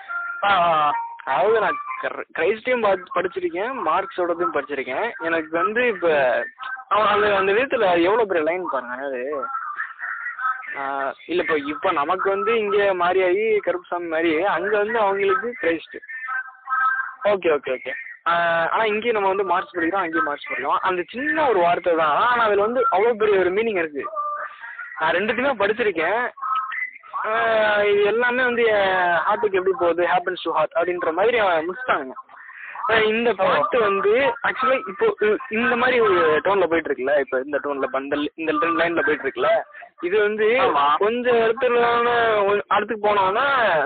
அதாவது நான் கிரைஸ்டையும் பார்த்து படிச்சிருக்கேன் மார்க்ஸோடதையும் படிச்சிருக்கேன் எனக்கு வந்து இப்போ அவன் அந்த அந்த விதத்தில் எவ்வளோ பெரிய லைன் பாருங்க அது ஆஹ் இல்ல இப்போ இப்போ நமக்கு வந்து இங்க மாரியாயி கருப்புசாமி மாதிரி அங்க வந்து அவங்களுக்கு கிரைஸ்ட் ஓகே ஓகே ஓகே ஆனா இங்கேயும் நம்ம வந்து மார்ச் படிக்கிறோம் அங்கேயும் மார்ச் படிக்கிறோம் அந்த சின்ன ஒரு வார்த்தை தான் ஆனா அதுல வந்து அவ்வளவு பெரிய ஒரு மீனிங் இருக்கு நான் ரெண்டுத்தையுமே படிச்சிருக்கேன் ஆஹ் இது எல்லாமே வந்து என் ஹார்ட்டுக்கு எப்படி போகுது ஹேப்பன்ஸ் டு ஹார்ட் அப்படின்ற மாதிரி அவன் முடிச்சிட்டாங்க ஆஹ் இந்த பாட்டு வந்து ஆக்சுவலா இப்போ இ- இந்த மாதிரி ஒரு டோன்ல போயிட்டு இருக்குல்ல இப்போ இந்த டோன்ல இந்த இந்த ரெண்டு லைன்ல போயிட்டு இருக்குல்ல இது வந்து ஆமா. கொஞ்சம் இடத்துல அடுத்துக்கு போனோம்னா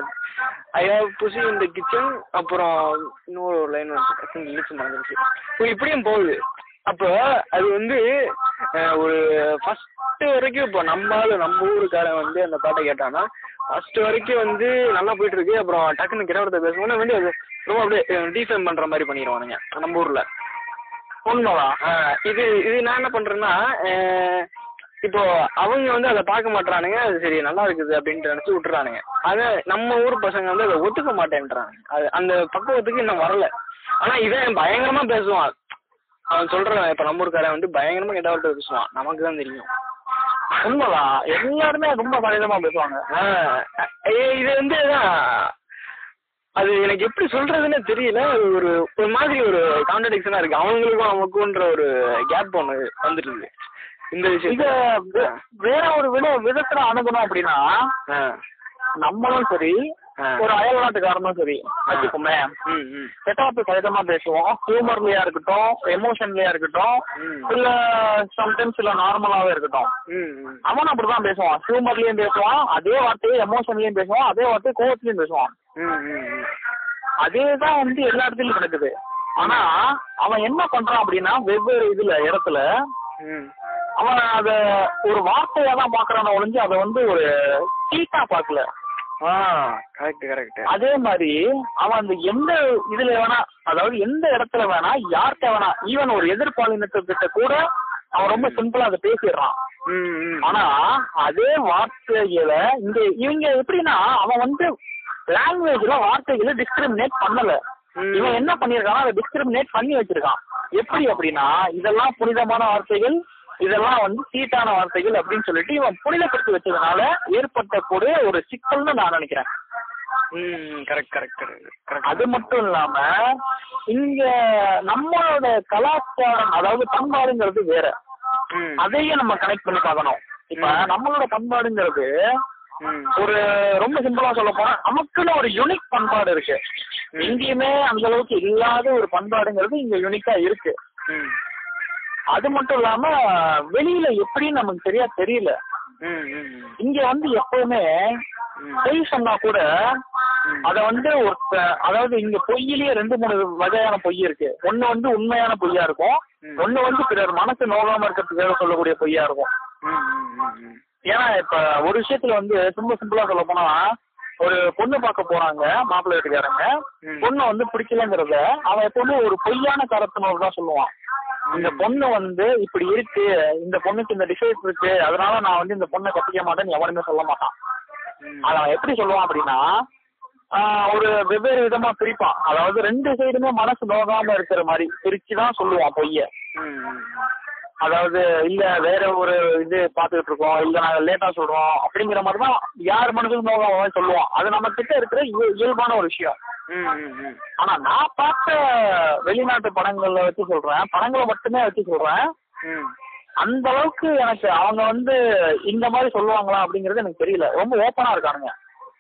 ஐ ஹவ் புசி இந்த கிச்சன் அப்புறம் இன்னொரு ஒரு லைன் வந்து டக்குன்னு இழுச்சு மறந்துருச்சு இப்போ இப்படியும் போகுது அப்போ அது வந்து அஹ், ஒரு ஃபர்ஸ்ட் வரைக்கும் இப்போ நம்ம ஆளு நம்ம ஊருக்காரன் வந்து அந்த பாட்டை கேட்டானா ஃபர்ஸ்ட் வரைக்கும் வந்து நல்லா போயிட்டு இருக்கு அப்புறம் டக்குன்னு கிரவரத்தை பேசணும்னா வந்து அது ரொம்ப அப்படியே டீஃபைம் பண்ற மாதிரி பண்ணிடுவானுங்க நம்ம ஊர்ல உண்மைதான் ஆஹ் இது இது நான் என்ன பண்றேன்னா ஆஹ் இப்போ அவங்க வந்து அதை பார்க்க மாட்றானுங்க அது சரி நல்லா இருக்குது அப்படின்ட்டு நினைச்சு விட்டுறானுங்க அதை நம்ம ஊர் பசங்க வந்து அதை ஒத்துக்க மாட்டேன்றாங்க அது அந்த பக்குவத்துக்கு இன்னும் வரல ஆனா இவன் பயங்கரமா பேசுவான் அவன் சொல்றான் இப்ப நம்ம ஊருக்காரன் வந்து பயங்கரமா கெட்டவர்கிட்ட பேசுவான் நமக்கு தான் தெரியும் உண்மைதான் எல்லாருமே ரொம்ப கணிதமா பேசுவாங்க ஆஹ் ஏ- இது வந்து அதான், அது எனக்கு எப்படி சொல்றதுன்னு தெரியல அது ஒரு ஒரு மாதிரி ஒரு கான்ட்ரடிக்ஷனா இருக்கு அவங்களுக்கும் நமக்குன்ற ஒரு கேப் ஒன்று வந்துருக்கு இந்த இத விஷயம் வே- வேற ஒரு வித விதத்துல அணுகணும் அப்படின்னா நம்மளும் சரி ஆ. ஒரு அயல் நாட்டுக்காரனும் சரி வச்சுக்கோமே ம் ம் கெட்டாப்பு சகஜமா பேசுவோம் ஹியூமர்லயா இருக்கட்டும் எமோஷன்லயா இருக்கட்டும் ம். இல்ல சம்டைம்ஸ் இல்ல நார்மலாவே இருக்கட்டும் ம் ம் அவன் அப்படிதான் பேசுவான் ஹியூமர்லயும் பேசுவான் அதே வார்த்தையை எமோஷன்லயும் பேசுவான் அதே வார்த்தையை கோவத்திலயும் பேசுவான் ம் ம் ம் அதேதான் வந்து எல்லா இடத்துலயும் நடக்குது ஆனா அவன் என்ன பண்றான் அப்படின்னா வெவ்வேறு இதுல இடத்துல ம் அவன் அத ஒரு வார்த்தையா தான் பாக்குறான ஒழிஞ்சு அதை வந்து ஒரு சீட்டா பாக்கல ஆ கரெக்ட் கரெக்ட் அதே மாதிரி அவன் அந்த எந்த இதுல வேணா அதாவது எந்த இடத்துல வேணா யார்கிட்ட வேணா ஈவன் ஒரு எதிர்பாலினத்துக்கிட்ட கூட அவன் ரொம்ப சிம்பிளா அதை பேசிடுறான் ம் ம் ஆனா அதே வார்த்தைகளை இங்க இவங்க எப்படின்னா அவன் வந்து லாங்குவேஜ்ல வார்த்தைகளை டிஸ்கிரிமினேட் பண்ணல ம். இவன் என்ன பண்ணிருக்கான் அதை டிஸ்கிரிமினேட் பண்ணி வச்சிருக்கான் எப்படி அப்படின்னா இதெல்லாம் புனிதமான வார்த்தைகள் இதெல்லாம் வந்து சீட்டான வார்த்தைகள் அப்படின்னு சொல்லிட்டு இவன் புனிதப்படுத்தி வச்சதுனால ஏற்பட்ட கூட ஒரு சிக்கல்னு நான் நினைக்கிறேன் ம் கரெக்ட் கரெக்ட் கரெக்ட் அது மட்டும் இல்லாம இங்க நம்மளோட கலாச்சாரம் அதாவது பண்பாடுங்கிறது வேற ம் அதையும் நம்ம கனெக்ட் பண்ணி பார்க்கணும் இப்ப ம். நம்மளோட பண்பாடுங்கிறது ம் ஒரு ரொம்ப சிம்பிளா சொல்ல போனா நமக்குன்னு ஒரு யூனிக் பண்பாடு இருக்கு ம். எங்கேயுமே அந்த அளவுக்கு இல்லாத ஒரு பண்பாடுங்கிறது இங்க யூனிக்கா இருக்கு ம் அது மட்டும் இல்லாம வெளியில எப்படின்னு நமக்கு சரியா தெரியல ம் ம் ம் இங்க வந்து எப்பவுமே ம். பொய் சொன்னா கூட ம். அத வந்து ஒரு அதாவது இங்க பொய்யிலேயே ரெண்டு மூணு வகையான பொய் இருக்கு ஒண்ணு வந்து உண்மையான பொய்யா இருக்கும் ம். ஒண்ணு வந்து பிறர் மனசு நோகாம இருக்கிறதுக்காக சொல்லக்கூடிய பொய்யா இருக்கும் ம் ம் ம் ம் ஏன்னா இப்ப ஒரு விஷயத்துல வந்து ரொம்ப சிம்பிளா சொல்ல போனா ஒரு பொண்ணு பார்க்க போறாங்க மாப்பிள்ளை வீட்டுக்காரங்க ம். பொண்ணு வந்து பிடிக்கலங்கிறத அவன் எப்பவுமே ஒரு பொய்யான கருத்துனோடு தான் சொல்லுவான் இந்த பொண்ணு வந்து இப்படி இருக்கு இந்த பொண்ணுக்கு இந்த டிசைஸ் இருக்கு அதனால நான் வந்து இந்த பொண்ணை கட்டிக்க மாட்டேன்னு எவனுமே சொல்ல மாட்டான் ம். அதை அவன் எப்படி சொல்லுவான் அப்படின்னா ஆஹ் ஒரு வெவ்வேறு விதமா பிரிப்பான் அதாவது ரெண்டு சைடுமே மனசு நோகாம இருக்கிற மாதிரி பிரிச்சு தான் சொல்லுவான் பொய்ய ம் ம் அதாவது இல்ல வேற ஒரு இது பாத்துக்கிட்டு இருக்கோம் இல்ல நாங்க லேட்டா சொல்றோம் அப்படிங்கிற மாதிரி தான் யார் மனசுக்கு நோகாம சொல்லுவான் அது நம்ம கிட்ட இருக்கிற இய- இயல்பான ஒரு விஷயம் ம் ம் ம் ஆனா நான் பார்த்த வெளிநாட்டு படங்கள்ல வச்சு சொல்றேன் படங்களை மட்டுமே வச்சு சொல்றேன் ம் அந்த அளவுக்கு எனக்கு அவங்க வந்து இந்த மாதிரி சொல்லுவாங்களா அப்படிங்கறது எனக்கு தெரியல ரொம்ப ஓப்பனா இருக்கானுங்க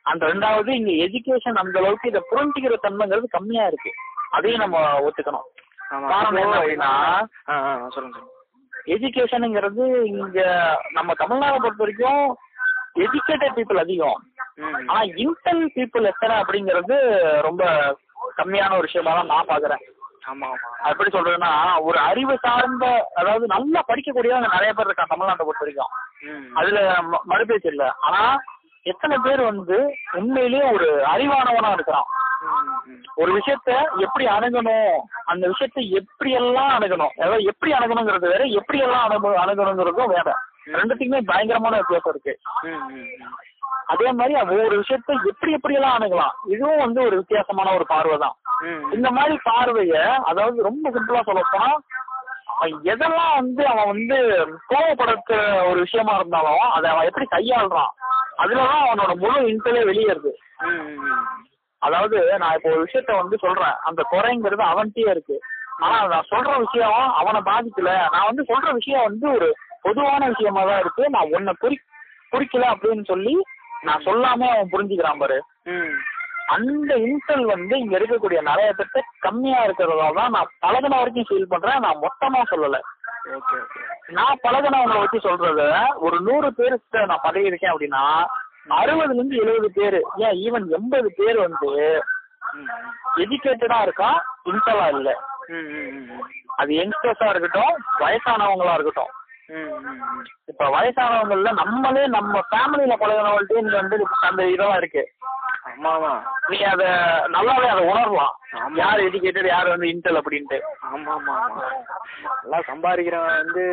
அந்த ரெண்டாவது இங்க எஜுகேஷன் அந்த அளவுக்கு இதை புரிஞ்சுக்கிற தன்மைங்கிறது கம்மியா இருக்கு அதையும் நம்ம ஒத்துக்கணும் ஆமா காரணம் என்ன இப்போ அப்படின்னா ஆ ஆ சொல்லுங்க சொல்லுங்க எஜுகேஷனுங்கிறது இங்க நம்ம தமிழ்நாடை பொறுத்த வரைக்கும் எஜுகேட்டட் பீப்புள் அதிகம் ம் ஆனா இன்டெல் பீப்புள் எத்தனை அப்படிங்கிறது ரொம்ப கம்மியான ஒரு விஷயமா தான் நான் பாக்குறேன் ஆமா ஆமா அது எப்படி சொல்றதுன்னா ஒரு அறிவு சார்ந்த அதாவது நல்லா படிக்கக்கூடியவங்க நிறைய பேர் இருக்காங்க தமிழ்நாட்டை பொறுத்த வரைக்கும் ம் அதுல ம- மறுபேச்சு இல்ல ஆனா எத்தனை பேர் வந்து உண்மையிலேயே ஒரு அறிவானவனா இருக்கிறான் ம், ம். ஒரு விஷயத்த எப்படி அணுகணும் அந்த விஷயத்த எப்படி எல்லாம் அணுகணும் அதாவது எப்படி அணுகணுங்கிறது வேற எப்படி எல்லாம் அணுகு அணுகணுங்கிறதும் வேற ரெண்டுத்துக்குமே பயங்கரமான வித்தியாசம் இருக்கு ம், ம், ம். அதே மாதிரி ஒவ்வொரு விஷயத்த எப்படி எப்படி எல்லாம் அணுகலாம் இதுவும் வந்து ஒரு வித்தியாசமான ஒரு பார்வை தான் ம், இந்த மாதிரி பார்வைய அதாவது ரொம்ப சிம்பிளா சொல்ல போனா அவன் எதெல்லாம் வந்து அவன் வந்து கோவப்படுற ஒரு விஷயமா இருந்தாலும் அதை அவன் எப்படி கையாளுறான் அதுலதான் அவனோட முழு இன்டலே வெளியேறுது ம், ம், ம். அதாவது நான் இப்போ ஒரு விஷயத்த வந்து சொல்றேன் அந்த குறைங்கிறது அவன்கிட்டயே இருக்கு ஆனா நான் சொல்ற விஷயம் அவனை பாதிக்கல நான் வந்து சொல்ற விஷயம் வந்து ஒரு பொதுவான விஷயமா தான் இருக்கு நான் உன்னை புரி புரிக்கல அப்படின்னு சொல்லி நான் சொல்லாம அவன் புரிஞ்சுக்கிறான் பாரு ம். அந்த இன்சல் வந்து இங்க இருக்கக்கூடிய நிறைய பேர்த்த கம்மியா இருக்கிறதா தான் நான் பழகுன வரைக்கும் ஃபீல் பண்றேன் நான் மொத்தமா சொல்லல ஓகே ஓகே நான் பழகுனவங்களை வச்சு சொல்றத ஒரு நூறு பேருக்கு நான் பழகி இருக்கேன் அப்படின்னா அறுபதுல இருந்து எழுபது பேர் ஏன் ஈவன் எண்பது பேர் வந்து ம், எஜுகேட்டடா இருக்கான் இன்சலா இல்ல ம், ம், ம், ம். அது யங்ஸ்டர்ஸா இருக்கட்டும் வயசானவங்களா இருக்கட்டும் ம், ம், ம். இப்ப வயசானவங்கல்ல நம்மளே நம்ம ஃபேமிலியில பழகினவங்கள்ட்ட இங்க வந்து அந்த இதெல்லாம் இருக்கு ஆமா ஆமா நீ அத நல்லாவே அதை உணரலாம் ஆமா. யார் எஜுகேட்டட் யார் வந்து இன்டெல் அப்படின்ட்டு ஆமா ஆமா ஆமா நல்லா சம்பாதிக்கிறவன் வந்து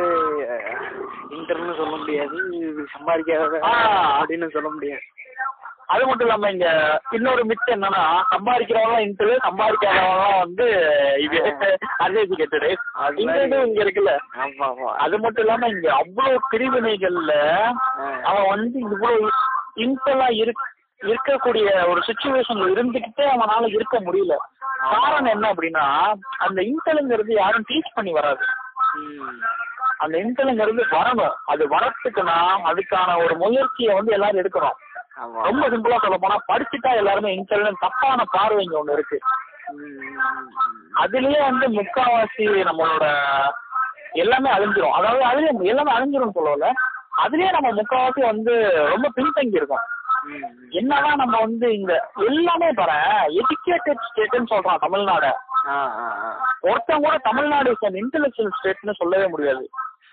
இன்டர்னு சொல்ல முடியாது சம்பாதிக்காத ஆ. அப்படின்னு சொல்ல முடியாது அது மட்டும் இல்லாம இங்க இன்னொரு மிச்சம் என்னன்னா சம்பாதிக்கிறவங்க இன்டெல் சம்பாதிக்காதவங்க வந்து இது அன்எஜுகேட்டடு அது இந்த மாதிரி. இது இங்க இருக்குல்ல ஆமா ஆமா அது மட்டும் இல்லாம இங்க அவ்வளவு பிரிவினைகள்ல ஆ. அவன் வந்து இவ்வளவு இன்டெல்லா இருக் இருக்கக்கூடிய ஒரு சுச்சுவேஷன்ல இருந்துகிட்டே அவனால இருக்க முடியல காரணம் என்ன அப்படின்னா அந்த இன்டெலுங்கிறது யாரும் டீச் பண்ணி வராது ம். அந்த இன்டெலுங்கிறது வரணும் அது வரத்துக்குன்னா அதுக்கான ஒரு முயற்சியை வந்து எல்லாரும் எடுக்கணும் ஆமா ரொம்ப சிம்பிளா சொல்ல போனா படிச்சுட்டா எல்லாருமே இன்டெலிஜென்ட் தப்பான பார்வை இங்க ஒண்ணு இருக்கு ம், ம், ம். அதுலயே வந்து முக்காவாசி நம்மளோட எல்லாமே அழிஞ்சிரும் அதாவது அதுலயே எல்லாமே அழிஞ்சிரும் சொல்லல அதுலயே நம்ம முக்காவாசி வந்து ரொம்ப பின்தங்கி இருக்கோம் ம், ம். என்னதான் நம்ம வந்து இந்த எல்லாமே பாரு எஜுகேட்டட் ஸ்டேட்னு சொல்றான் தமிழ்நாட ஆ ஆ ஆ ஒருத்தன் கூட தமிழ்நாடு இஸ் இன்டெலெக்சுவல் ஸ்டேட்னு சொல்லவே முடியாது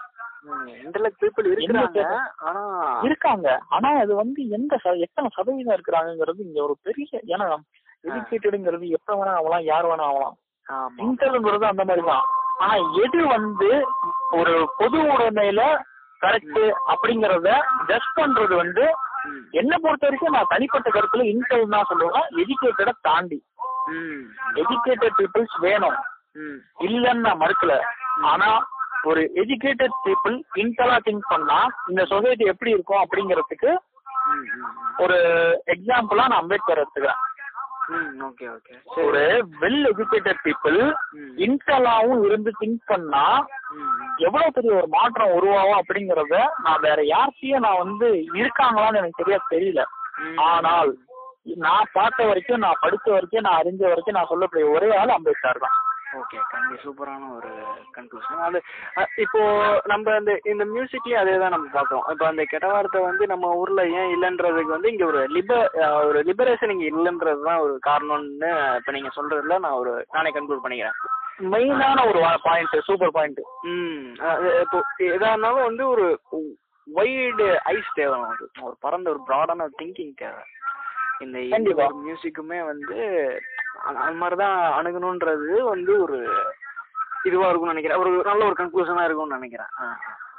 இன்டலெக்ட் பீப்புள் இருக்கிறாங்க ஆனா இருக்காங்க ஆனா அது வந்து எந்த ச- எத்தனை சதவீதம் இருக்கிறாங்கிறது இங்க ஒரு பெரிய ஏன்னா எஜுகேட்டடுங்கிறது எப்ப வேணா ஆகலாம் யார் வேணா ஆகலாம் ஆமா இன்டர்ங்கிறது அந்த மாதிரி தான் ஆனா எது வந்து ஒரு பொது உடைமையில கரெக்ட் அப்படிங்கறத ஜஸ்ட் பண்றது வந்து ம். என்ன பொறுத்த வரைக்கும் நான் தனிப்பட்ட கருத்துல இன்டெல் தான் சொல்லுவேன் எஜுகேட்டட தாண்டி ம். எஜுகேட்டட் பீப்புள்ஸ் வேணும் ம். இல்லன்னு நான் மறுக்கல ஆனா ஒரு எஜுகேட்டட் பீப்புள் இன்டலா திங்க் பண்ணா இந்த சொசைட்டி எப்படி இருக்கும் அப்படிங்கறதுக்கு ம், ம், ஒரு எக்ஸாம்பிளா நான் அம்பேத்கர் எடுத்துக்கிறேன் ம். ஓகே ஓகே ஒரு வெல் எஜுகேட்டட் பீப்புள் ம். இன்டலாவும் இருந்து திங்க் பண்ணா ம். எவ்வளவு பெரிய ஒரு மாற்றம் உருவாகும் அப்படிங்கறத நான் வேற யார்கிட்டயும் நான் வந்து இருக்காங்களான்னு எனக்கு சரியா தெரியல ம். ஆனால் நான் பார்த்த வரைக்கும் நான் படிச்ச வரைக்கும் நான் அறிஞ்ச வரைக்கும் நான் சொல்லக்கூடிய ஒரே ஆள் அம்பேத்கர் தான் ஓகே கண்டி சூப்பரான ஒரு கன்க்ளூஷன் அது அ, இப்போ நம்ம இந்த இந்த மியூசிக்லயும் அதே தான் நம்ம பார்க்கறோம் இப்போ அந்த கெட்ட வார்த்தை வந்து நம்ம ஊர்ல ஏன் இல்லைன்றதுக்கு வந்து இங்க ஒரு லிப ஒரு லிபரேஷன் இங்க இல்லைன்றது தான் ஒரு காரணம்னு இப்போ நீங்க சொல்றதுல நான் ஒரு நானே கன்க்ளூட் பண்ணிக்கிறேன் மெயினான ஒரு பாயிண்ட் சூப்பர் பாயிண்ட் ம் அது இப்போ எதா இருந்தாலும் வந்து ஒரு வைடு ஐஸ் தேவை நமக்கு ஒரு பரந்த ஒரு ப்ராடான திங்கிங் தேவை இந்த கண்டிப்பா. மியூசிக்குமே வந்து அந்த அந்த மாதிரி தான் அணுகணுன்றது வந்து ஒரு இதுவா இருக்கும்னு நினைக்கிறேன் ஒரு நல்ல ஒரு கன்க்ளூஷனா இருக்கும்னு நினைக்கிறேன் ஆ.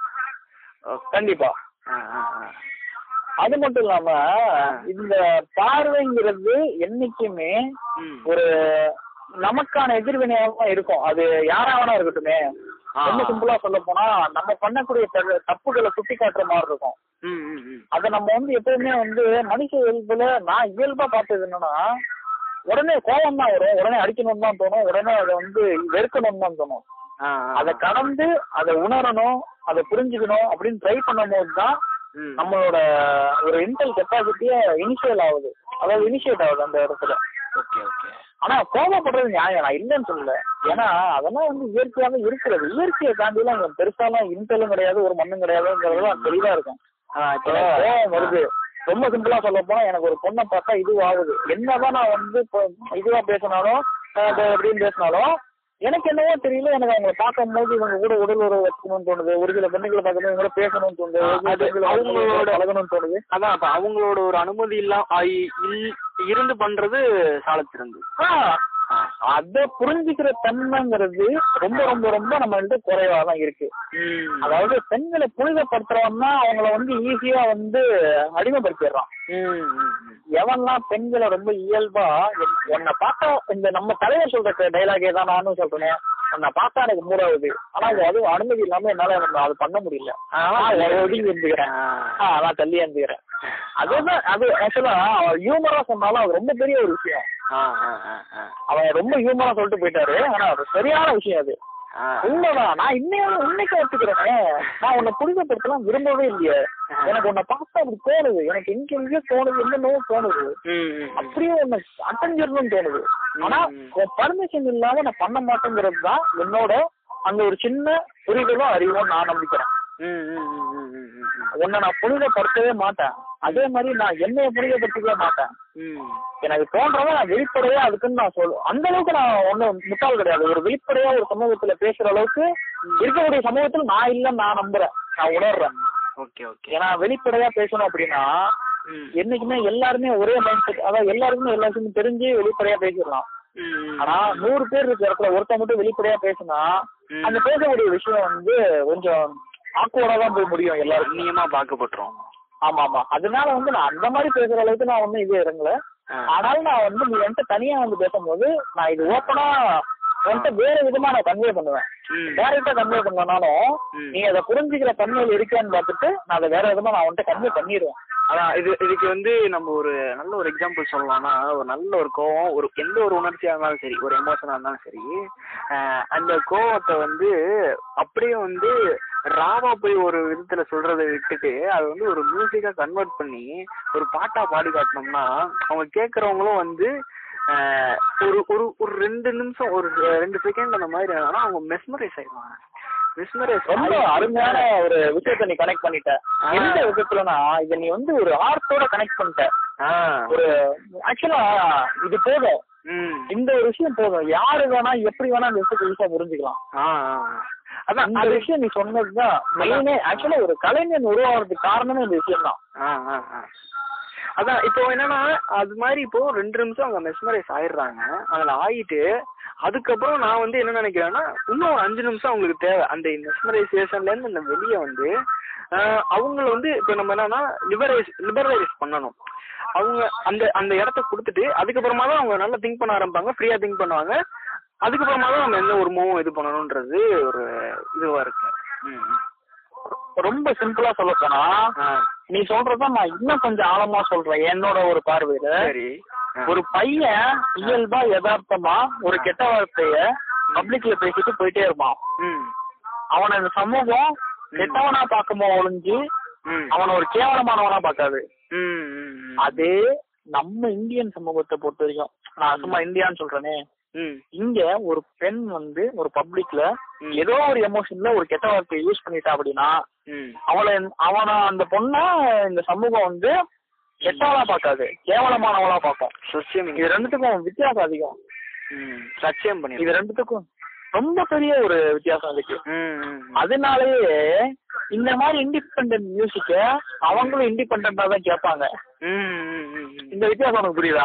ஓகே. கண்டிப்பா ஆ, ஆ, ஆ. அது மட்டும் இல்லாம இந்த பார்வைங்கிறது என்னைக்குமே ம். ஒரு நமக்கான எதிர்வினையாக தான் இருக்கும் அது யாரா வேணா இருக்கட்டுமே ஆ. ரொம்ப சிம்பிளா சொல்ல போனா நம்ம பண்ணக்கூடிய த- தப்புகளை சுட்டி காட்டுற மாதிரி இருக்கும் ம், ம், ம். அதை நம்ம வந்து எப்பவுமே வந்து மனுஷ இயல்புல நான் இயல்பா பார்த்தது என்னன்னா உடனே கோபம் தான் வரும் உடனே அடிக்கணும்னு தான் தோணும் உடனே அதை வந்து வெறுக்கணும்னு தான் தோணும் ஆ, ஆ. அதை கடந்து அதை உணரணும் அதை புரிஞ்சுக்கணும் அப்படின்னு ட்ரை பண்ணும்போது தான் ம். நம்மளோட ஒரு இன்டெல் கெப்பாசிட்டியே இனிஷியல் ஆகுது அதாவது இனிஷியேட் ஆகுது அந்த இடத்துல ஓகே ஓகே ஆனா கோபப்படுறது நியாயம் நான் இல்லைன்னு சொல்லல ஏன்னா அதெல்லாம் வந்து இயற்கையாவே இருக்கிறது இயற்கையை தாண்டிலாம் அங்க பெருசாலாம் இன்டெலும் கிடையாது ஒரு மண்ணும் கிடையாதுங்கிறதுலாம் தெளிவா இருக்கும் ஆ இப்போ எனக்கு கோவம் வருது ரொம்ப சிம்பிளா சொல்ல போனா எனக்கு ஒரு பொண்ணை பார்த்தா இது ஆகுது என்னதான் நான் வந்து இப்போ இதுவா பேசினாலும் அஹ் இது எப்படின்னு பேசினாலும் எனக்கு என்னவோ தெரியல எனக்கு அவங்களை பார்க்கும்போது இவங்க கூட உடல் உறவு வச்சுக்கணும்னு தோணுது ஒரு சில பெண்ணுகளை பார்க்கணும் இவங்க கூட பேசணும்னு தோணுது ஒரு சில அது பெண்களை அவங்களோட- பழகணும்னு தோணுது அதான் அப்ப அவங்களோட ஒரு அனுமதி இல்லாம ஆ, இ- இல்- இருந்து பண்றது சாலச் சிறந்தது ஆ, அத புரிஞ்சுக்கிற தன்மைங்கிறது ரொம்ப ரொம்ப ரொம்ப நம்மள்ட்ட குறைவா தான் இருக்கு ம். அதாவது பெண்களை புனிதப்படுத்துறவன்னா அவங்கள வந்து ஈஸியா வந்து அடிமைப்படுத்திடுறான் ம், ம், ம். எவன்லாம் பெண்களை ரொம்ப இயல்பா என்- உன்னை பார்த்தா இந்த நம்ம தலைவர் சொல்ற டைலாகே தான் நானும் சொல்றேன் உன்னை பார்த்தா எனக்கு மூடாகுது ஆனா அது அதுவும் அனுமதி இல்லாம என்னால நம்ம அது பண்ண முடியல அதனால நான் ஒதுங்கி இருந்துக்கிறேன் ஆ. ஆ, நான் தள்ளி இருந்துக்கிறேன் அதுதான் அது ஆக்சுவலா ஹியூமரா சொன்னாலும் அது ரொம்ப பெரிய ஒரு விஷயம் ஆ, ஆ, ஆ, ஆ. அவன் ரொம்ப ஹியூமரா சொல்லிட்டு போயிட்டாரு ஆனா அது சரியான விஷயம் அது ஆ. உண்மைதான் நான் இன்னையும் இன்னைக்கு ஒத்துக்கிறேன் நான் உன்னை புரிதப்படுத்தலாம் விரும்பவே இல்லையே எனக்கு உன்னை பார்த்தா அப்படி தோணுது எனக்கு எங்க எங்கேயோ தோணுது என்னென்னவோ தோணுது ம், ம், ம். அப்படியே உன்னை அடைஞ்சிடணும்னு தோணுது ஆனா ம். உன் பர்மிஷன் இல்லாம நான் பண்ண மாட்டேங்கிறது தான் என்னோட அந்த ஒரு சின்ன புரிதலும் அறிவும் நான் நம்பிக்கிறேன் ம், ம், ம், ம், ம், ம், ம். உன்னை நான் புனிதப்படுத்தவே மாட்டேன் அதே மாதிரி நான் என்னைய புனிதப்படுத்திக்கவே மாட்டேன் ம். எனக்கு தோன்றதை நான் வெளிப்படையா அதுக்குன்னு நான் சொல்லுவேன் அந்த அளவுக்கு நான் ஒன்றும் முட்டாள் கிடையாது ஒரு வெளிப்படையா ஒரு சமூகத்துல பேசுற அளவுக்கு இருக்கக்கூடிய சமூகத்துல நான் இல்லைன்னு நான் நம்புறேன் நான் உணர்றேன் ஓகே ஓகே ஏன்னா வெளிப்படையா பேசணும் அப்படின்னா ம். என்னைக்குமே எல்லாருமே ஒரே மைண்ட் செட் அதாவது எல்லாருக்குமே எல்லா விஷயமும் தெரிஞ்சு வெளிப்படையா பேசிடலாம் ம். ஆனா நூறு பேர் இருக்கிற இடத்துல ஒருத்தன் மட்டும் வெளிப்படையா பேசினா ம். அந்த பேசக்கூடிய விஷயம் வந்து கொஞ்சம் ஆக்குவரா தான் போய் முடியும் எல்லாருக்கும் அந்நியமா பார்க்கப்பட்டுரும் ஆமா ஆமா அதனால வந்து நான் அந்த மாதிரி பேசுற அளவுக்கு நான் வந்து இது இறங்கல ஆ. ஆனாலும் நான் வந்து நீ என்கிட்ட தனியா வந்து பேசும்போது நான் இது ஓப்பனா என்கிட்ட வேற விதமா நான் கன்வே பண்ணுவேன் ம். டேரக்டா கன்வே பண்ணனாலும் ம். நீ அதை புரிஞ்சுக்கிற தன்மையில் இருக்கான்னு பார்த்துட்டு நான் அதை வேற விதமா நான் உன்கிட்ட கன்வே பண்ணிடுவேன் அதான் இது இதுக்கு வந்து நம்ம ஒரு நல்ல ஒரு எக்ஸாம்பிள் சொல்லலாம்னா ஒரு நல்ல ஒரு கோவம் ஒரு எந்த ஒரு உணர்ச்சியா இருந்தாலும் சரி ஒரு எமோஷனா இருந்தாலும் சரி ஆஹ் அந்த கோவத்தை வந்து அப்படியே வந்து ராவா போய் ஒரு விதத்துல சொல்றதை விட்டுட்டு அதை வந்து ஒரு மியூசிக்கா கன்வெர்ட் பண்ணி ஒரு பாட்டா பாடி காட்டினோம்னா அவங்க கேட்கறவங்களும் வந்து ஆஹ் ஒரு ஒரு ஒரு ரெண்டு நிமிஷம் ஒரு ரெண்டு செகண்ட் அந்த மாதிரி ஆனா அவங்க மெஸ்மரைஸ் ஆயிடுவாங்க மெஸ்மரைஸ் ரொம்ப அருமையான ஒரு விஷயத்த நீ கனெக்ட் பண்ணிட்ட ஆ. எந்த விதத்துலனா இத நீ வந்து ஒரு ஆர்ட்டோட கனெக்ட் பண்ணிட்ட ஆஹ் ஒரு ஆக்சுவலா இது போதும் ம் இந்த ஒரு விஷயம் போதும் யாரு வேணா எப்படி வேணா இந்த விஷயத்தை ஈஸியா புரிஞ்சுக்கலாம் ஆ ஆ. அதான் அந்த அது விஷயம் நீ சொன்னதுதான் மெயினே ஆக்சுவலா ஒரு கலைஞன் உருவாகிறதுக்கு காரணமே இந்த விஷயம் தான் ஆ ஆ ஆ. அதான் இப்போ என்னன்னா அது மாதிரி இப்போ ரெண்டு நிமிஷம் அவங்க மெஸ்மரைஸ் ஆயிடுறாங்க அதில் ஆயிட்டு அதுக்கப்புறம் நான் வந்து என்ன நினைக்கிறேன்னா இன்னும் ஒரு அஞ்சு நிமிஷம் அவங்களுக்கு தேவை அந்த மெஸ்மரைசேஷன்ல இருந்து இந்த வெளியே வந்து ஆஹ் அவங்கள வந்து இப்போ நம்ம என்னன்னா லிபரைஸ் லிபரலைஸ் பண்ணணும் அவங்க அந்த அந்த இடத்த கொடுத்துட்டு அதுக்கப்புறமா தான் அவங்க நல்லா திங்க் பண்ண ஆரம்பிப்பாங்க ஃப்ரீயா திங்க் பண்ணுவாங்க அதுக்கப்புறமா தான் நம்ம எந்த ஒரு மூவும் இது பண்ணணுன்றது ஒரு இதுவா இருக்கு ம் ம். ரொம்ப சிம்பிளா சொல்ல போனா ஆ நீ சொல்றத நான் இன்னும் கொஞ்சம் ஆழமா சொல்றேன் என்னோட ஒரு பார்வையில சரி ஆ. ஒரு பையன் இயல்பா யதார்த்தமா ஒரு கெட்ட வார்த்தைய பப்ளிக்ல பேசிட்டு போயிட்டே இருப்பான் ம் அவனை இந்த சமூகம் கெட்டவனா பார்க்குமோ ஒழிஞ்சு ம் அவனை ஒரு கேவலமானவனா பார்க்காது ம், ம், ம். அதே நம்ம இந்தியன் சமூகத்தை பொறுத்த வரைக்கும் நான் சும்மா இந்தியான்னு சொல்றேனே ம் இங்க ஒரு பெண் வந்து ஒரு பப்ளிக்ல ம். ஏதோ ஒரு எமோஷன்ல ஒரு கெட்ட வார்த்தையை யூஸ் பண்ணிட்டா அப்படின்னா ம் அவளை அவன அந்த பொண்ண இந்த சமூகம் வந்து கெட்டவளா பார்க்காது கேவலமானவளா பார்க்கும் சத்தியம் இது ரெண்டுத்துக்கும் வித்தியாசம் அதிகம் ம் சத்தியம் பண்ணி இது ரெண்டுத்துக்கும் ரொம்ப பெரிய ஒரு வித்தியாசம் இருக்கு ம் ம், அதனாலயே இந்த மாதிரி இண்டிபெண்டன்ட் மியூசிக்க அவங்களும் இண்டிபெண்டா தான் கேட்பாங்க ம், ம், ம், ம். இந்த வித்தியாசம் உனக்கு புரியுதா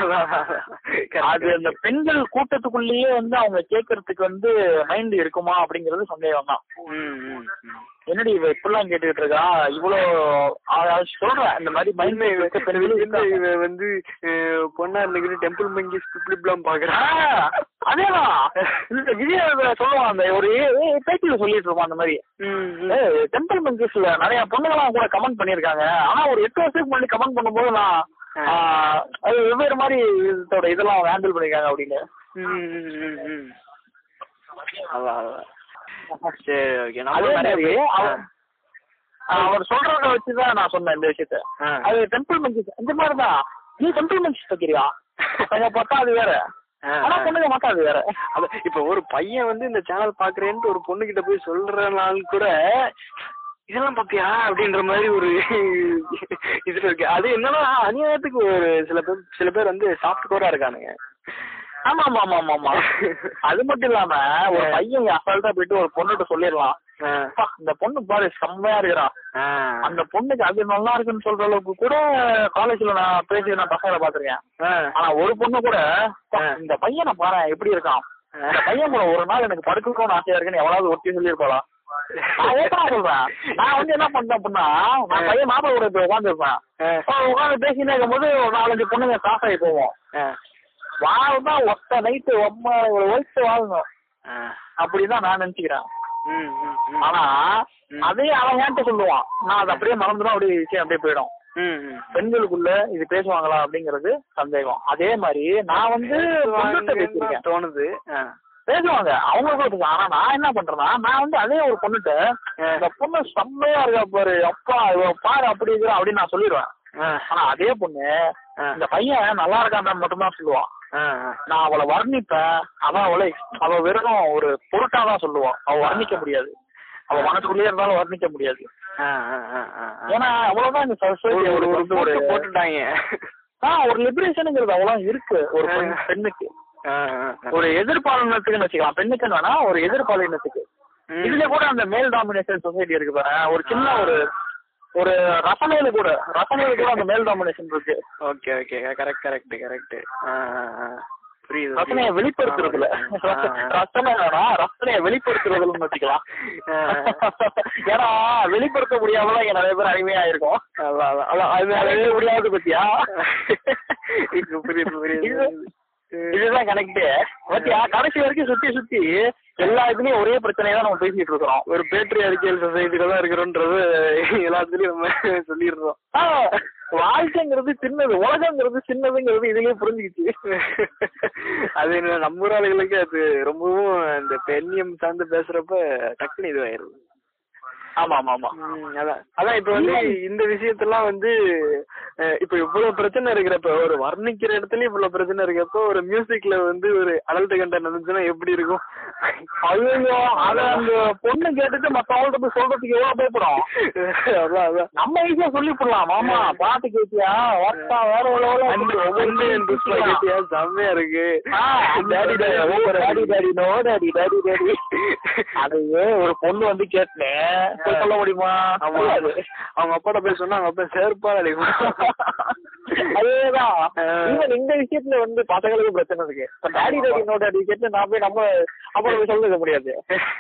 அது அந்த பெண்கள் கூட்டத்துக்குள்ளேயே வந்து அவங்க கேட்கறதுக்கு வந்து மைண்ட் இருக்குமா அப்படிங்கறது சந்தேகம் தான் ம், ம், ம். என்னடி இவ இப்படிலாம் கேட்டுக்கிட்டு இருக்கா இவ்வளோ அதாவது சொல்றேன் இந்த மாதிரி மைண்ட் இருக்க பெண்கள் என்ன இருக்காங்க. இவ வந்து அஹ், பொண்ணா இருந்துக்கிட்டு டெம்பிள் மங்கி ஸ்பிப்லாம் ஆ, பாக்குறான் அதேதான் இந்த விஜய் சொல்லுவான் அந்த ஒரு பேட்டியில சொல்லிட்டு இருப்பான் அந்த மாதிரி ம், ம். டெம்பிள் மங்கிஸ்ல நிறைய பொண்ணுங்களாம் கூட கமெண்ட் பண்ணிருக்காங்க ஆனா ஒரு எட்டு வருஷத்துக்கு முன்னாடி கமெண்ட் பண்ணும்போது நான் ஆ, அது வெவ்வேறு மாதிரி இதோட இதெல்லாம் ஹேண்டில் பண்ணிருக்காங்க அப்படின்னு ம், ம், ம், ம். அதான் அதான் சரி ஓகே அதே நம்ம நிறைய மாதிரி பேர்- அவ- அவர் சொல்றத வச்சுதான் நான் சொன்னேன் இந்த விஷயத்த ஆ. அது டெம்பிள் மஞ்சிஸ் இந்த மாதிரிதான் நீ டெம்பிள் மஞ்சிஸ் வைக்கிறியா அங்க பார்த்தா அது வேற ஆ, ஆனா ஆ. பொண்ணுங்க மாட்டா அது வேற அது இப்ப ஒரு பையன் வந்து இந்த சேனல் பாக்குறேன்ட்டு ஒரு பொண்ணு கிட்ட போய் சொல்ற நாள் கூட இதெல்லாம் பாப்பியா அப்படின்ற மாதிரி ஒரு இதுல இருக்கு அது என்னன்னா அநியாயத்துக்கு ஒரு சில பேர் சில பேர் வந்து சாஃப்ட் கோரா இருக்கானுங்க ஆமா ஆமா ஆமா ஆமா ஆமா அது மட்டும் இல்லாம ஒரு பையன் அசால்ட்டா போயிட்டு ஒரு பொண்ணுகிட்ட சொல்லிடலாம் ஆ. "அப்பா, இந்த பொண்ணு பாரு செம்மையா இருக்கிறா ஆ. அந்த பொண்ணுக்கு அது நல்லா இருக்குன்னு சொல்ற அளவுக்கு கூட காலேஜ்ல நான் பேசி நான் பசங்களை பாத்திருக்கேன் ஆ. ஆனா ஒரு பொண்ணு கூட "அப்பா, ஆ. இந்த பையனை பாரு எப்படி இருக்கான் இந்த பையன் கூட ஒரு நாள் எனக்கு படுக்கணும்னு ஆசையா இருக்குன்னு எவ்வளவு ஒட்டி சொல்லியிருப்பாளா நான் ஓப்பனா சொல்றேன் நான் வந்து என்ன பண்ணேன் அப்படின்னா நான் பையன் மாப்பிள்ளை கூட இப்ப உட்காந்துருப்பேன் ஆ. உட்காந்து பேசினே இருக்கும்போது ஒரு நாலஞ்சு பொண்ணுங்க கிராஸ் ஆகி போவோம் ஆ. வாழ்னா ஒத்த நைட்டு ஒம்மா ஒரு வயசு வாழணும் ஆ. அப்படிதான் நான் நினைச்சுக்கிறேன் ம், ம், ம். ஆனா ம். அதே அவன் என்கிட்ட சொல்லுவான் நான் அதை அப்படியே மறந்துடும் அப்படியே விஷயம் அப்படியே போயிடும் ம், ம். பெண்களுக்குள்ள இது பேசுவாங்களா அப்படிங்கறது சந்தேகம் அதே மாதிரி நான் வந்து பொண்ணுகிட்ட பேசியிருக்கேன் தோணுது ஆ. பேசுவாங்க அவங்களுக்கும் பேசுவாங்க ஆனா நான் என்ன பண்றேன்னா நான் வந்து அதே ஒரு பொண்ணுகிட்ட ஆ. இந்த பொண்ணு செம்மையா இருக்கா பாரு அப்பா இவ பாரு அப்படி இருக்கிறா அப்படின்னு நான் சொல்லிடுவேன் ஆ. ஆனா அதே பொண்ணு ஆ. இந்த பையன் நல்லா இருக்கான்னு மட்டும்தான் சொல்லுவான் ஆ. ஆ. நான் அவளை வர்ணிப்பேன் அவன் அவளை அவ வெறும் ஒரு பொருட்டா தான் சொல்லுவான் அவ வர்ணிக்க முடியாது அவ மனசுக்குள்ளேயே இருந்தாலும் வர்ணிக்க முடியாது ஆ, ஆ, ஆ, ஆ, ஆ. ஏன்னா அவ்வளவுதான் இந்த சொசைட்டி ஒரு ஒரு ஒரு வந்து ஒரு போட்டு போட்டுட்டாங்க ஆ ஒரு லிபரேஷனுங்கிறது அவ்வளவு இருக்கு ஒரு பெண் பெண்ணுக்கு ஆ, ஆ, ஆ. ஒரு எதிர்பாலினத்துக்குன்னு வச்சுக்கலாம் பெண்ணுக்குன்னு வேணா ஒரு எதிர்பாலினத்துக்கு ம். இதுல கூட அந்த மேல் டாமினேஷன் சொசைட்டி இருக்கு பாரு ஒரு சின்ன ஒரு ஒரு ரசனையில கூட ரசனையில கூட அந்த மேல் டாமினேஷன் இருக்கு okay okay correct correct correct புரியுது ரசனையை புரியுது. வெளிப்படுத்துறதுல ஆ, ஆ. ரசனை வேணா ரசனையை வெளிப்படுத்துறதுன்னு வச்சுக்கலாம் ஆ. ஏன்னா வெளிப்படுத்த முடியாமலாம் இங்க நிறைய பேர் அடிமையா இருக்கும் அதான், அதான். அதான், அது வெளிப்படுத்த அது முடியாது பத்தியா இப்ப புரியுது புரியுது இது- இதுதான் கனெக்ட் பத்தியா கடைசி வரைக்கும் சுத்தி சுத்தி எல்லா இதுலயும் ஒரே பிரச்சனையை தான் நம்ம பேசிட்டு இருக்கிறோம் ஒரு பேட்ரி அறிக்கையல் சொசைட்டில தான் இருக்கிறோன்றது எல்லாத்துலயும் நம்ம சொல்லிடுறோம் ஆ, வாழ்க்கைங்கிறது சின்னது உலகங்கிறது சின்னதுங்கிறது இதுலயே புரிஞ்சுக்கிச்சு அது என்ன, நம்ம ஊர் ஆளுகளுக்கு அது ரொம்பவும் இந்த பெண்ணியம் சார்ந்து பேசுறப்ப டக்குன்னு இதுவாயிருது ஆமா ஆமா ஆமா ம், அதான் அதான் இப்ப வந்து இந்த விஷயத்தெல்லாம் வந்து அஹ், இப்ப இவ்வளவு பிரச்சனை இருக்கிறப்ப ஒரு வர்ணிக்கிற இடத்துல இவ்வளவு பிரச்சனை இருக்கப்போ ஒரு மியூசிக்ல வந்து ஒரு அடல்ட் கண்டென்ட் இருந்துச்சுன்னா எப்படி இருக்கும் ஐயோ அத அந்த பொண்ணு கேட்டுட்டு மத்தவங்கள்ட்ட போய் சொல்றதுக்கு எவ்வளவு பயப்படும் அதான் அதான் நம்ம ஈஸியா சொல்லி போடலாம் மாமா பாட்டு கேட்டியா ஒர்த்தா வேற எவ்வளவு அந்த வந்து இந்த spaghetti-யா செம்மையா இருக்கு daddy daddy daddy daddy no daddy daddy daddy அது ஒரு பொண்ணு வந்து கேட்டேன் போய் சொல்ல முடியுமா ஆமா முடியாது. அவங்க அப்பாட்ட போய் சொன்னா அவங்க அப்பா சேர்ப்பா அடிக்கும் அதேதான் ஆ. ஈவன் இந்த விஷயத்துல வந்து பசங்களுக்கு பிரச்சனை இருக்கு இப்ப டாடி டாடி நோ டாடி கேட்டு நான் போய் நம்ம அப்புறம் போய் சொல்லிக்க முடியாது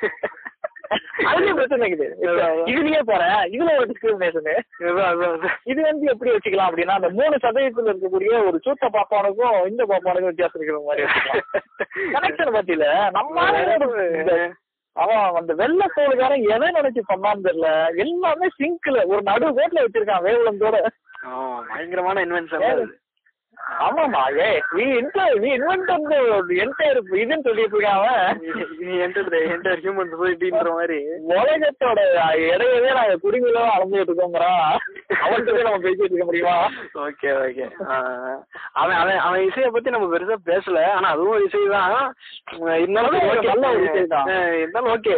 அதுலயும் பிரச்சனை இருக்குது இப்ப இதுலயே போறேன் இதுல ஒரு டிஸ்கிரிமினேஷன் அதான், அதான், அதான். இது வந்து எப்படி வச்சுக்கலாம் அப்படின்னா அந்த மூணு சதவீதத்துல இருக்கக்கூடிய ஒரு சூத்த பாப்பானுக்கும் இந்த பாப்பானுக்கும் வித்தியாசம் இருக்கிற மாதிரி வச்சுக்கலாம் கனெக்ஷன் பத்தியில நம்ம ஆளுங்க ஒரு இந்த- அவன் அந்த வெள்ள தோலுக்காரன் எதை நினைச்சு பண்ணான்னு தெரியல எல்லாமே சிங்க்ல ஒரு நடு ரோட்ல வச்சிருக்கான் வேவலந்தோட ஆ, பயங்கரமான இன்வென்ஷன் ஆமாமா ஏ நீ இன்டர் நீ இன்வென்ட் வந்து என்டையர் இதுன்னு சொல்லிட்டு இருக்கான் அவன் என்டர் என்டர் ஹியூமன் சொசைட்டின்ற மாதிரி உலகத்தோட இடையவே நாங்க குடிமையில அளந்துட்டு இருக்கோங்கிறான் அவன்கிட்ட போய் நம்ம பேசிட்டு இருக்க முடியுமா ஓகே ஓகே அவன் அவன் அவன் இசைய பத்தி நம்ம பெருசா பேசல ஆனா அதுவும் ஒரு இசை தான் இருந்தாலும் அதுவும் okay. நல்ல ஒரு இசைதான். அஹ் இருந்தாலும் ஓகே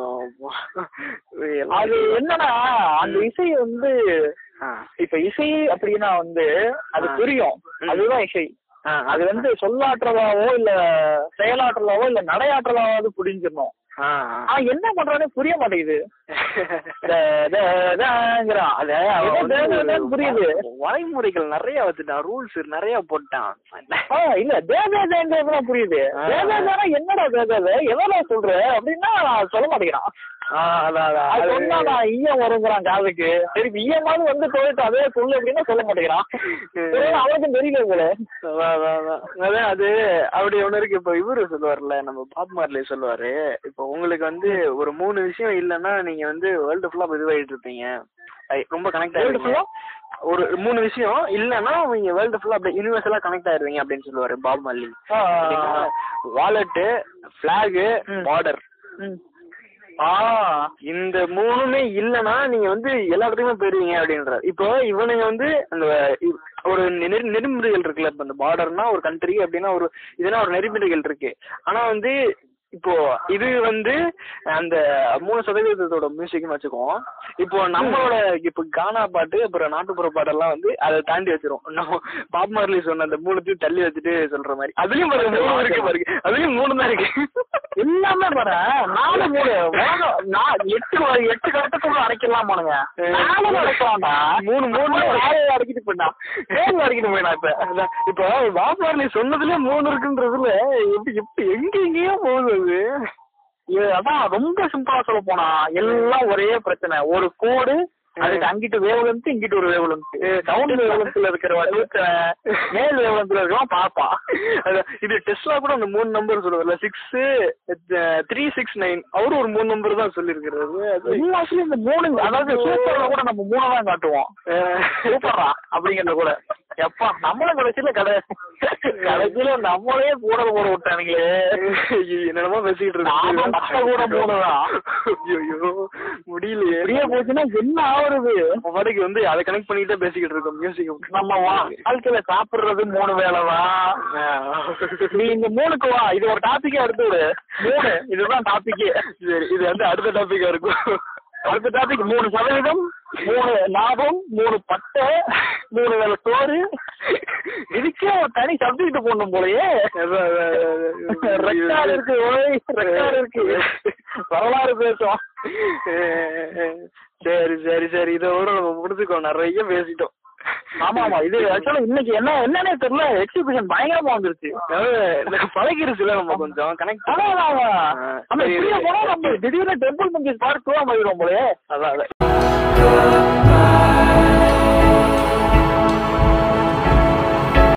அது என்னன்னா அந்த இசை வந்து இப்ப இசை அப்படின்னா வந்து அது ஆ. புரியும் ம். அதுதான் இசை அது வந்து சொல்லாற்றலாவோ இல்ல செயலாற்றலாவோ இல்ல நடையாற்றலாவது புரிஞ்சிடணும் ஆனா என்ன பண்றானே புரிய மாட்டேங்குது த, த, தங்கிறான். அது அவன் த, த, தன்னு புரியுது வரைமுறைகள் நிறைய வச்சுட்டான் ரூல்ஸ் நிறைய போட்டான் ஆ, இல்ல தேவேதான் புரியுது ஆ. தேவேதானா என்னடா தேவேத எவ்வளவு சொல்ற அப்படின்னா சொல்ல மாட்டேங்கிறான் ஆஹ் அதான் அதான் அது அது- சொன்னா நான் ஈயம் வருங்கிறான் காதுக்கு சரி ஈயமாவது வந்து போயிட்டு அதே சொல்லு அப்படின்னா சொல்ல மாட்டேங்கிறான் ஒருவேளை அவனுக்கும் தெரியல போல அதான், அதான், அதான். அதான் அது அப்படி ஒண்ணு இருக்கு இப்ப இவரு சொல்லுவார்ல நம்ம பாப் மார்லி சொல்லுவாரு இப்போ உங்களுக்கு வந்து ஒரு மூணு விஷயம் இல்லைன்னா நீங்க வந்து வேர்ல்டு ஃபுல்லா இதுவாயிட்டு இருப்பீங்க ஐ, ரொம்ப கனெக்ட் World ஆயிடுவீங்க full-ஆ? ஒரு மூணு விஷயம் இல்லைன்னா நீங்க வேர்ல்டு ஃபுல்லா அப்படியே யூனிவர்சலா கனெக்ட் ஆயிருவீங்க அப்படின்னு சொல்லுவாரு பாப் மார்லி ஆ, வாலெட்டு பிளாகு ம். பார்டர் ம். ஆ இந்த மூணுமே இல்லனா நீங்க வந்து எல்லா இடத்துக்குமே போயிருவீங்க அப்படின்றாரு இப்போ இவனுங்க வந்து அந்த இ- ஒரு நெறி நெறிமுறைகள் இருக்குல்ல இப்ப இந்த பார்டர்னா ஒரு கண்ட்ரி அப்படின்னா ஒரு இதுனா ஒரு நெறிமுறைகள் இருக்கு ஆனா வந்து இப்போ இது வந்து அந்த மூணு சதவீதத்தோட மியூசிக்னு வச்சுக்குவோம் இப்போ நம்மளோட இப்போ கானா பாட்டு அப்புறம் நாட்டுப்புற பாட்டெல்லாம் வந்து அதை தாண்டி வச்சிரும் நம்ம பாப் மார்லி சொன்ன அந்த மூணுத்தையும் தள்ளி வச்சுட்டு சொல்ற மாதிரி அதுலயும் பாருங்க மூணு இருக்கு பாருங்க அதுலயும் மூணு தான் இருக்கு எல்லாமே பாரு நாலு மூணு உலகம் நான் எட்டு வ- எட்டு கட்டத்துக்குள்ள அடைக்கலாம் போனுங்க நாலு அடைக்கலாம்டா மூணு மூணு நாலு அடைக்கிட்டு போயிட்டா ஏழு அடைக்கிட்டு போயிடா இப்ப அதான் இப்போ பாப்பார்லி சொன்னதுல மூணு இருக்குன்றதுல எப்படி எப்படி எங்க எங்கேயோ போகுது அது இது அதான் ரொம்ப சிம்பிளா சொல்ல போனா எல்லாம் ஒரே பிரச்சனை ஒரு கோடு அதுக்கு அங்கிட்டு வேவ்லென்த் இங்கிட்டு ஒரு வேவ்லென்த் டவுன் வேவ்லென்த்ல இருக்கிற பிரச்சனை மேல் வேவ்லென்த்ல இருக்கிறவன் பாப்பான் அதான் இது டெஸ்லா கூட அந்த மூணு நம்பர் சொல்லுவார்ல சிக்ஸ் த்ரீ சிக்ஸ் நைன் அவரும் ஒரு மூணு நம்பர் தான் சொல்லியிருக்கிறாரு அது எல்லாத்துலயும் இந்த மூணு அதாவது சூப்பர்ல கூட நம்ம மூணு தான் காட்டுவோம் அஹ், சூப்பரா அப்படிங்கிறத கூட எப்பா நம்மளும் கடைசியில கடை கடைசியில நம்மளே கூடல் போட விட்டானுங்களே ஐயோ, என்னென்னமோ பேசிக்கிட்டு நாம நம்ம கூட மூணு தான். ஐயோ முடியலையே இப்படியே போச்சுன்னா என்ன ஆகுறது நம்ம பாட்டுக்கு வந்து அதை கனெக்ட் பண்ணிட்டு தான் பேசிக்கிட்டு இருக்கோம் மியூசிக் நம்ம வா- வாழ்க்கையில சாப்பிடுறது மூணு வேலை தான் நீ இந்த மூணுக்கு வா இது ஒரு டாபிக்கே எடுத்து விடு மூணு இதுதான் டாபிக்கே சரி இது வந்து அடுத்த டாபிக்கா இருக்கும் அடுத்த டாபிக் மூணு சதவீதம் மூணு லாபம் மூணு பட்டை மூணு வேலை சோறு இதுக்கே ஒரு தனி சப்ஜெக்ட் போடணும் போலயே அதான், அதான், அதான். ரெக்கார்டு இருக்கு ஓய் ரெக்கார்டு இருக்கு வரலாறு பேசும் சரி சரி சரி இதோட நம்ம முடிச்சுக்கோ நிறைய பேசிட்டோம் ஆமா ஆமா இது ஆக்சுவலா இன்னைக்கு என்ன என்னன்னே தெரியல எக்ஸிபிஷன் பயங்கரமா வந்துருச்சு அதாவது பழகிருச்சுல நம்ம கொஞ்சம் கனெக்ட் அதான் அதான், அதான். நம்ம சரி. இப்படியே போனா நம்ம திடீர்னு டெம்பிள் மங்கேஷ் பார்த்து தூரம் போயிடும் போலே அதான் அதான்